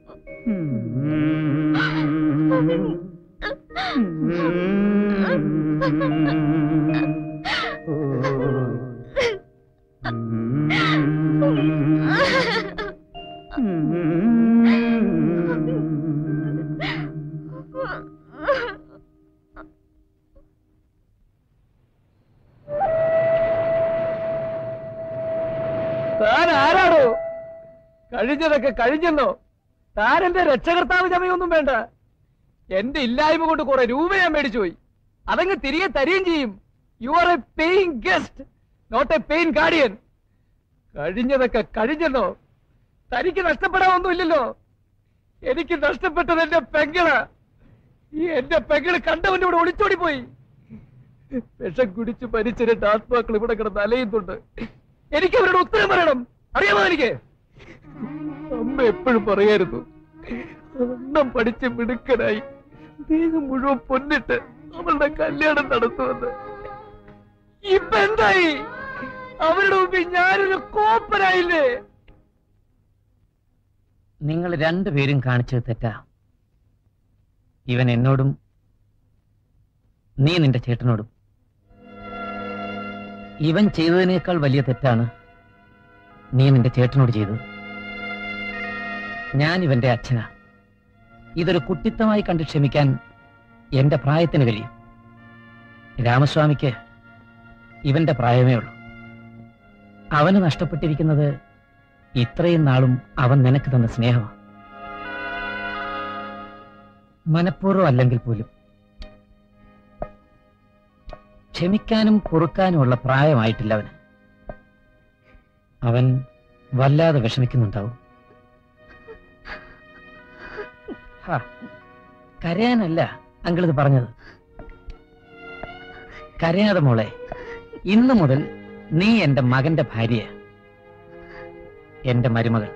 താൻ ആരാടോ കഴിഞ്ഞതൊക്കെ കഴിഞ്ഞെന്നോ താൻ എന്റെ രക്ഷകർത്താവ് ചമയൊന്നും വേണ്ട എന്റെ ഇല്ലായ്മ കൊണ്ട് കുറെ രൂപ ഞാൻ മേടിച്ചു പോയി അതങ്ങ് തിരികെ തരികയും ചെയ്യും you are a paying guest not a paying guardian കഴിഞ്ഞതൊക്കെ കഴിഞ്ഞെന്നോ തനിക്ക് നഷ്ടപ്പെടാൻ ഒന്നുമില്ലല്ലോ എനിക്ക് നഷ്ടപ്പെട്ടത് എന്റെ പെങ്ങള് ഈ എന്റെ പെങ്ങള് കണ്ടവന്റെ കൂടെ ഒളിച്ചോടി പോയി വിഷം കുടിച്ച് മരിച്ച രണ്ട് ആത്മാക്കൾ ഇവിടെ കിടന്ന് അലയുന്നുണ്ട് എനിക്ക് അവരുടെ ഉത്തരം പറയണം അറിയാമോ എനിക്ക് അമ്മ എപ്പോഴും പറയായിരുന്നു അന്നം പഠിച്ച് മിടുക്കനായി ദേഹം മുഴുവൻ പൊന്നിട്ട് അവളുടെ കല്യാണം നടത്തുമെന്ന് ഇപ്പൊ എന്തായി അവരുടെ മുമ്പിൽ ഞാനൊരു കോപ്പനായില്ലേ നിങ്ങൾ രണ്ടുപേരും കാണിച്ചത് തെറ്റാ ഇവൻ എന്നോടും നീ നിന്റെ ചേട്ടനോടും ഇവൻ ചെയ്തതിനേക്കാൾ വലിയ തെറ്റാണ് നീ നിന്റെ ചേട്ടനോട് ചെയ്തത് ഞാൻ ഇവന്റെ അച്ഛനാ ഇതൊരു കുട്ടിത്തമായി കണ്ട് ക്ഷമിക്കാൻ എന്റെ പ്രായത്തിന് കഴിയും രാമസ്വാമിക്ക് ഇവന്റെ പ്രായമേ ഉള്ളൂ അവന് നഷ്ടപ്പെട്ടിരിക്കുന്നത് ഇത്രയും നാളും അവൻ നിനക്ക് തന്ന സ്നേഹമാണ് മനഃപൂർവ്വം അല്ലെങ്കിൽ പോലും ക്ഷമിക്കാനും പൊറുക്കാനുമുള്ള പ്രായമായിട്ടില്ല അവന് അവൻ വല്ലാതെ വിഷമിക്കുന്നുണ്ടാവും ഹാ, കരയാനല്ല അങ്കിളിത് പറഞ്ഞത് കരയാതെ മോളെ ഇന്നു മുതൽ നീ എന്റെ മകന്റെ ഭാര്യ എന്റെ മരുമകൾ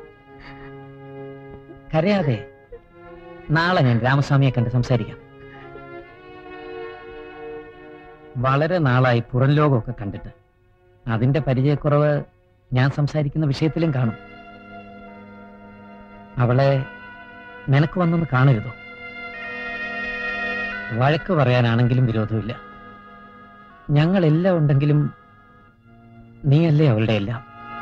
കരയാതെ നാളെ ഞാൻ രാമസ്വാമിയെ കണ്ട് സംസാരിക്കാം വളരെ നാളായി പുറം ലോകമൊക്കെ കണ്ടിട്ട് അതിന്റെ പരിചയക്കുറവ് ഞാൻ സംസാരിക്കുന്ന വിഷയത്തിലും കാണും അവളെ നിനക്ക് വന്നൊന്ന് കാണരുതോ വഴക്ക് പറയാനാണെങ്കിലും വിരോധമില്ല ഞങ്ങളെല്ലാം ഉണ്ടെങ്കിലും നീയല്ലേ അവളുടെ എല്ലാം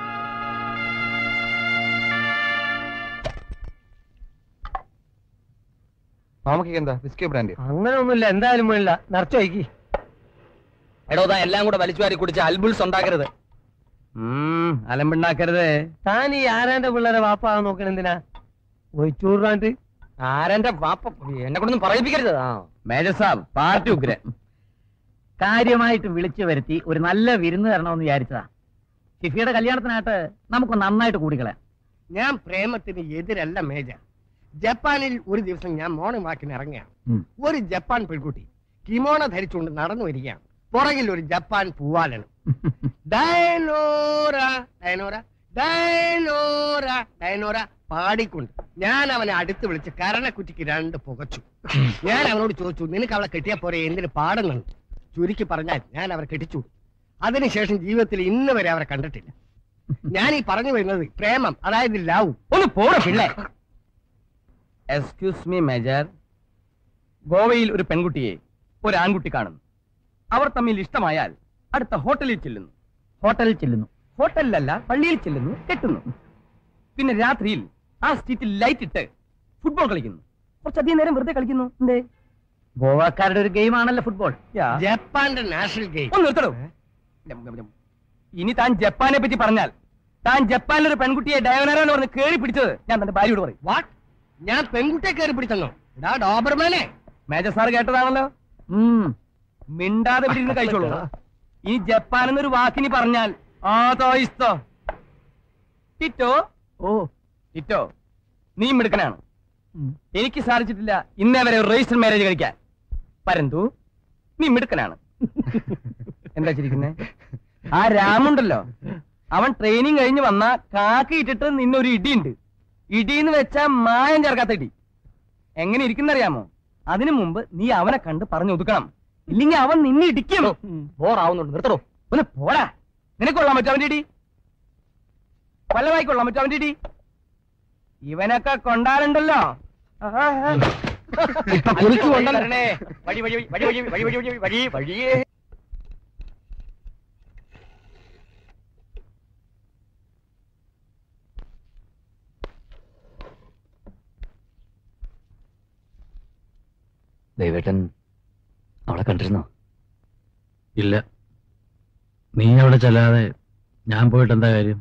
മാമക്ക് എന്താ വിസ്കി ബ്രാൻഡ് അങ്ങനെ ഒന്നുമില്ല എന്തായാലും വേണില്ല നിറച്ചു വയ്ക്കി എടോ താ എല്ലാം കൂടെ വലിച്ചു വാരി കുടിച്ച് അൽബുൾസ് ഉണ്ടാക്കരുത് അലമ്പുണ്ടാക്കരുത് താൻ ഈ ആരാന്റെ പിള്ളേരെ വാപ്പാ നോക്കണ എന്തിനാ ഒഴിച്ചൂറാണ്ട് ആരെന്റെ വാപ്പ എന്നെ കൊണ്ടൊന്നും പറയിപ്പിക്കരുത് ആ മേജർ സാബ് പാർട്ടി ഉഗ്രൻ കാര്യമായിട്ട് വിളിച്ചു വരുത്തി ഒരു നല്ല വിരുന്ന് തരണമെന്ന് വിചാരിച്ചതാ ഷിഫിയുടെ കല്യാണത്തിനായിട്ട് നമുക്ക് നന്നായിട്ട് കൂടിക്കളയാം ഞാൻ പ്രേമത്തിന് എതിരല്ല മേജ ജപ്പാനിൽ ഒരു ദിവസം ഞാൻ മോർണിംഗ് വാക്കിന് ഇറങ്ങിയാണ് ഉം. ഒരു ജപ്പാൻ പെൺകുട്ടി കിമോണ ധരിച്ചുകൊണ്ട് നടന്നു വരികയാണ് പുറകിൽ ഒരു ജപ്പാൻ പൂവാലനും ഡയനോറ ഡയനോറ ഡയനോറ ഡയനോറ പാടിക്കൊണ്ട് ഞാൻ അവനെ അടുത്ത് വിളിച്ച് കരണക്കുറ്റിക്ക് രണ്ട് പുകച്ചു ഞാൻ അവനോട് ചോദിച്ചു നിനക്ക് അവളെ കെട്ടിയാ പോരെ എന്തിന് പാടുന്നുണ്ട് ചുരുക്കി പറഞ്ഞാൽ ഞാൻ അവരെ കെട്ടിച്ചു അതിനുശേഷം ജീവിതത്തിൽ ഇന്ന് വരെ അവരെ കണ്ടിട്ടില്ല ഞാൻ ഈ പറഞ്ഞു വരുന്നത് പ്രേമം അതായത് ലവ് ഒന്ന് പോട പിള്ളേ എക്സ്ക്യൂസ് മീ മേജർ ഗോവയിൽ ഒരു പെൺകുട്ടിയെ ഒരു ആൺകുട്ടി കാണുന്നു അവർ തമ്മിൽ ഇഷ്ടമായാൽ അടുത്ത ഹോട്ടലിൽ ചെല്ലുന്നു ഹോട്ടലിൽ ചെല്ലുന്നു ഹോട്ടലിലല്ല പള്ളിയിൽ ചെല്ലുന്നു കെട്ടുന്നു പിന്നെ രാത്രിയിൽ ആ സ്ട്രീറ്റിൽ ലൈറ്റ് ഇട്ട് ഫുട്ബോൾ കളിക്കുന്നു കുറച്ചധികം നേരം വെറുതെ കളിക്കുന്നു എന്തേ ഗോവാക്കാരുടെ ഒരു ഗെയിം ആണല്ലോ ഫുട്ബോൾ ജപ്പാന്റെ നാഷണൽ ഗെയിം ഒന്ന് നിർത്തടോ ഇനി താൻ ജപ്പാനെ പറ്റി പറഞ്ഞാൽ താൻ ജപ്പാനിലൊരു പെൺകുട്ടിയെ ഡയോനറ എന്ന് പറഞ്ഞ് കേറി പിടിച്ചത് ഞാൻ തന്റെ ഭാര്യയോട് പറയും വാട്ട് ഞാൻ പെൺകുട്ടിയെ കയറി പിടിച്ചെന്നോ എടാ ഡോബർമാനെ മേജർ സാർ കേട്ടതാണല്ലോ മിണ്ടാതെ ഇവിടെ ഇരുന്ന് കഴിച്ചോളൂ ഇനി ജപ്പാൻ എന്നൊരു വാക്കിനി പറഞ്ഞാൽ ആതോ ഇസ്തോ ടിറ്റോ ഓ ടിറ്റോ നീ മിടുക്കനാണ് എനിക്ക് സാധിച്ചിട്ടില്ല ഇന്നേ വരെ ഒരു രജിസ്റ്റർ മാരേജ് കഴിക്കാൻ പരന്തു നീ മിടുക്കനാണ് എന്താ ചിരിക്കുന്നേ ആ രാമുണ്ടല്ലോ അവൻ ട്രെയിനിങ് കഴിഞ്ഞ് വന്ന കാക്കി ഇട്ടിട്ട് നിന്നൊരു ഇടിയുണ്ട് ഇടിന്ന് വെച്ചാ മായം ചേർക്കാത്ത ഇടി എങ്ങനെ ഇരിക്കുന്നറിയാമോ അതിനു മുമ്പ് നീ അവനെ കണ്ട് പറഞ്ഞു ഒതുക്കണം ഇല്ലെങ്കിൽ അവൻ നിന്നെ ഇടിക്കും ബോറാവുന്നുണ്ട് നിർത്തണോ ഒന്ന് പോടാ നിനക്ക് കൊള്ളാൻ പറ്റും അവന്റെ ഇടി വല്ലവായി കൊള്ളാൻ പറ്റും അവന്റെ ഇടി ഇവനൊക്കെ കൊണ്ടാറുണ്ടല്ലോ ഇപ്പൊ കുറിച്ചു കൊണ്ടല്ലോ. വരണേ. വഴി വഴി വഴി വഴി വഴി വഴി വഴി വഴി വഴിയേ ദൈവേട്ടൻ അവളെ കണ്ടിരുന്നോ ഇല്ല നീ അവിടെ ചെല്ലാതെ ഞാൻ പോയിട്ട് എന്താ കാര്യം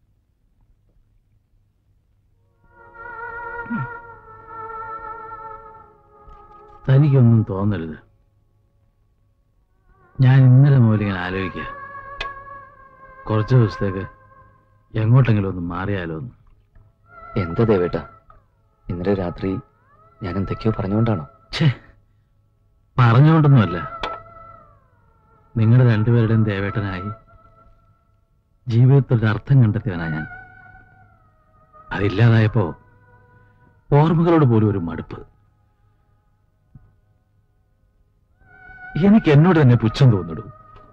തനിക്കൊന്നും തോന്നരുത് ഞാൻ ഇന്നലെ മുതൽ ഇങ്ങനെ ആലോചിക്കുക കുറച്ച് ദിവസത്തേക്ക് എങ്ങോട്ടെങ്കിലും ഒന്ന് മാറിയാലോ എന്ന് എന്താ ദേവേട്ട ഇന്നലെ രാത്രി ഞാൻ എന്തൊക്കെയോ പറഞ്ഞുകൊണ്ടാണോ ഛേ പറഞ്ഞുകൊണ്ടൊന്നുമല്ല നിങ്ങളുടെ രണ്ടുപേരുടെയും ദേവേട്ടനായി ജീവിതത്തിൽ ഒരു അർത്ഥം കണ്ടെത്തിയവനാ ഞാൻ അതില്ലാതായപ്പോ ഓർമ്മകളോട് പോലും ഒരു മടുപ്പ് എനിക്ക് എന്നോട് തന്നെ പുച്ഛം തോന്നിടും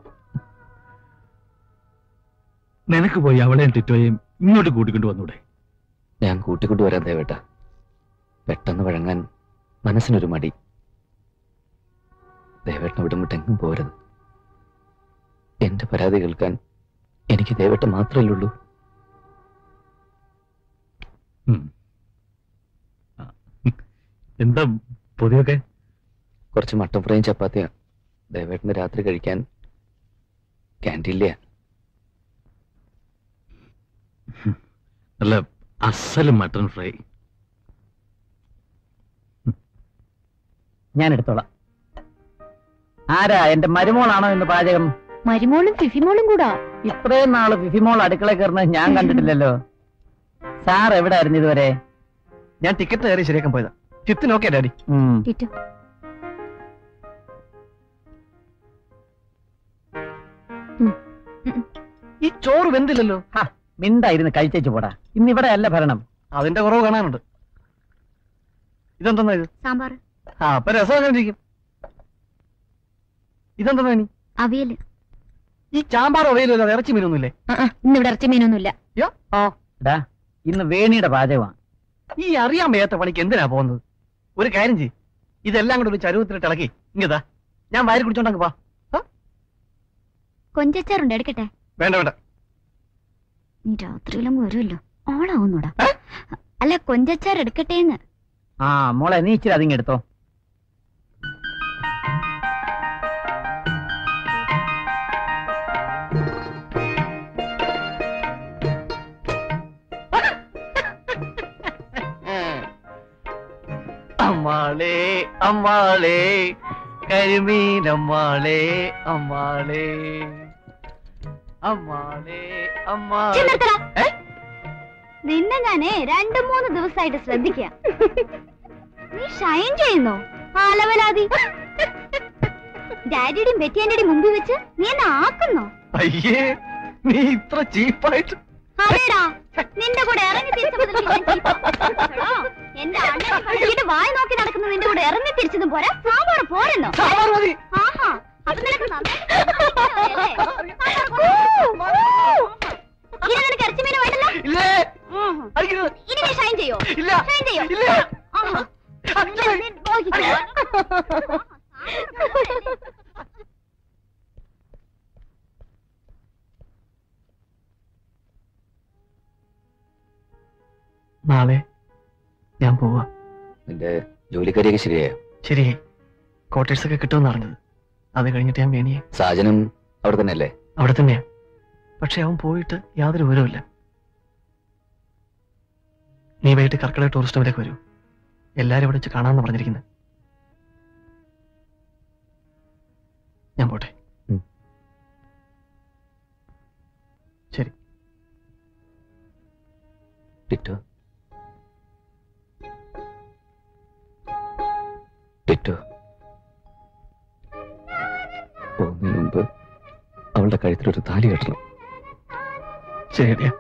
നിനക്ക് പോയി അവളെയും ടിറ്റോയെയും ഇങ്ങോട്ട് കൂട്ടിക്കൊണ്ട് വന്നൂടെ ഞാൻ കൂട്ടിക്കൊണ്ടുവരാൻ ദേവേട്ട പെട്ടെന്ന് വഴങ്ങാൻ മനസ്സിനൊരു മടി ദേവേട്ടനെ വിടുമിട്ടെങ്ങും പോരുത് എന്റെ പരാതി കേൾക്കാൻ എനിക്ക് ദേവേട്ട മാത്രമല്ലേ ഉള്ളൂ ഉം. ആ. എന്താ പൊതിയൊക്കെ കുറച്ച് മട്ടൻ ഫ്രൈയും ചപ്പാത്തിയാ ദേവേട്ടന് രാത്രി കഴിക്കാൻ ക്യാൻറ്റീനിലെയാ നല്ല അസല് മട്ടൺ ഫ്രൈ ഞാൻ എടുത്തോളാം ആരാ എന്റെ മരുമോളാണോ ഇന്ന് പാചകം മരുമോളും ഫിഫിമോളും കൂടാ ഇത്രയും നാള് ഫിഫിമോൾ അടുക്കള കയറുന്നത് ഞാൻ കണ്ടിട്ടില്ലല്ലോ സാർ എവിടെ ആയിരുന്നു ഇതുവരെ ഞാൻ ടിക്കറ്റ് കയറി ശരിയാക്കാൻ പോയതാ ഫിഫ്ത്തിന് ഓക്കെ ഡാഡി ഉം. ടിറ്റു ഈ ചോറ് വെന്തില്ലല്ലോ ഹാ, മിണ്ടായിരുന്നു കഴിച്ചേച്ചു പോടാ ഇന്ന് ഇവിടെ അല്ല ഭരണം അതിന്റെ കുറവ് കാണാനുണ്ട് ഇതെന്താ ഇത് സാമ്പാർ ആ അപ്പൊ രസം അങ്ങനെ ഇരിക്കും ഇതെന്താ ഇനി അവിയല് ഈ ചാമ്പാർ അവയിലല്ലോ ഇറച്ചി മീനൊന്നുമില്ലേ ആ, ആ, ഇന്നിവിടെ ഇറച്ചി മീനൊന്നുമില്ല ഡാ ഇന്ന് വേണിയുടെ പാചകമാണ് ഈ അറിയാൻ വയ്യാത്ത പണിക്ക് എന്തിനാ പോകുന്നത് ഒരു കാര്യം ചെയ്യ് ഇതെല്ലാം കൂടെ ഒരു ചരുവത്തിലിട്ട് ഇളക്കി ഇങ്ങതാ ഞാൻ വാരി കുടിച്ചോണ്ടങ്ങ് വാ കൊഞ്ചച്ചാറുണ്ട് എടുക്കട്ടെ വേണ്ട വേണ്ട നീ രാത്രിയിലങ്ങ് വരുമല്ലോ ഓളാവുന്നൂടാ അല്ല കൊഞ്ചച്ചാർ എടുക്കട്ടേന്ന് ആ മോളെ നീ ഇച്ചിരി അതിങ്ങ് എടുത്തോ അമ്മാളേ അമ്മാളേ കരിമീൻ അമ്മാളേ അമ്മാളേ അമ്മാളേ അമ്മാളേ ചെന്നെത്തടാ. നിന്നെ ഞാനേ രണ്ടു മൂന്ന് ദിവസമായിട്ട് ശ്രദ്ധിക്ക നീ ഷൈൻ ചെയ്യുന്നോ ആലവലാതി ഡാഡിയുടെയും ബെറ്റിയാന്റെയും മുമ്പിൽ വെച്ച് നീ എന്നെ ആക്കുന്നോ അയ്യേ നീ ഇത്ര ചീപ്പായിട്ട് അതേടാ നിന്റെ കൂടെ ഇറങ്ങി തിരിച്ച മുതൽ ഞാൻ ചീത്ത. എടാ, എന്റെ അണ്ണനെ കളിച്ചിട്ട് വായി നോക്കി നടക്കുന്ന നിന്റെ കൂടെ ഇറങ്ങി തിരിച്ചതും പോരാ സാമ്പാർ പോരെന്നോ സാമ്പാർ മതി ആഹാ അപ്പൊ നിനക്ക് നന്നായിട്ട് ഇനി നിനക്ക് ഇറച്ചി മീൻ വേണ്ടല്ലോ ഇല്ലേ ഉം. അടിക്കരുത് ഇനി നീ ഷൈൻ ചെയ്യോ ഇല്ല ഷൈൻ ചെയ്യോ ഇല്ല ആഹാ. നിന്നെ നീ നോക്കിക്കോ. നാളെ ഞാൻ പോവാ നിന്റെ ജോലിക്കാരിയൊക്കെ ശരിയായോ ശരി ക്വാർട്ടേഴ്സ് ഒക്കെ കിട്ടുമെന്ന് അറിഞ്ഞത് അത് കഴിഞ്ഞിട്ട് ഞാൻ വേണിയെ സാജനും അവിടെ തന്നെ അല്ലേ അവിടെ തന്നെയാ പക്ഷെ അവൻ പോയിട്ട് യാതൊരു വിവരവുമില്ല നീ വൈകിട്ട് കർക്കിടക ടൂറിസ്റ്റ് ഹോമിലേക്ക് വരൂ എല്ലാരും ഇവിടെ വെച്ച് കാണാമെന്ന് പറഞ്ഞിരിക്കുന്നത് ഞാൻ പോട്ടെ ഉം. ശരി ടിറ്റോ ടിറ്റോ പോകുന്നതിന് മുമ്പ് അവളുടെ കഴുത്തിലൊരു താലി കെട്ടണം ശരിയാ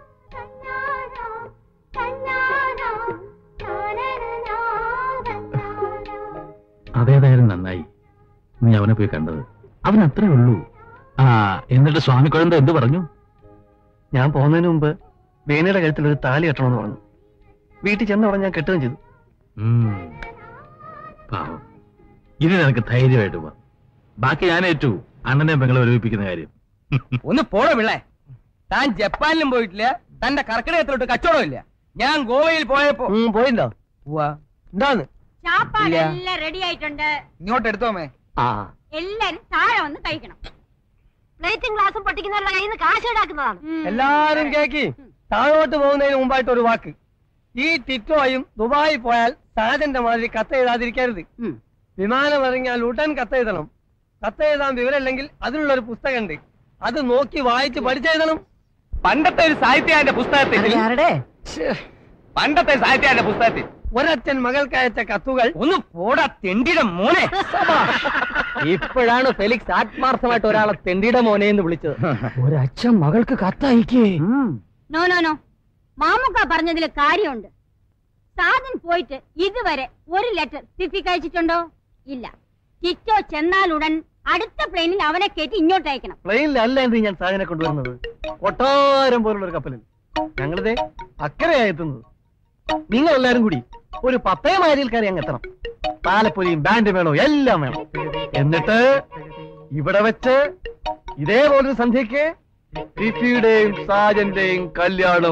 അതേതായാലും നന്നായി നീ അവനെ പോയി കണ്ടത് അവൻ അത്രേ ഉള്ളൂ ആ എന്നിട്ട് സ്വാമി കുഴന്ത എന്ത് പറഞ്ഞു ഞാൻ പോകുന്നതിന് മുമ്പ് വേനയുടെ കഴുത്തിൽ ഒരു താലി കെട്ടണമെന്ന് പറഞ്ഞു വീട്ടിൽ ചെന്ന ഉടനെ ഞാൻ കെട്ടുകയും ചെയ്തു ഉം. പാവം ഇനി നിനക്ക് ധൈര്യമായിട്ട് പോവാം ബാക്കി ഞാൻ ഏറ്റു അണ്ണനെ പെങ്ങളെ ഒരുമിപ്പിക്കുന്ന കാര്യം ഒന്ന് പോടോ പിള്ളേ താൻ ജപ്പാനിലും പോയിട്ടില്ല തന്റെ കർക്കിടകത്തിലോട്ട് കച്ചവടം ഇല്ല ഞാൻ ഗോവയിൽ പോയപ്പോ പോയിണ്ടോ എന്താന്ന് ചാപ്പാട് ഇല്ല. എല്ലാം റെഡി ആയിട്ടുണ്ട് ഇങ്ങോട്ട് എടുത്തോമേ ആ എല്ലാരും താഴെ വന്ന് കഴിക്കണം പ്ലേറ്റും ഗ്ലാസും പൊട്ടിക്കുന്നവരുടെ കയ്യിൽ നിന്ന് കാശ് ഈടാക്കുന്നതാണ് എല്ലാരും കേക്കി താഴോട്ട് പോകുന്നതിന് മുമ്പായിട്ട് ഒരു വാക്ക് ഈ ടിറ്റോയും ദുബായി പോയാൽ സാജന്റെ മാതിരി കത്ത് എഴുതാതിരിക്കരുത് വിമാനം ഇറങ്ങിയാൽ ഉടൻ കത്ത് എഴുതണം കത്ത് എഴുതാൻ വിവരമില്ലെങ്കിൽ അതിനുള്ള ഒരു പുസ്തകമുണ്ട് അത് നോക്കി വായിച്ച് പഠിച്ചെഴുതണം പണ്ടത്തെ ഒരു സാഹിത്യാന്റെ പുസ്തകത്തിൽ പണ്ടത്തെ സാഹിത്യാന്റെ പുസ്തകത്തിൽ ഒരച്ഛൻ മകൾക്ക് അയച്ച കത്തുകൾ ഒന്ന് പോടാ തെണ്ടിയുടെ മോനെ ഇപ്പോഴാണ് ഫെലിക്സ് ആത്മാർത്ഥമായിട്ട് ഒരാളെ തെണ്ടിയുടെ മോനെ എന്ന് വിളിച്ചത് ഒരച്ഛൻ മകൾക്ക് കത്തയക്കേ നോ നോ നോ മാമുക്ക പറഞ്ഞതിൽ കാര്യമുണ്ട് സാജൻ പോയിട്ട് ഇതുവരെ ഒരു ലെറ്റർ ഫിഫിക്ക് അയച്ചിട്ടുണ്ടോ ഇല്ല ചിറ്റോ ചെന്നാലുടൻ അടുത്ത പ്ലെയിനിൽ അവനെ കയറ്റി ഇങ്ങോട്ട് അയക്കണം പ്ലെയിനിലല്ല എന്ത് ഞാൻ സാധനം കൊണ്ടുവരുന്നത് കൊട്ടാരം പോലുള്ള ഒരു കപ്പലിൽ ഞങ്ങളിത് അക്കരയായി എത്തുന്നത് നിങ്ങൾ എല്ലാരും കൂടി ഒരു പത്തേ മാരിയിൽ കയറി അങ്ങ് എത്തണം താലപ്പൊലിയും ബാൻഡ് വേണോ എല്ലാം വേണം എന്നിട്ട് ഇവിടെ വെച്ച് ഇതേപോലൊരു സന്ധ്യക്ക് ഫിഫിയുടെയും സാജന്റെയും കല്യാണം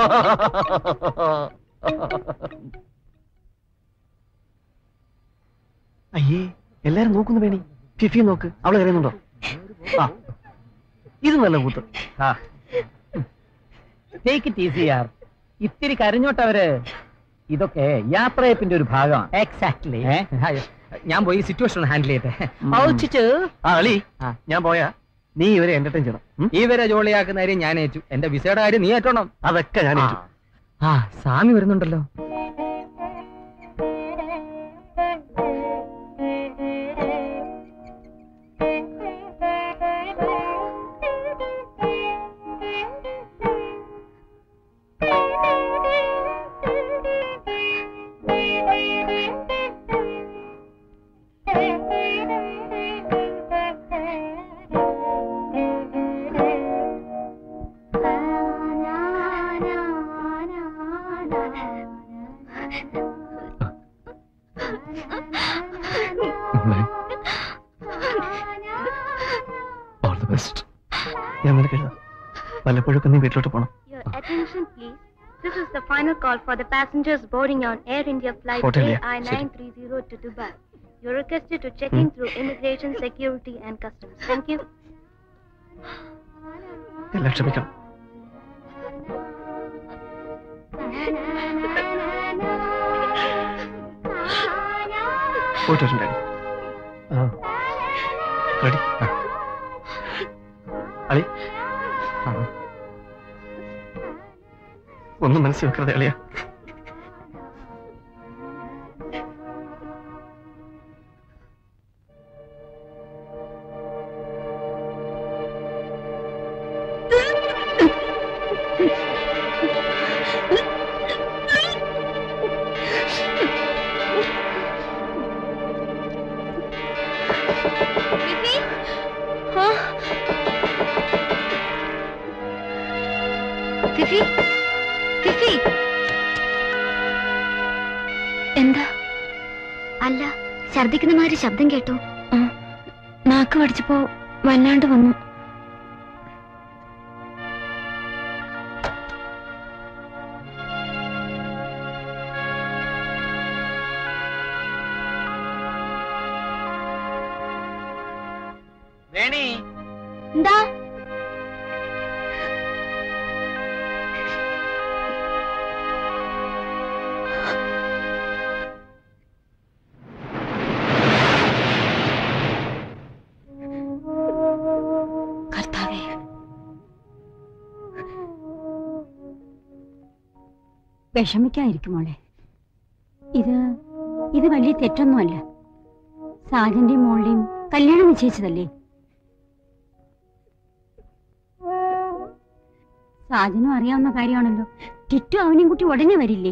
അയ്യേ എല്ലാരും നോക്കുന്നു വേണി ഫിഫി നോക്ക് അവള് കരയുന്നുണ്ടോ ആ ഇത് നല്ല കൂത്ത് ആ ടേക്ക് ഇറ്റ് ഈസി ആർ ഇത്തിരി കരഞ്ഞോട്ടവര് ഇതൊക്കെ യാത്രയപ്പിന്റെ ഒരു ഭാഗമാണ് എക്സാക്ട്ലി ഞാൻ പോയി സിറ്റുവേഷൻ ഹാൻഡിൽ ചെയ്യട്ടെ ഔച്ചിച്ച്. ആ അളി ആ. ഞാൻ പോയാ നീ ഇവരെ എന്റർടൈൻ ചെയ്യണം ഉം? ഇവരെ ജോളിയാക്കുന്ന കാര്യം ഞാൻ ഏറ്റു എന്റെ വിസയുടെ കാര്യം നീ ഏറ്റോണം അതൊക്കെ ഞാൻ ഏറ്റു. ആ സ്വാമി വരുന്നുണ്ടല്ലോ ഓൾ ദി ബെസ്റ്റ് ഞാൻ നിനക്ക് എഴുതാം വല്ലപ്പോഴൊക്കെ നീ വീട്ടിലോട്ട് പോണം Your attention, please. This is the final call for the passengers boarding on Air India flight Hotel, yeah. AI930 to Dubai. You're requested to check in through immigration, security, and customs. Thank you. എല്ലാം ക്ഷമിക്കണം പോയിട്ട് വരും ഡാഡി റെഡി അളി ഒന്നും മനസ്സിൽ വെക്കരുത് അളിയ ഫിഫി ഫിഫി എന്താ അല്ല ഛർദിക്കുന്ന മാതിരി ശബ്ദം കേട്ടു നാക്ക് പഠിച്ചപ്പോ വല്ലാണ്ട് വന്നു വേണി എന്താ കർത്താവേ വിഷമിക്കാതിരിക്കും മോളെ ഇത് ഇത് വലിയ തെറ്റൊന്നുമല്ല സാജന്റെയും മോളുടെയും കല്യാണം നിശ്ചയിച്ചതല്ലേ സാജനും അറിയാവുന്ന കാര്യമാണല്ലോ ടിറ്റു അവനെയും കുട്ടി ഉടനെ വരില്ലേ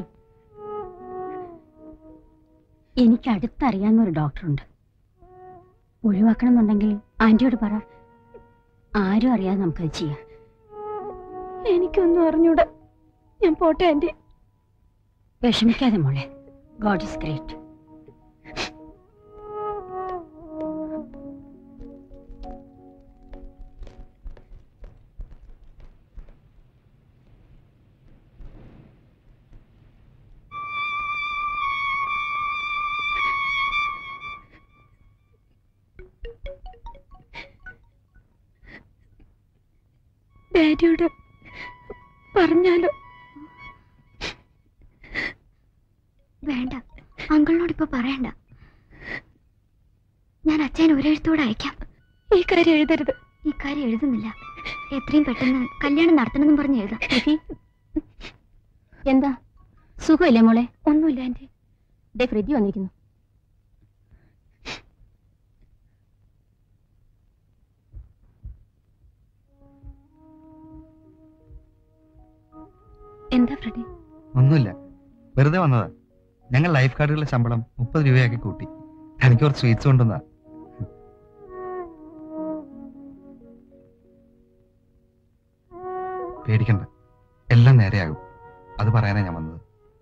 എനിക്ക് അടുത്തറിയാവുന്ന ഒരു ഡോക്ടറുണ്ട് ഒഴിവാക്കണം എന്നുണ്ടെങ്കിൽ ആന്റിയോട് പറ ആരും അറിയാതെ നമുക്കത് ചെയ്യാം എനിക്കൊന്നും അറിഞ്ഞൂടാ ഞാൻ പോട്ടെ ആന്റി വിഷമിക്കാതെ മോളെ ഗോഡ് ഇസ് ഗ്രേറ്റ് ഡാഡിയോട് പറഞ്ഞാലോ വേണ്ട അങ്കിളിനോട് ഇപ്പൊ പറയണ്ട ഞാൻ അച്ഛൻ ഒരെഴുത്തോടെ അയക്കാം ഈ കാര്യം എഴുതരുത് ഈ കാര്യം എഴുതുന്നില്ല എത്രയും പെട്ടെന്ന് കല്യാണം നടത്തണമെന്നും പറഞ്ഞ് എഴുതാം എന്താ സുഖമില്ലേ മോളെ ഒന്നുമില്ല ആന്റി ഡേ ഫ്രിഡ്ജ് വന്നിരിക്കുന്നു എന്താ ഫ്രെഡി ഒന്നുമില്ല വെറുതെ വന്നതാ ഞങ്ങൾ ലൈഫ് ഗാർഡുകളുടെ ശമ്പളം മുപ്പത് രൂപയാക്കി കൂട്ടി എനിക്ക് കുറച്ച് സ്വീറ്റ്സ് കൊണ്ടുവന്നാ പേടിക്കണ്ട എല്ലാം നേരെയാകും അത് പറയാനാ ഞാൻ വന്നത്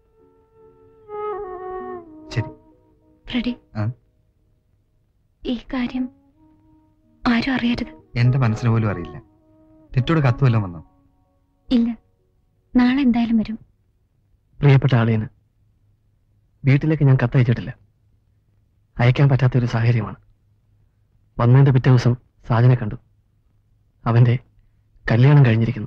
ശരി ഫ്രെഡി ആ? ഈ കാര്യം ആരും അറിയരുത് എന്റെ മനസ്സിന് പോലും അറിയില്ല തെറ്റോട് കത്ത് വല്ലതും വന്നോ ഇല്ല നാളെ എന്തായാലും വരും പ്രിയപ്പെട്ട ആളിന് വീട്ടിലേക്ക് ഞാൻ കത്തയച്ചിട്ടില്ല അയക്കാൻ പറ്റാത്ത ഒരു സാഹചര്യമാണ് വന്നതിന്റെ പിറ്റേ ദിവസം സാജനെ കണ്ടു അവന്റെ കല്യാണം കഴിഞ്ഞിരിക്കുന്നു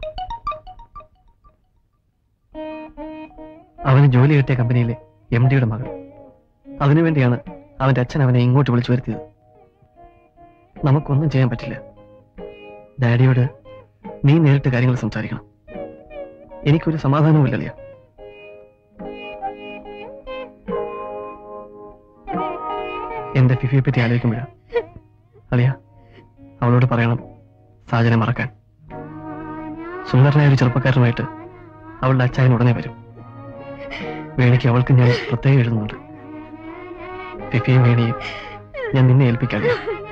അവന് ജോലി കിട്ടിയ കമ്പനിയിലെ എം ഡിയുടെ മകൾ അതിനുവേണ്ടിയാണ് അവന്റെ അച്ഛൻ അവനെ ഇങ്ങോട്ട് വിളിച്ചു വരുത്തിയത് നമുക്കൊന്നും ചെയ്യാൻ പറ്റില്ല ഡാഡിയോട് നീ നേരിട്ട് കാര്യങ്ങൾ സംസാരിക്കണം എനിക്കൊരു സമാധാനവുമില്ലല്ലേ എന്റെ ഫിഫിയെ പറ്റി ആലോചിക്കുമ്പോഴാ അളിയ അവളോട് പറയണം സാജനെ മറക്കാൻ സുന്ദരനായ ഒരു ചെറുപ്പക്കാരനുമായിട്ട് അവളുടെ അച്ചായൻ ഉടനെ വരും വേണിക്ക് അവൾക്ക് ഞാൻ പ്രത്യേകം എഴുതുന്നുണ്ട് ഫിഫിയും വേണിയും ഞാൻ നിന്നെ ഏൽപ്പിക്കാതെ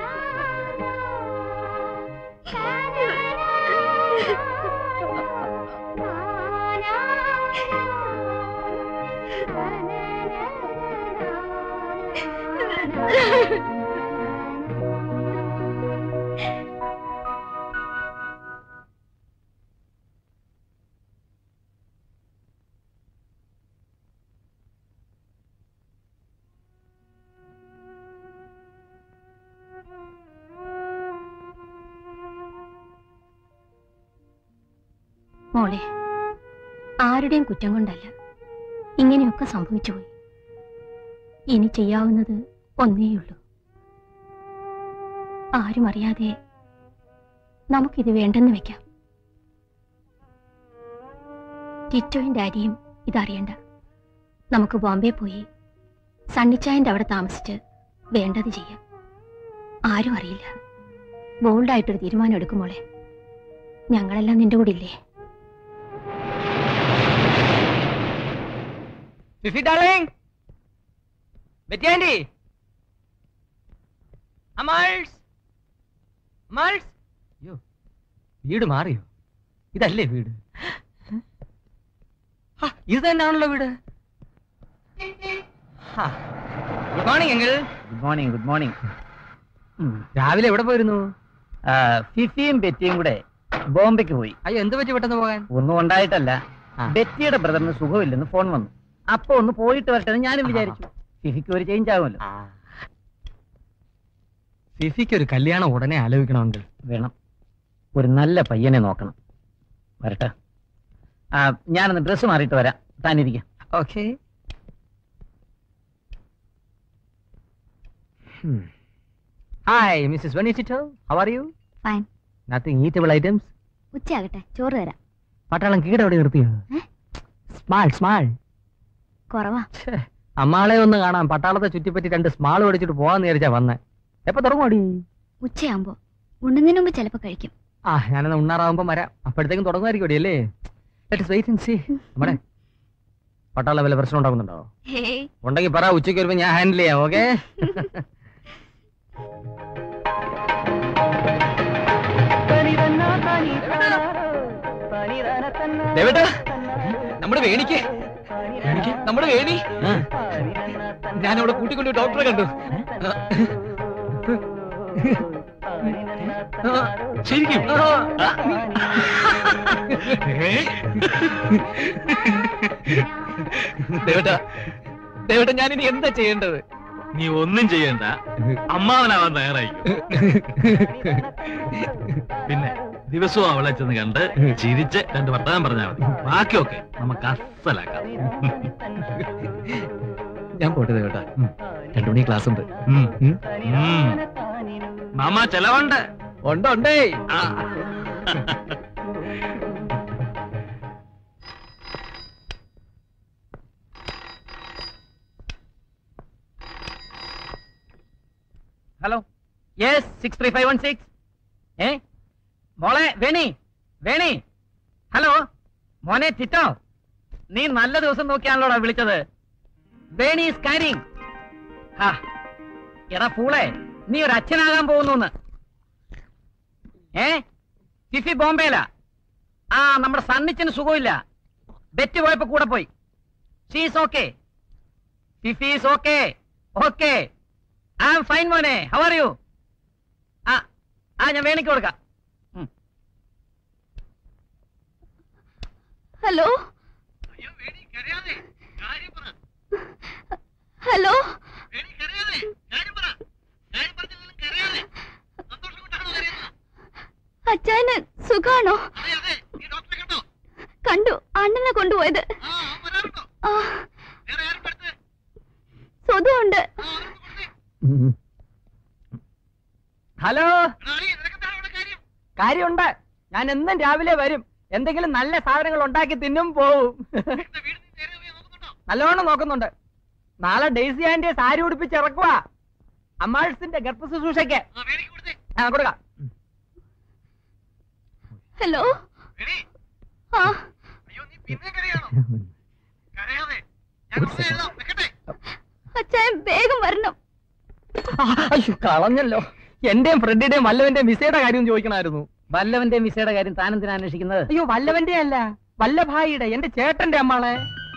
മോളെ ആരുടെയും കുറ്റം കൊണ്ടല്ല ഇങ്ങനെയൊക്കെ സംഭവിച്ചു പോയി ഇനി ചെയ്യാവുന്നത് ഒന്നേയുള്ളൂ ആരും അറിയാതെ നമുക്കിത് വേണ്ടെന്ന് വെക്കാം ടിറ്റോയും ഡാഡിയും ഇതറിയണ്ട നമുക്ക് ബോംബെ പോയി സണ്ണിച്ചായന്റെ അവിടെ താമസിച്ച് വേണ്ടത് ചെയ്യാം ആരും അറിയില്ല ബോൾഡായിട്ടൊരു തീരുമാനം എടുക്കും മോളെ ഞങ്ങളെല്ലാം നിന്റെ കൂടെ ഇല്ലേ ഫിഫി ഡാർലിംഗ് ബെറ്റിയാൻഡി അമാൾസ് അമാൾസ് അയ്യോ വീട് മാറിയോ ഇതല്ലേ വീട് ആ, ഇത് തന്നെയാണല്ലോ വീട് good morning uncle good morning good morning രാവിലെ എവിടെ പോയിരുന്നു ഫിഫിയും ബെറ്റിയും കൂടെ ബോംബെക്ക് പോയി അയ്യോ എന്ത് പറ്റി പെട്ടെന്ന് പോകാൻ ഒന്നും ഉണ്ടായിട്ടല്ല ആ. ബെറ്റിയുടെ ബ്രദറിന് സുഖമില്ലെന്ന് ഫോൺ വന്നു അപ്പൊ ഒന്ന് പോയിട്ട് വരട്ടെ എന്ന് ഞാനും വിചാരിച്ചു ഫിഫിക്ക് ഒരു ചേഞ്ച് ആകുമല്ലോ ഫിഫിക്ക് ഒരു കല്യാണം ഉടനെ ആലോചിക്കണം അങ്കിൾ വേണം ഒരു നല്ല പയ്യനെ നോക്കണം വരട്ടെ ആ ഞാനൊന്ന് ഡ്രസ്സ് മാറിയിട്ട് വരാം താനിരിക്കാം ഓക്കെ ഹായ് മിസ്സസ് വെനിസിറ്റോ how are you fine nothing eatable items ഉച്ചയാകട്ടെ ചോറ് തരാം പട്ടാളം കീട എവിടെ നിർത്തിയോ ഏ? സ്മാൾ സ്മാൾ കുറവാ അമ്മാളെ ഒന്ന് കാണാൻ പട്ടാളത്തെ ചുറ്റിപ്പറ്റി രണ്ട് സ്മാൾ മേടിച്ചിട്ട് പോവാന്ന് വിചാരിച്ചാ വന്നേ എപ്പൊ തുടങ്ങുമടി ഉച്ചയാകുമ്പോ ഉണ്ണുന്നതിന് മുമ്പ് ചിലപ്പോ കഴിക്കും ആ ഞാനെന്നാ ഉണ്ണാറാവുമ്പോ വരാം അപ്പോഴത്തേക്കും തുടങ്ങുമായിരിക്കും അല്ലേ ലെറ്റ്സ് വെയിറ്റ് ആൻഡ് സീ നമ്മുടെ പട്ടാള വല്ല പ്രശ്നം ഉണ്ടാക്കുന്നുണ്ടോ ഹേയ് ഉണ്ടെങ്കിൽ പറ ഉച്ചയ്ക്ക് വരുമ്പോ ഞാൻ ഹാൻഡിൽ ചെയ്യാം ഓക്കെ ദേവേട്ടാ നമ്മുടെ വേണിക്ക് വേണിക്ക് നമ്മുടെ വേണി ഞാൻ അവിടെ കൂട്ടിക്കൊണ്ട് ഡോക്ടറെ കണ്ടു ശരിക്കും ദേവേട്ടാ ദേവേട്ടാ ഞാൻ ഇനി എന്താ ചെയ്യേണ്ടത് നീ ഒന്നും ചെയ്യണ്ട അമ്മാവനാവാൻ തയ്യാറായി പിന്നെ ദിവസവും അവളെ ചെന്ന് കണ്ട് ചിരിച്ച് രണ്ട് വർത്തമാനം പറഞ്ഞാൽ മതി ബാക്കിയൊക്കെ നമുക്ക് അസലാക്കാം ഞാൻ പോട്ടെ ദേവേട്ടാ രണ്ടു മണി ക്ലാസ് ഉണ്ട് ഉം. ഉം. മാമ ചെലവുണ്ട് ഉണ്ട് ഉണ്ടേ ആ. Hello yes six three five one six ഏ മോളെ വേണി വേണി ഹലോ മോനെ ചിറ്റോ നീ നല്ല ദിവസം നോക്കിയാണല്ലോടാ വിളിച്ചത് വേണി ഈസ് കാരിങ് ഹാ എടാ പൂളെ നീ ഒരു അച്ഛനാകാൻ പോകുന്നു ഏ ഫിഫി ബോംബെയിലാ ആ നമ്മുടെ സണ്ണിച്ചന് സുഖമില്ല ബെറ്റ് പോയപ്പോ കൂടെ പോയി she's okay Fifi is okay okay I am fine മോനെ ഹൗ ആർ യു ആ ആ ഞാൻ വേണിക്ക് കൊടുക്കാം ഹലോ ഹലോ അച്ഛന് സുഖാണോ കണ്ടു അണ്ണനെ കൊണ്ടുപോയത് ആ. സ്വതമുണ്ട് ഹലോ കാര്യമുണ്ട് ഞാൻ എന്നും രാവിലെ വരും എന്തെങ്കിലും നല്ല സാധനങ്ങൾ ഉണ്ടാക്കി തിന്നും പോവും നല്ലോണം നോക്കുന്നുണ്ട് നാളെ ഡെയ്സി ആന്റിയെ സാരി ഉടുപ്പിച്ച് ഇറക്കുക അമ്മാഴ്സിന്റെ ഗർഭശുശ്രൂഷയ്ക്ക് ആ കൊടുക്കാം ഹലോ ആ അച്ഛൻ വേഗം വരണം അയ്യോ കളഞ്ഞല്ലോ എന്റെയും ഫ്രണ്ടിന്റെയും വല്ലവന്റെയും വിസയുടെ കാര്യം ചോദിക്കണമായിരുന്നു വല്ലവന്റെയും വിസയുടെ കാര്യം താനെന്തിനാ അന്വേഷിക്കുന്നത് അയ്യോ വല്ലവന്റെ അല്ല വല്ലഭായിയുടെ എന്റെ ചേട്ടന്റെ അമ്മാളെ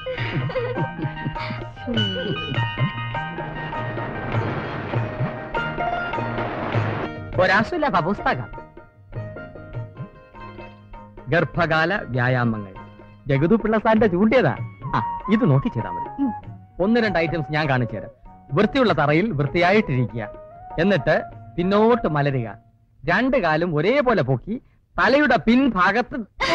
ഒരാശുല്ല പുസ്തകം ഗർഭകാല വ്യായാമങ്ങൾ ജഗതു പിള്ളസാറിന്റെ ചൂണ്ടിയതാ ആ ഇത് നോക്കി ചെയ്താൽ മതി ഒന്ന് രണ്ട് ഐറ്റംസ് ഞാൻ കാണിച്ചു തരാം വൃത്തിയുള്ള തറയിൽ വൃത്തിയായിട്ടിരിക്കുക എന്നിട്ട് പിന്നോട്ട് മലരുക രണ്ട് കാലും ഒരേപോലെ പൊക്കി തലയുടെ പിൻഭാഗത്ത്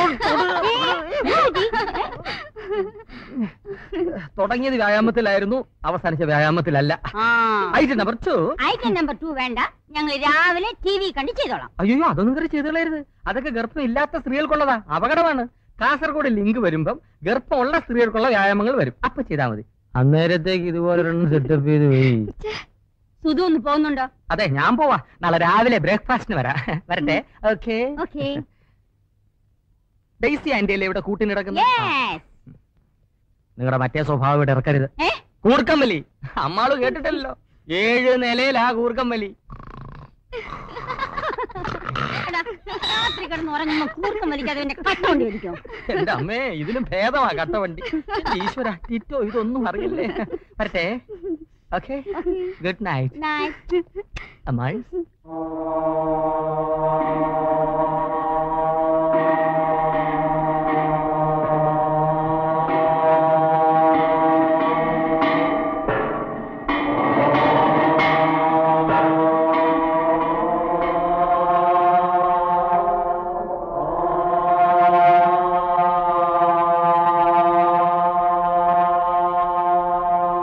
തുടങ്ങിയത് വ്യായാമത്തിലായിരുന്നു അവസാനിച്ച വ്യായാമത്തിലല്ല item number two item number two വേണ്ട ഞങ്ങൾ രാവിലെ ടി വി കണ്ട് ചെയ്തോളാം അയ്യോ അതൊന്നും കയറി ചെയ്ത് കളയരുത് അതൊക്കെ ഗർഭം ഇല്ലാത്ത സ്ത്രീകൾക്കുള്ളതാ അപകടമാണ് കാസർഗോഡ് ലിങ്ക് വരുമ്പം ഗർഭമുള്ള സ്ത്രീകൾക്കുള്ള വ്യായാമങ്ങൾ വരും അപ്പൊ ചെയ്താൽ മതി അന്നേരത്തേക്ക് ഇതുപോലെ സെറ്റപ്പ് ചെയ്ത് പോയി സുധു ഒന്ന് പോകുന്നുണ്ടോ അതെ ഞാൻ പോവാ നാളെ രാവിലെ ബ്രേക്ക്ഫാസ്റ്റിന് വരാം വരട്ടെ ഓക്കെ ഓക്കെ ഡെയ്സി ആന്റിയല്ലേ ഇവിടെ കൂട്ടിന് കിടക്കുന്നത് യെസ് നിങ്ങളുടെ മറ്റേ സ്വഭാവം ഇവിടെ ഇറക്കരുത് ഏ? കൂർക്കം വലി അമ്മാള് കേട്ടിട്ടല്ലോ ഏഴ് നിലയിലാ കൂർക്കം വലി എടാ, രാത്രി കിടന്ന് ഉറങ്ങുമ്പോ കൂർക്കം വലിക്കാതെ എന്റെ കട്ടുകൊണ്ട് വലിക്കോ എന്റെ അമ്മേ ഇതിലും ഭേദമാ കട്ടവണ്ടി എന്റെ ഈശ്വര ടിറ്റോ ഇതൊന്നും അറിയില്ലേ വരട്ടെ okay good night night Ammal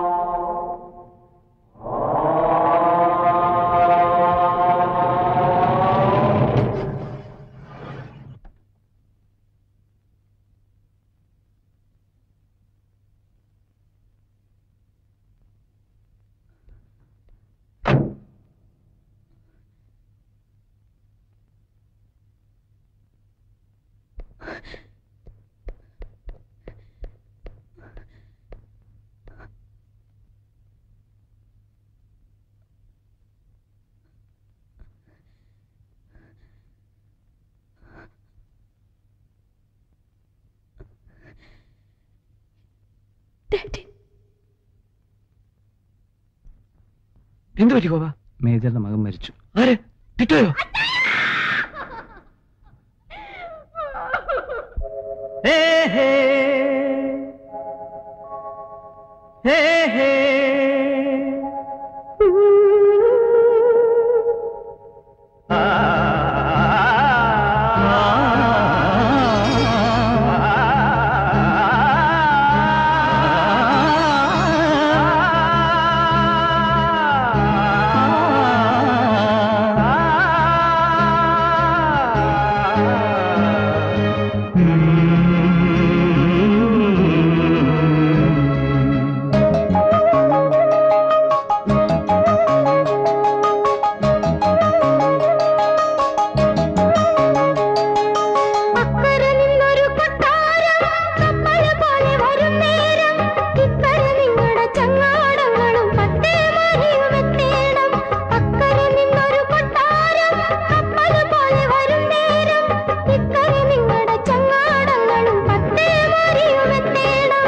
ആ എന്തു പറ്റി ഗോപ മേജറിന്റെ മകൻ മരിച്ചു ആര് ടിറ്റോയോ ഹേ ഹേ ഹേ ഹേ അക്കരെ നിന്നൊരു കൊട്ടാരം കപ്പല് പോലെ വരും നേരം ഇക്കരെ നിങ്ങളുടെ ചങ്ങാടങ്ങളും പത്തേ മണിയും എത്തേണം അക്കരെ നിന്നൊരു കൊട്ടാരം കപ്പല് പോലെ വരും നേരം ഇക്കരെ നിങ്ങളുടെ ചങ്ങാടങ്ങളും പത്തേ മണിയും എത്തേണം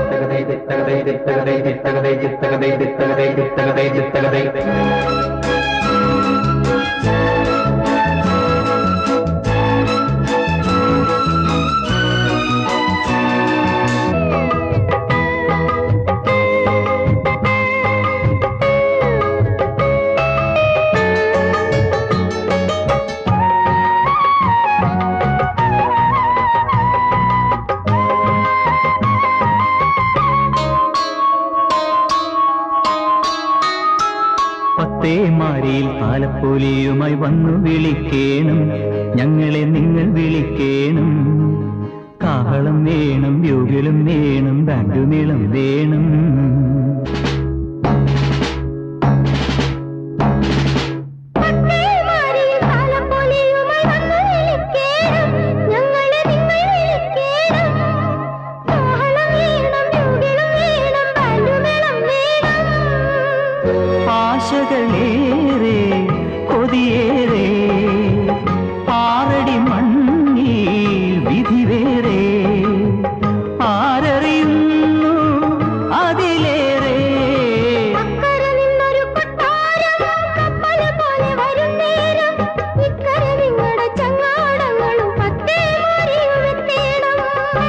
പത്തേമാരിയിൽ താലപ്പൊലിയുമായി വന്നു വിളിക്കേണം ഞങ്ങളെ നിങ്ങൾ വിളിക്കേണം കാഹളം വേണം യോഗലും വേണം ബാൻഡുമേളം വേണം പത്തേമാരിയിൽ താലപ്പൊലിയുമായി വന്നു വിളിക്കേണം ഞങ്ങളെ നിങ്ങൾ വിളിക്കേണം കാഹളം വേണം യോഗലും വേണം ബാൻഡുമേളം വേണം ആശകളേറെ കൊതിയേറെ ആറടി മണ്ണിൽ വിധി വേറെ ആരറിയുന്നു അതിലേറെ അക്കരെ നിന്നൊരു കൊട്ടാരം കപ്പല് പോലെ വരും നേരം ഇക്കരെ നിങ്ങളുടെ ചങ്ങാടങ്ങളും പത്തേ മറിയും എത്തേണം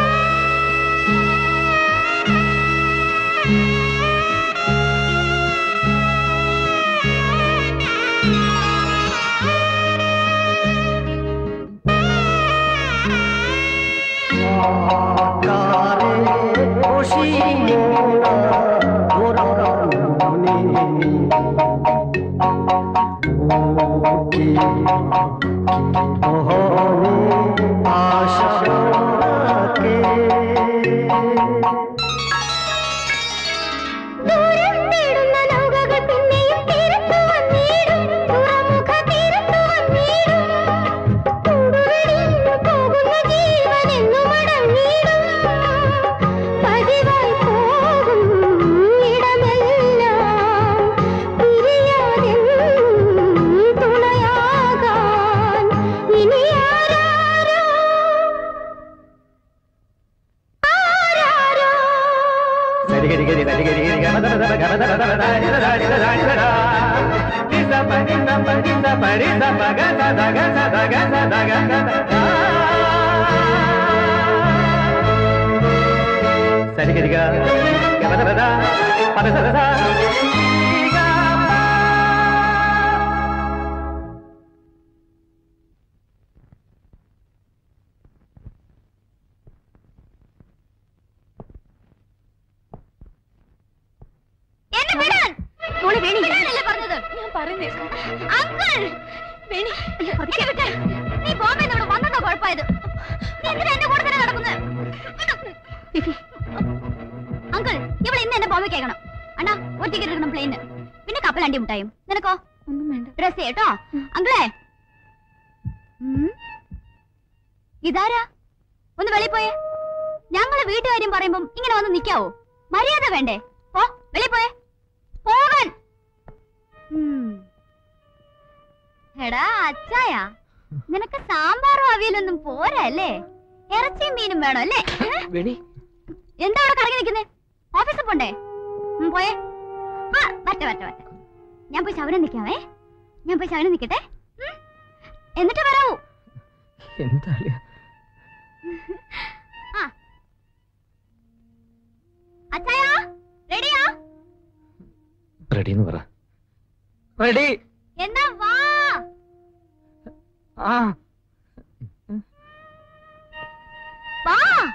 ദൂരം തേടുന്ന നൗകകൾ പിന്നെയും തീരത്തു വന്നിടും തുറമുഖ തീരത്തു വന്നിടും കൂടുവെടിഞ്ഞു പോകുന്ന ജീവനെന്നു മടങ്ങിടും പതിവായി പോകും ഇടമെല്ലാം പിരിയാതെന്നും തുണയാകാൻ ഇനി ആരാരോ ആരാരോ സരിഗരിക ഗമദമദ പദസദസ എന്നെ വിടാൻ മോളെ വേണി ഞാനല്ലേ പറഞ്ഞത് ഞാൻ പറഞ്ഞേ അങ്കിൾ വേണി എന്നെ വിട്ടേ നീ ബോംബെ ഇവിടെ വന്നതോ കുഴപ്പമായത് നീ എന്തിനാ എന്റെ കൂടെ തന്നെ നടക്കുന്നത് ഫിഫി അങ്കിൾ ഇവിടെ ഇന്ന് എന്നെ ബോംബെ കേൾക്കണം അണ്ണാ ഒരു ടിക്കറ്റ് എടുക്കണം പ്ലെയിന് പിന്നെ കപ്പലണ്ടി മുട്ടായും നിനക്കോ ഒന്നും വേണ്ട ഡ്രസ് കേട്ടോ അങ്കിളേ ഉം. ഇതാരാ ഒന്ന് വെളിയിൽ പോയേ ഞങ്ങള് വീട്ടുകാര്യം പറയുമ്പം ഇങ്ങനെ വന്ന് നിക്കാവോ മര്യാദ വേണ്ടേ ഓ വെളിയിൽ പോയേ പോകാൻ ഉം. എടാ അച്ചായ നിനക്ക് സാമ്പാറും അവിയലൊന്നും പോരാ അല്ലേ ഇറച്ചിയും മീനും വേണം അല്ലേ വേണി എന്താ അവിടെ കറങ്ങി നിൽക്കുന്നേ ഓഫീസിൽ പോണ്ടേ ഉം, പോയേ ആ വരട്ടെ വരട്ടെ വരട്ടെ ഞാൻ പോയി ശവനം നിൽക്കാവേ ഞാൻ പോയി ശവനം നിൽക്കട്ടെ ഉം? എന്നിട്ട് വരാവൂ എന്താ ആ അച്ചായാ റെഡിയാ റെഡി എന്ന് പറ റെഡി എന്നാ വാ ആ വാ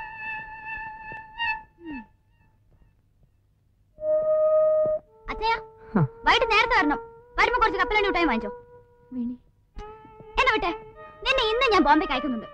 അച്ഛയാ വൈകിട്ട് നേരത്തെ വരണം വരുമ്പോ കുറച്ച് കപ്പലണ്ടി മിഠായി വാങ്ങിച്ചോ എന്നെ വിട്ടെ നിന്നെ ഇന്ന് ഞാൻ ബോംബെക്ക് അയക്കുന്നുണ്ട്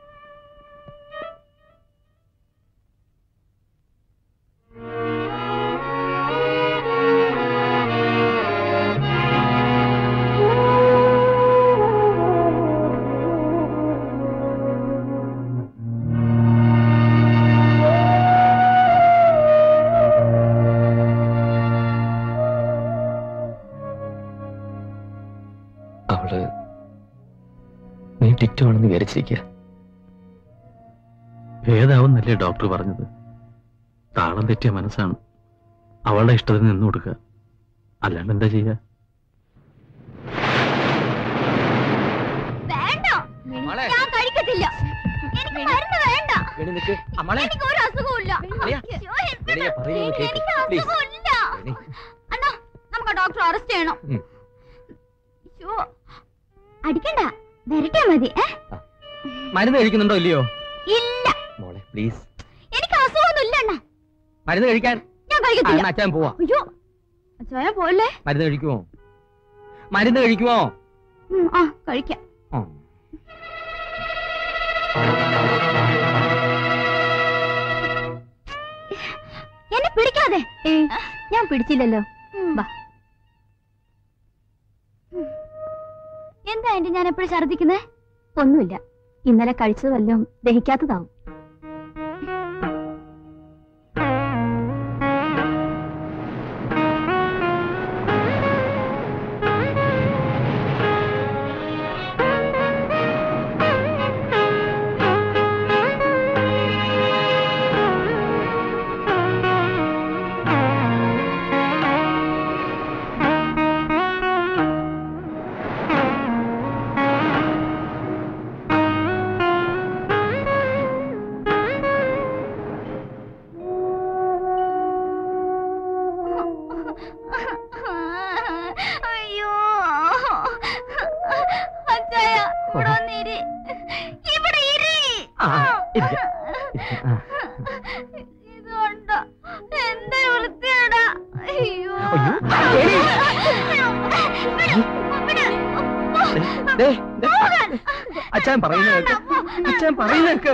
അവള് നീ ടിറ്റു ആണെന്ന് വിചാരിച്ചിരിക്കുക ഭേദാവുന്നല്ലേ ഡോക്ടർ പറഞ്ഞത് താളം തെറ്റിയ മനസ്സാണ് അവളുടെ ഇഷ്ടത്തിന് നിന്ന് കൊടുക്കുക അല്ലാണ്ട് എന്താ ചെയ്യുക വേണ്ട ഞാൻ കഴിക്കത്തില്ല എനിക്ക് മരുന്ന് വേണ്ട വേണി നിക്ക് എനിക്ക് ഒരു അസുഖമില്ല അളിയാ. അയ്യോ, വേണിയെ പറയുന്നത് കേക്ക് എനിക്ക് പ്ലീസ് അസുഖമില്ല അണ്ണാ നമുക്ക് ആ ഡോക്ടറെ അറസ്റ്റ് ചെയ്യണം ഉം. അയ്യോ, അടിക്കണ്ട വരട്ടെ മതി ഏ? മരുന്ന് കഴിക്കുന്നുണ്ടോ ഇല്ലയോ ഇല്ല മോളെ പ്ലീസ് എനിക്ക് അസുഖമൊന്നും ഇല്ല അണ്ണാ മരുന്ന് കഴിക്കാൻ ഞാൻ കഴിക്കത്തില്ല അണ്ണാ, അച്ഛൻ പോവാ അയ്യോ അച്ഛായ പോലെ മരുന്ന് കഴിക്കുമോ മരുന്ന് കഴിക്കുമോ ആ കഴിക്കാം ആ. എന്നെ പിടിക്കാതെ ഞാൻ പിടിച്ചില്ലല്ലോ വാ എന്താ എന്റെ ഞാൻ എപ്പോഴും ഛർദിക്കുന്നേ ഒന്നുമില്ല ഇന്നലെ കഴിച്ചത് വല്ലതും ദഹിക്കാത്തതാവും അയ്യോ അച്ചായ ഇവിടെ വന്നിരി ഇവിടെ ഇരി ആ, ഇരിക്കാം. ഇരിക്കാം. ആ. ഇതുകൊണ്ടോ എന്തൊരു വൃത്തിയാടാ അയ്യോ ദേ, ദേ. അച്ഛൻ പറയുന്നത് കേക്ക് അച്ഛൻ പറയുന്നത് കേക്ക്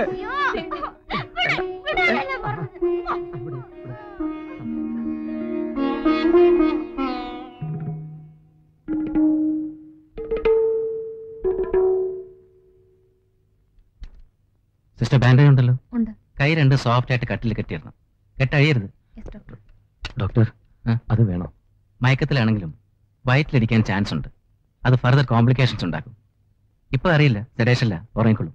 സിസ്റ്റർ ബാൻഡേജ് ഉണ്ടല്ലോ ഉണ്ട്. കൈ രണ്ട് സോഫ്റ്റ് ആയിട്ട് കട്ടിൽ കെട്ടിയിടണം കെട്ടഴിയരുത് ഡോക്ടർ അത് വേണോ മയക്കത്തിലാണെങ്കിലും വയറ്റിലിരിക്കാൻ ചാൻസ് ഉണ്ട് അത് ഫർദർ കോംപ്ലിക്കേഷൻസ് ഉണ്ടാക്കും ഇപ്പൊ അറിയില്ല സെഡേഷല്ല ഉറങ്ങിക്കൊള്ളും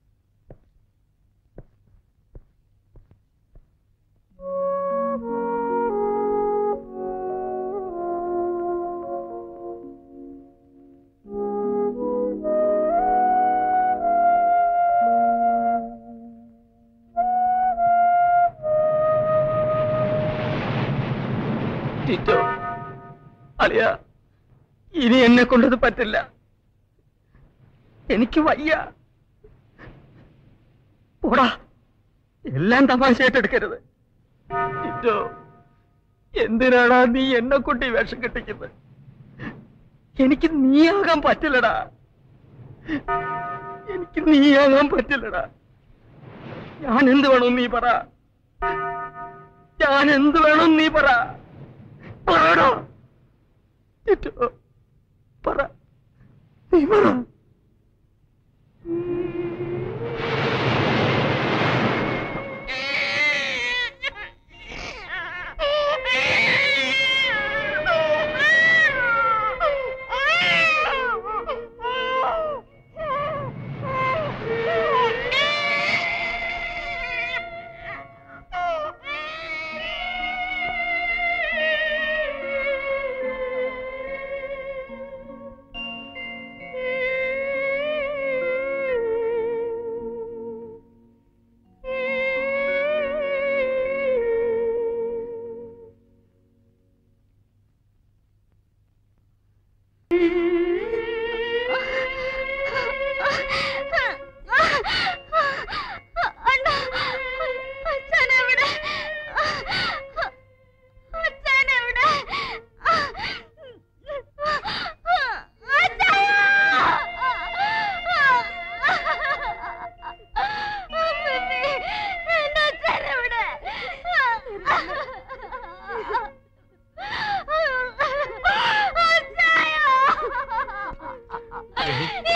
ടിറ്റോ അളിയ ഇനി എന്നെ കൊണ്ടത് പറ്റില്ല എനിക്ക് വയ്യ പോടാ എല്ലാം തമാശയായിട്ട് എടുക്കരുത് ടിറ്റോ എന്തിനാടാ നീ എന്നെ കൊണ്ട് ഈ വേഷം കെട്ടിക്കുന്നത് എനിക്ക് നീയാകാൻ പറ്റില്ലടാ എനിക്ക് നീയാകാൻ പറ്റില്ലടാ ഞാൻ എന്ത് വേണം നീ പറ ഞാൻ എന്ത് വേണം നീ പറ പറയടാ ടിറ്റോ പറ നീ പറ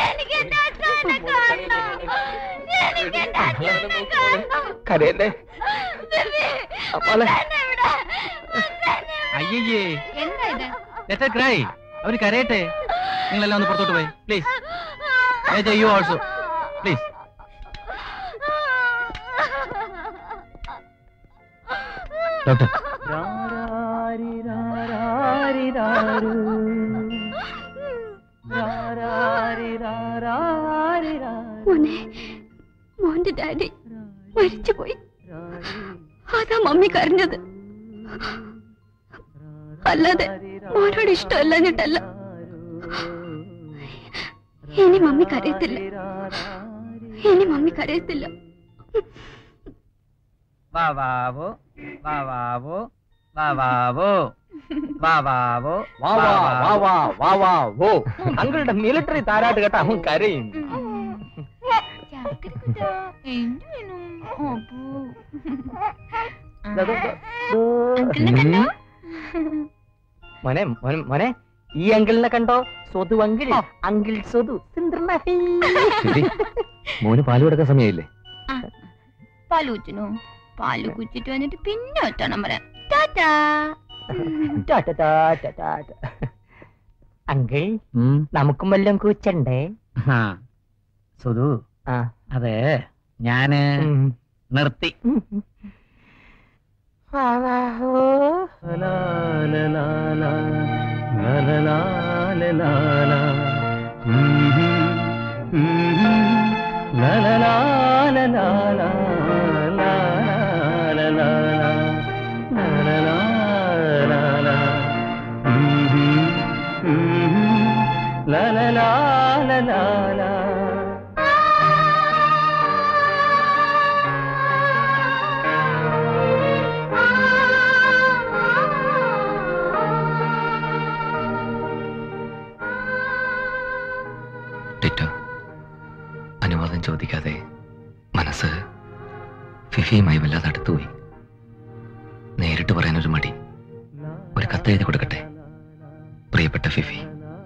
എനിക്ക് എന്റെ അച്ഛനെ കാണണം എനിക്ക് എന്റെ അച്ഛനെ കാണണം കരയല്ലേ അയ്യേ എന്താ ഇത് ലെറ്റ് ക്രൈ അവര് കരയട്ടെ നിങ്ങളെല്ലാം ഒന്ന് പുറത്തോട്ട് പോയി please major you also please doctor മോനെ മോന്റെ ഡാഡി മരിച്ചുപോയി അതാ മമ്മി കരഞ്ഞത് അല്ലാതെ മോനോട് ഇഷ്ടമല്ലഞ്ഞിട്ടല്ല ഇനി മമ്മി കരയത്തില്ല ഇനി മമ്മി കരയത്തില്ല വാ വാവോ വാ വാവോ വാ വാവോ വാ വാവോ വാ വാ വാ വാ വാ വാ വോ അങ്കിളുടെ മിലിറ്ററി താരാട്ട് കേട്ട അവൻ കരയും മോനെ മോനെ മോനെ ഈ അങ്കിളിനെ കണ്ടോ സ്വതു അങ്കിൾ അങ്കിൾ സ്വതു ശരി മോന് പാല് കൊടുക്കാൻ സമയമില്ലേ പാല് കുറ്റിനോ പാല് കുച്ചിട്ട് വന്നിട്ട് പിന്നെ ഒറ്റണം പറയാം ടാറ്റാ അങ്കിൾ നമുക്കും വല്ലതും കൂച്ചണ്ടേ സുധു ആ അതെ ഞാന് നിർത്തി ടിറ്റോ അനുവാദം ചോദിക്കാതെ മനസ്സ് ഫിഫിയുമായി വല്ലാതെ അടുത്തുപോയി നേരിട്ട് പറയാനൊരു മടി ഒരു കത്ത് എഴുതി കൊടുക്കട്ടെ പ്രിയപ്പെട്ട ഫിഫി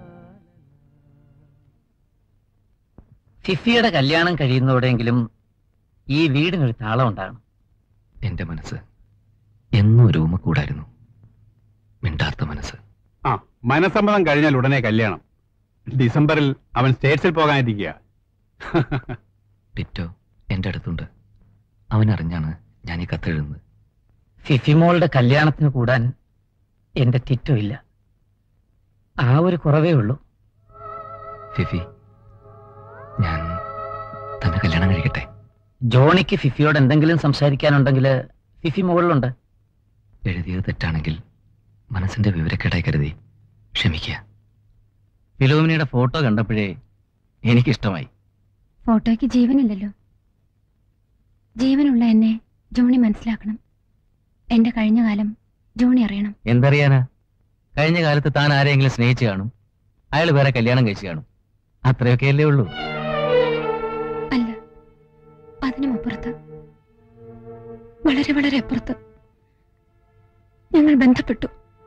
ഫിഫിയുടെ കല്യാണം കഴിയുന്നതോടെങ്കിലും ഈ വീടിനൊരു താളം ഉണ്ടാകണം എന്റെ മനസ്സ് എന്നും ഒരു ഊമ കൂടായിരുന്നു മിണ്ടാത്ത മനസ്സ് ആ മനസമ്മതം കഴിഞ്ഞാൽ ഉടനെ കല്യാണം ഡിസംബറിൽ അവൻ സ്റ്റേറ്റ്സിൽ പോകാനിരിക്കുക ടിറ്റോ എന്റെ അടുത്തുണ്ട് അവനറിഞ്ഞാണ് ഞാൻ ഈ കത്തെഴുതുന്നത് ഫിഫിമോളുടെ കല്യാണത്തിന് കൂടാൻ എന്റെ ടിറ്റോ ഇല്ല ആ ഒരു കുറവേ ഉള്ളൂ ഫിഫി ഞാൻ തന്നെ കല്യാണം കഴിക്കട്ടെ ജോണിക്ക് ഫിഫിയോട് എന്തെങ്കിലും സംസാരിക്കാനുണ്ടെങ്കിൽ ഫിഫി മുകളിലുണ്ട് എഴുതിയത് തെറ്റാണെങ്കിൽ മനസ്സിന്റെ വിവരക്കേടായി കരുതി ക്ഷമിക്കുക ഫിലോമിനിയുടെ ഫോട്ടോ കണ്ടപ്പോഴേ എനിക്കിഷ്ടമായി ഫോട്ടോയ്ക്ക് ജീവനില്ലല്ലോ ജീവനുള്ള എന്നെ ജോണി മനസ്സിലാക്കണം എന്റെ കഴിഞ്ഞ കാലം ജോണി അറിയണം എന്തറിയാനാ കഴിഞ്ഞ കാലത്ത് താൻ ആരെങ്കിലും സ്നേഹിച്ചു കാണും അയാൾ വേറെ കല്യാണം കഴിച്ചു കാണും അത്രയൊക്കെ അല്ലേ ഉള്ളൂ അല്ല അതിനും അപ്പുറത്ത് വളരെ വളരെ അപ്പുറത്ത് ഞങ്ങൾ ബന്ധപ്പെട്ടു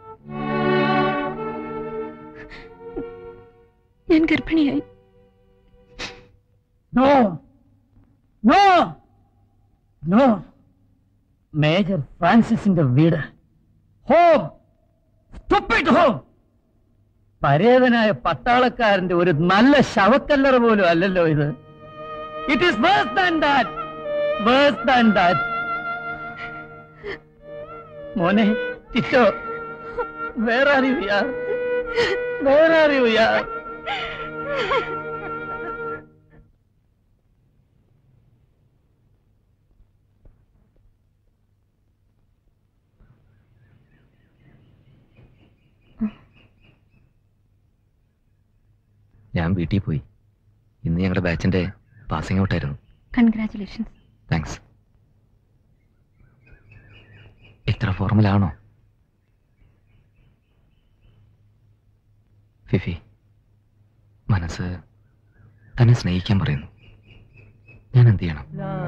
ഞാൻ ഗർഭിണിയായി നോ നോ നോ മേജർ ഫ്രാൻസിസിന്റെ വീട് ഹോം സ്റ്റുപ്പിഡ് ഹോം പരേതനായ പട്ടാളക്കാരന്റെ ഒരു നല്ല ശവക്കല്ലറ പോലും അല്ലല്ലോ ഇത് it is worse than that worse than that മോനെ ടിറ്റോ വേറെ അറിയാ വേറെ അറിയാ ഞാൻ വീട്ടിൽ പോയി ഇന്ന് ഞങ്ങളുടെ ബാച്ചിന്റെ പാസിംഗ് ഔട്ടായിരുന്നു കൺഗ്രാറ്റുലേഷൻസ് താങ്ക്സ് ഇത്ര ഫോർമലാണോ ഫിഫി മനസ്സ് തന്നെ സ്നേഹിക്കാൻ പറയുന്നു ഞാൻ എന്ത് ചെയ്യണം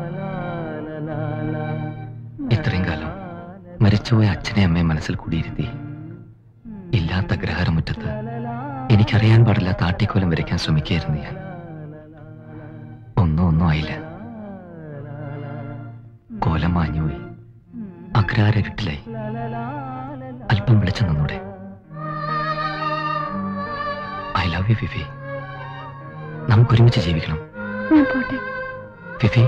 ഇത്രയും കാലം മരിച്ചുപോയ അച്ഛനെയും അമ്മയും മനസ്സിൽ കൂടിയിരുത്തി ഇല്ലാത്ത ഗ്രഹാരമുറ്റത്ത് എനിക്കറിയാൻ പാടില്ലാത്ത ആട്ടിക്കോലം വരയ്ക്കാൻ ശ്രമിക്കുകയായിരുന്നു ഞാൻ വ്യക്തമായില്ല കോലം മാഞ്ഞുപോയി അഗ്രാരകിട്ടിലായി അല്പം വെളിച്ചം നിന്നൂടെ ഐ ലവ് യു ഫിഫി നമുക്കൊരുമിച്ച് ജീവിക്കണം ഞാൻ പോട്ടെ ഫിഫി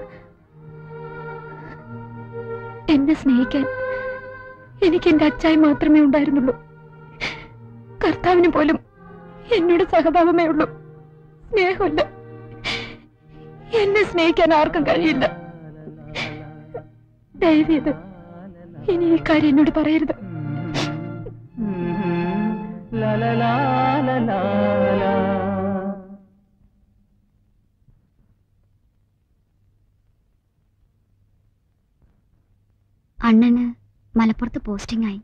എന്നെ സ്നേഹിക്കാൻ എനിക്ക് എന്റെ അച്ചായി മാത്രമേ ഉണ്ടായിരുന്നുള്ളൂ കർത്താവിന് പോലും എന്നോട് സഹതാപമേ ഉള്ളൂ സ്നേഹമില്ല എന്നെ സ്നേഹിക്കാൻ ആർക്കും കഴിയില്ല ദയവേത് ഇനി ഈ കാര്യം എന്നോട് പറയരുത് അണ്ണന് മലപ്പുറത്ത് പോസ്റ്റിംഗ് ആയി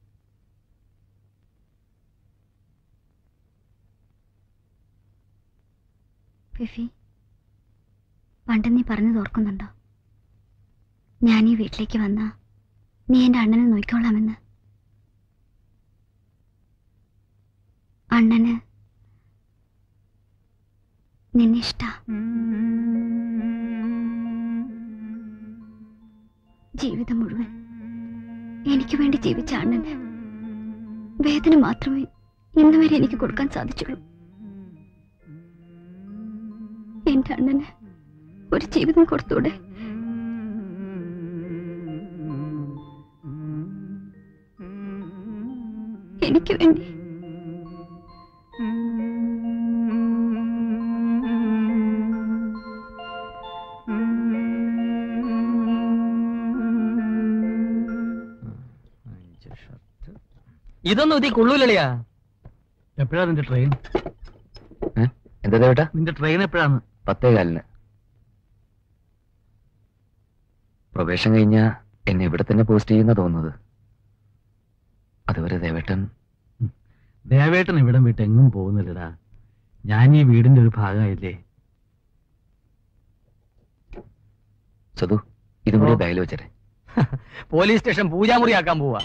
ഫിഫി പണ്ട് നീ പറഞ്ഞത് ഓർക്കുന്നുണ്ടോ ഞാൻ ഈ വീട്ടിലേക്ക് വന്ന നീ എന്റെ അണ്ണനെ നോക്കിക്കോളാമെന്ന് അണ്ണന് നിന്നിഷ്ട ജീവിതം മുഴുവൻ എനിക്ക് വേണ്ടി ജീവിച്ച അണ്ണന് വേദന മാത്രമേ ഇന്ന് വരെ എനിക്ക് കൊടുക്കാൻ സാധിച്ചുള്ളൂ എന്റെ അണ്ണന് ഒരു ജീവിതം കൊടുത്തൂടെ എനിക്ക് വേണ്ടി ഇതൊന്നും ഇതി കൊള്ളൂലളിയാ എപ്പോഴാ നിന്റെ ട്രെയിൻ എന്താ ദേവേട്ടാ നിന്റെ ട്രെയിൻ എപ്പോഴാണ് പത്തേ കാലിന് പ്രവേശം കഴിഞ്ഞ എന്നെ ഇവിടെ തന്നെ പോസ്റ്റ് ചെയ്യുന്ന തോന്നുന്നത് അതുവരെ ദേവേട്ടൻ ദേവേട്ടൻ ഇവിടം വിട്ട് എങ്ങും പോകുന്നില്ലടാ ഞാൻ ഈ വീടിന്റെ ഒരു ഭാഗമായില്ലേ സതു ഇതും കൂടി ബാഗിൽ വെച്ചേ പോലീസ് സ്റ്റേഷൻ പൂജാമുറിയാക്കാൻ പോവാ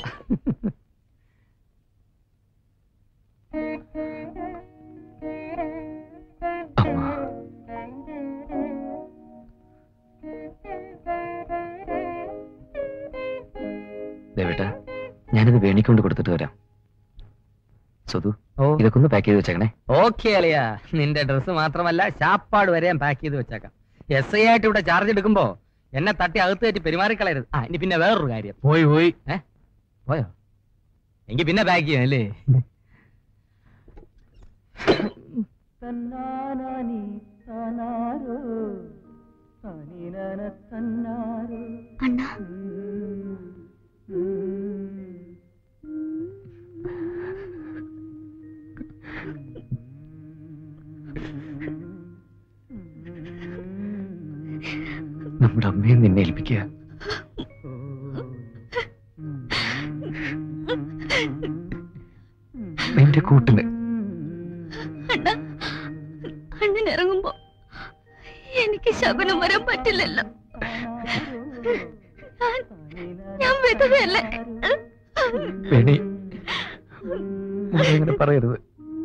ദേവേട്ടാ ഞാനിത് വേണിക്കൊണ്ട് കൊടുത്തിട്ട് വരാം സതു ഇതൊക്കെ ഒന്ന് പാക്ക് ചെയ്ത് വെച്ചേക്കണേ ഓക്കെ അളിയാ നിന്റെ ഡ്രസ്സ് മാത്രമല്ല ശാപ്പാട് വരെ ഞാൻ പാക്ക് ചെയ്ത് വെച്ചേക്കാം എസ് ഐ ആയിട്ട് ഇവിടെ ചാർജ് എടുക്കുമ്പോ എന്നെ തട്ടി അകത്ത് കയറ്റി പെരുമാറിക്കളയരുത് ആ ഇനി പിന്നെ വേറൊരു കാര്യം പോയി പോയി ഏ പോയോ എങ്കിൽ പിന്നെ പാക്ക് ചെയ്യാം അല്ലേ അണ്ണാ നമ്മുടെ അമ്മയെ നിന്നെ ഏൽപ്പിക്കുക നിന്റെ കൂട്ടിന് അണ്ണ അണ്ണൻ ഇറങ്ങുമ്പോ എനിക്ക് ശകുനം വരാൻ പറ്റില്ലല്ലോ ഞാൻ- ഞാൻ വിധവയല്ലേ വേണി അങ്ങനെ പറയരുത്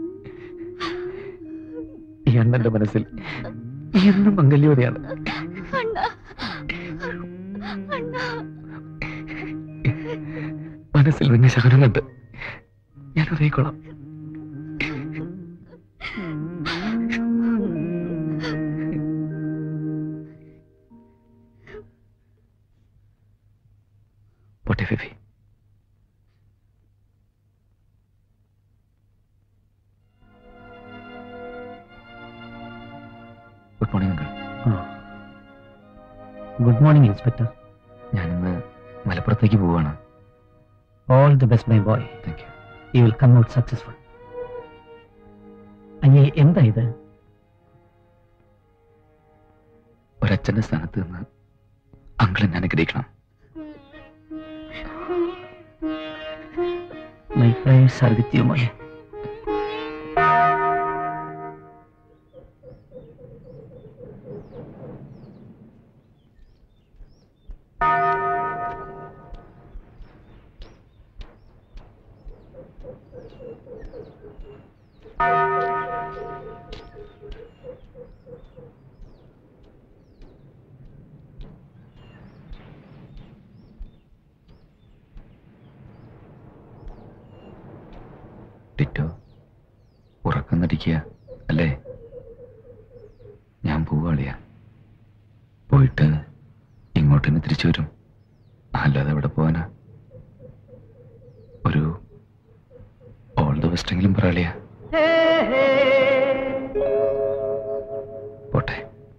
ഈ അണ്ണന്റെ മനസ്സിൽ നീ എന്നും മംഗല്യോടെയാണ് അണ്ണ അണ്ണ മനസ്സിൽ നിന്നെ ശകനം കണ്ട് ഞാൻ ഉദയിക്കോളാം പോട്ടെ Fifi good morning uncle good morning inspector ഞാനിന്ന് മലപ്പുറത്തേക്ക് പോവാണ് all the best my boy thank you you will come out successful അയ്യേ എന്താ ഇത് ഒരച്ഛന്റെ സ്ഥാനത്ത് നിന്ന് അങ്കിൾ എന്നെ അനുഗ്രഹിക്കണം my prayers are with you മോനെ ഇരിക്കുക അല്ലേ ഞാൻ പോവാളിയ പോയിട്ട് ഇങ്ങോട്ട് തന്നെ തിരിച്ചു വരും അല്ലാതെ എവിടെ പോവാനാ ഒരു ഓൾ ദ ബെസ്റ്റെങ്കിലും പറയാളിയ പോട്ടെ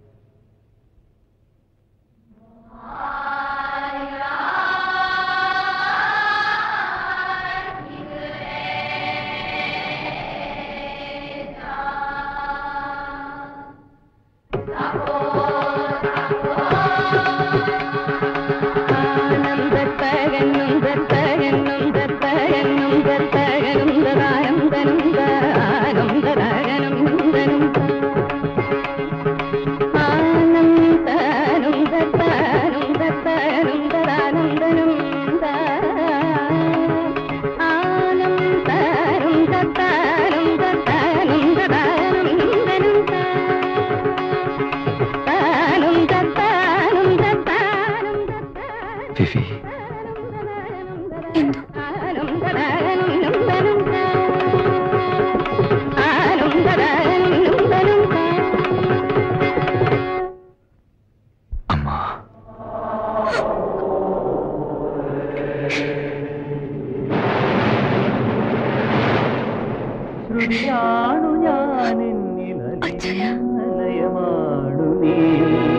ഫിഫി ശ്രുതിയാണു ഞാൻ എന്നിലയമാണു നീ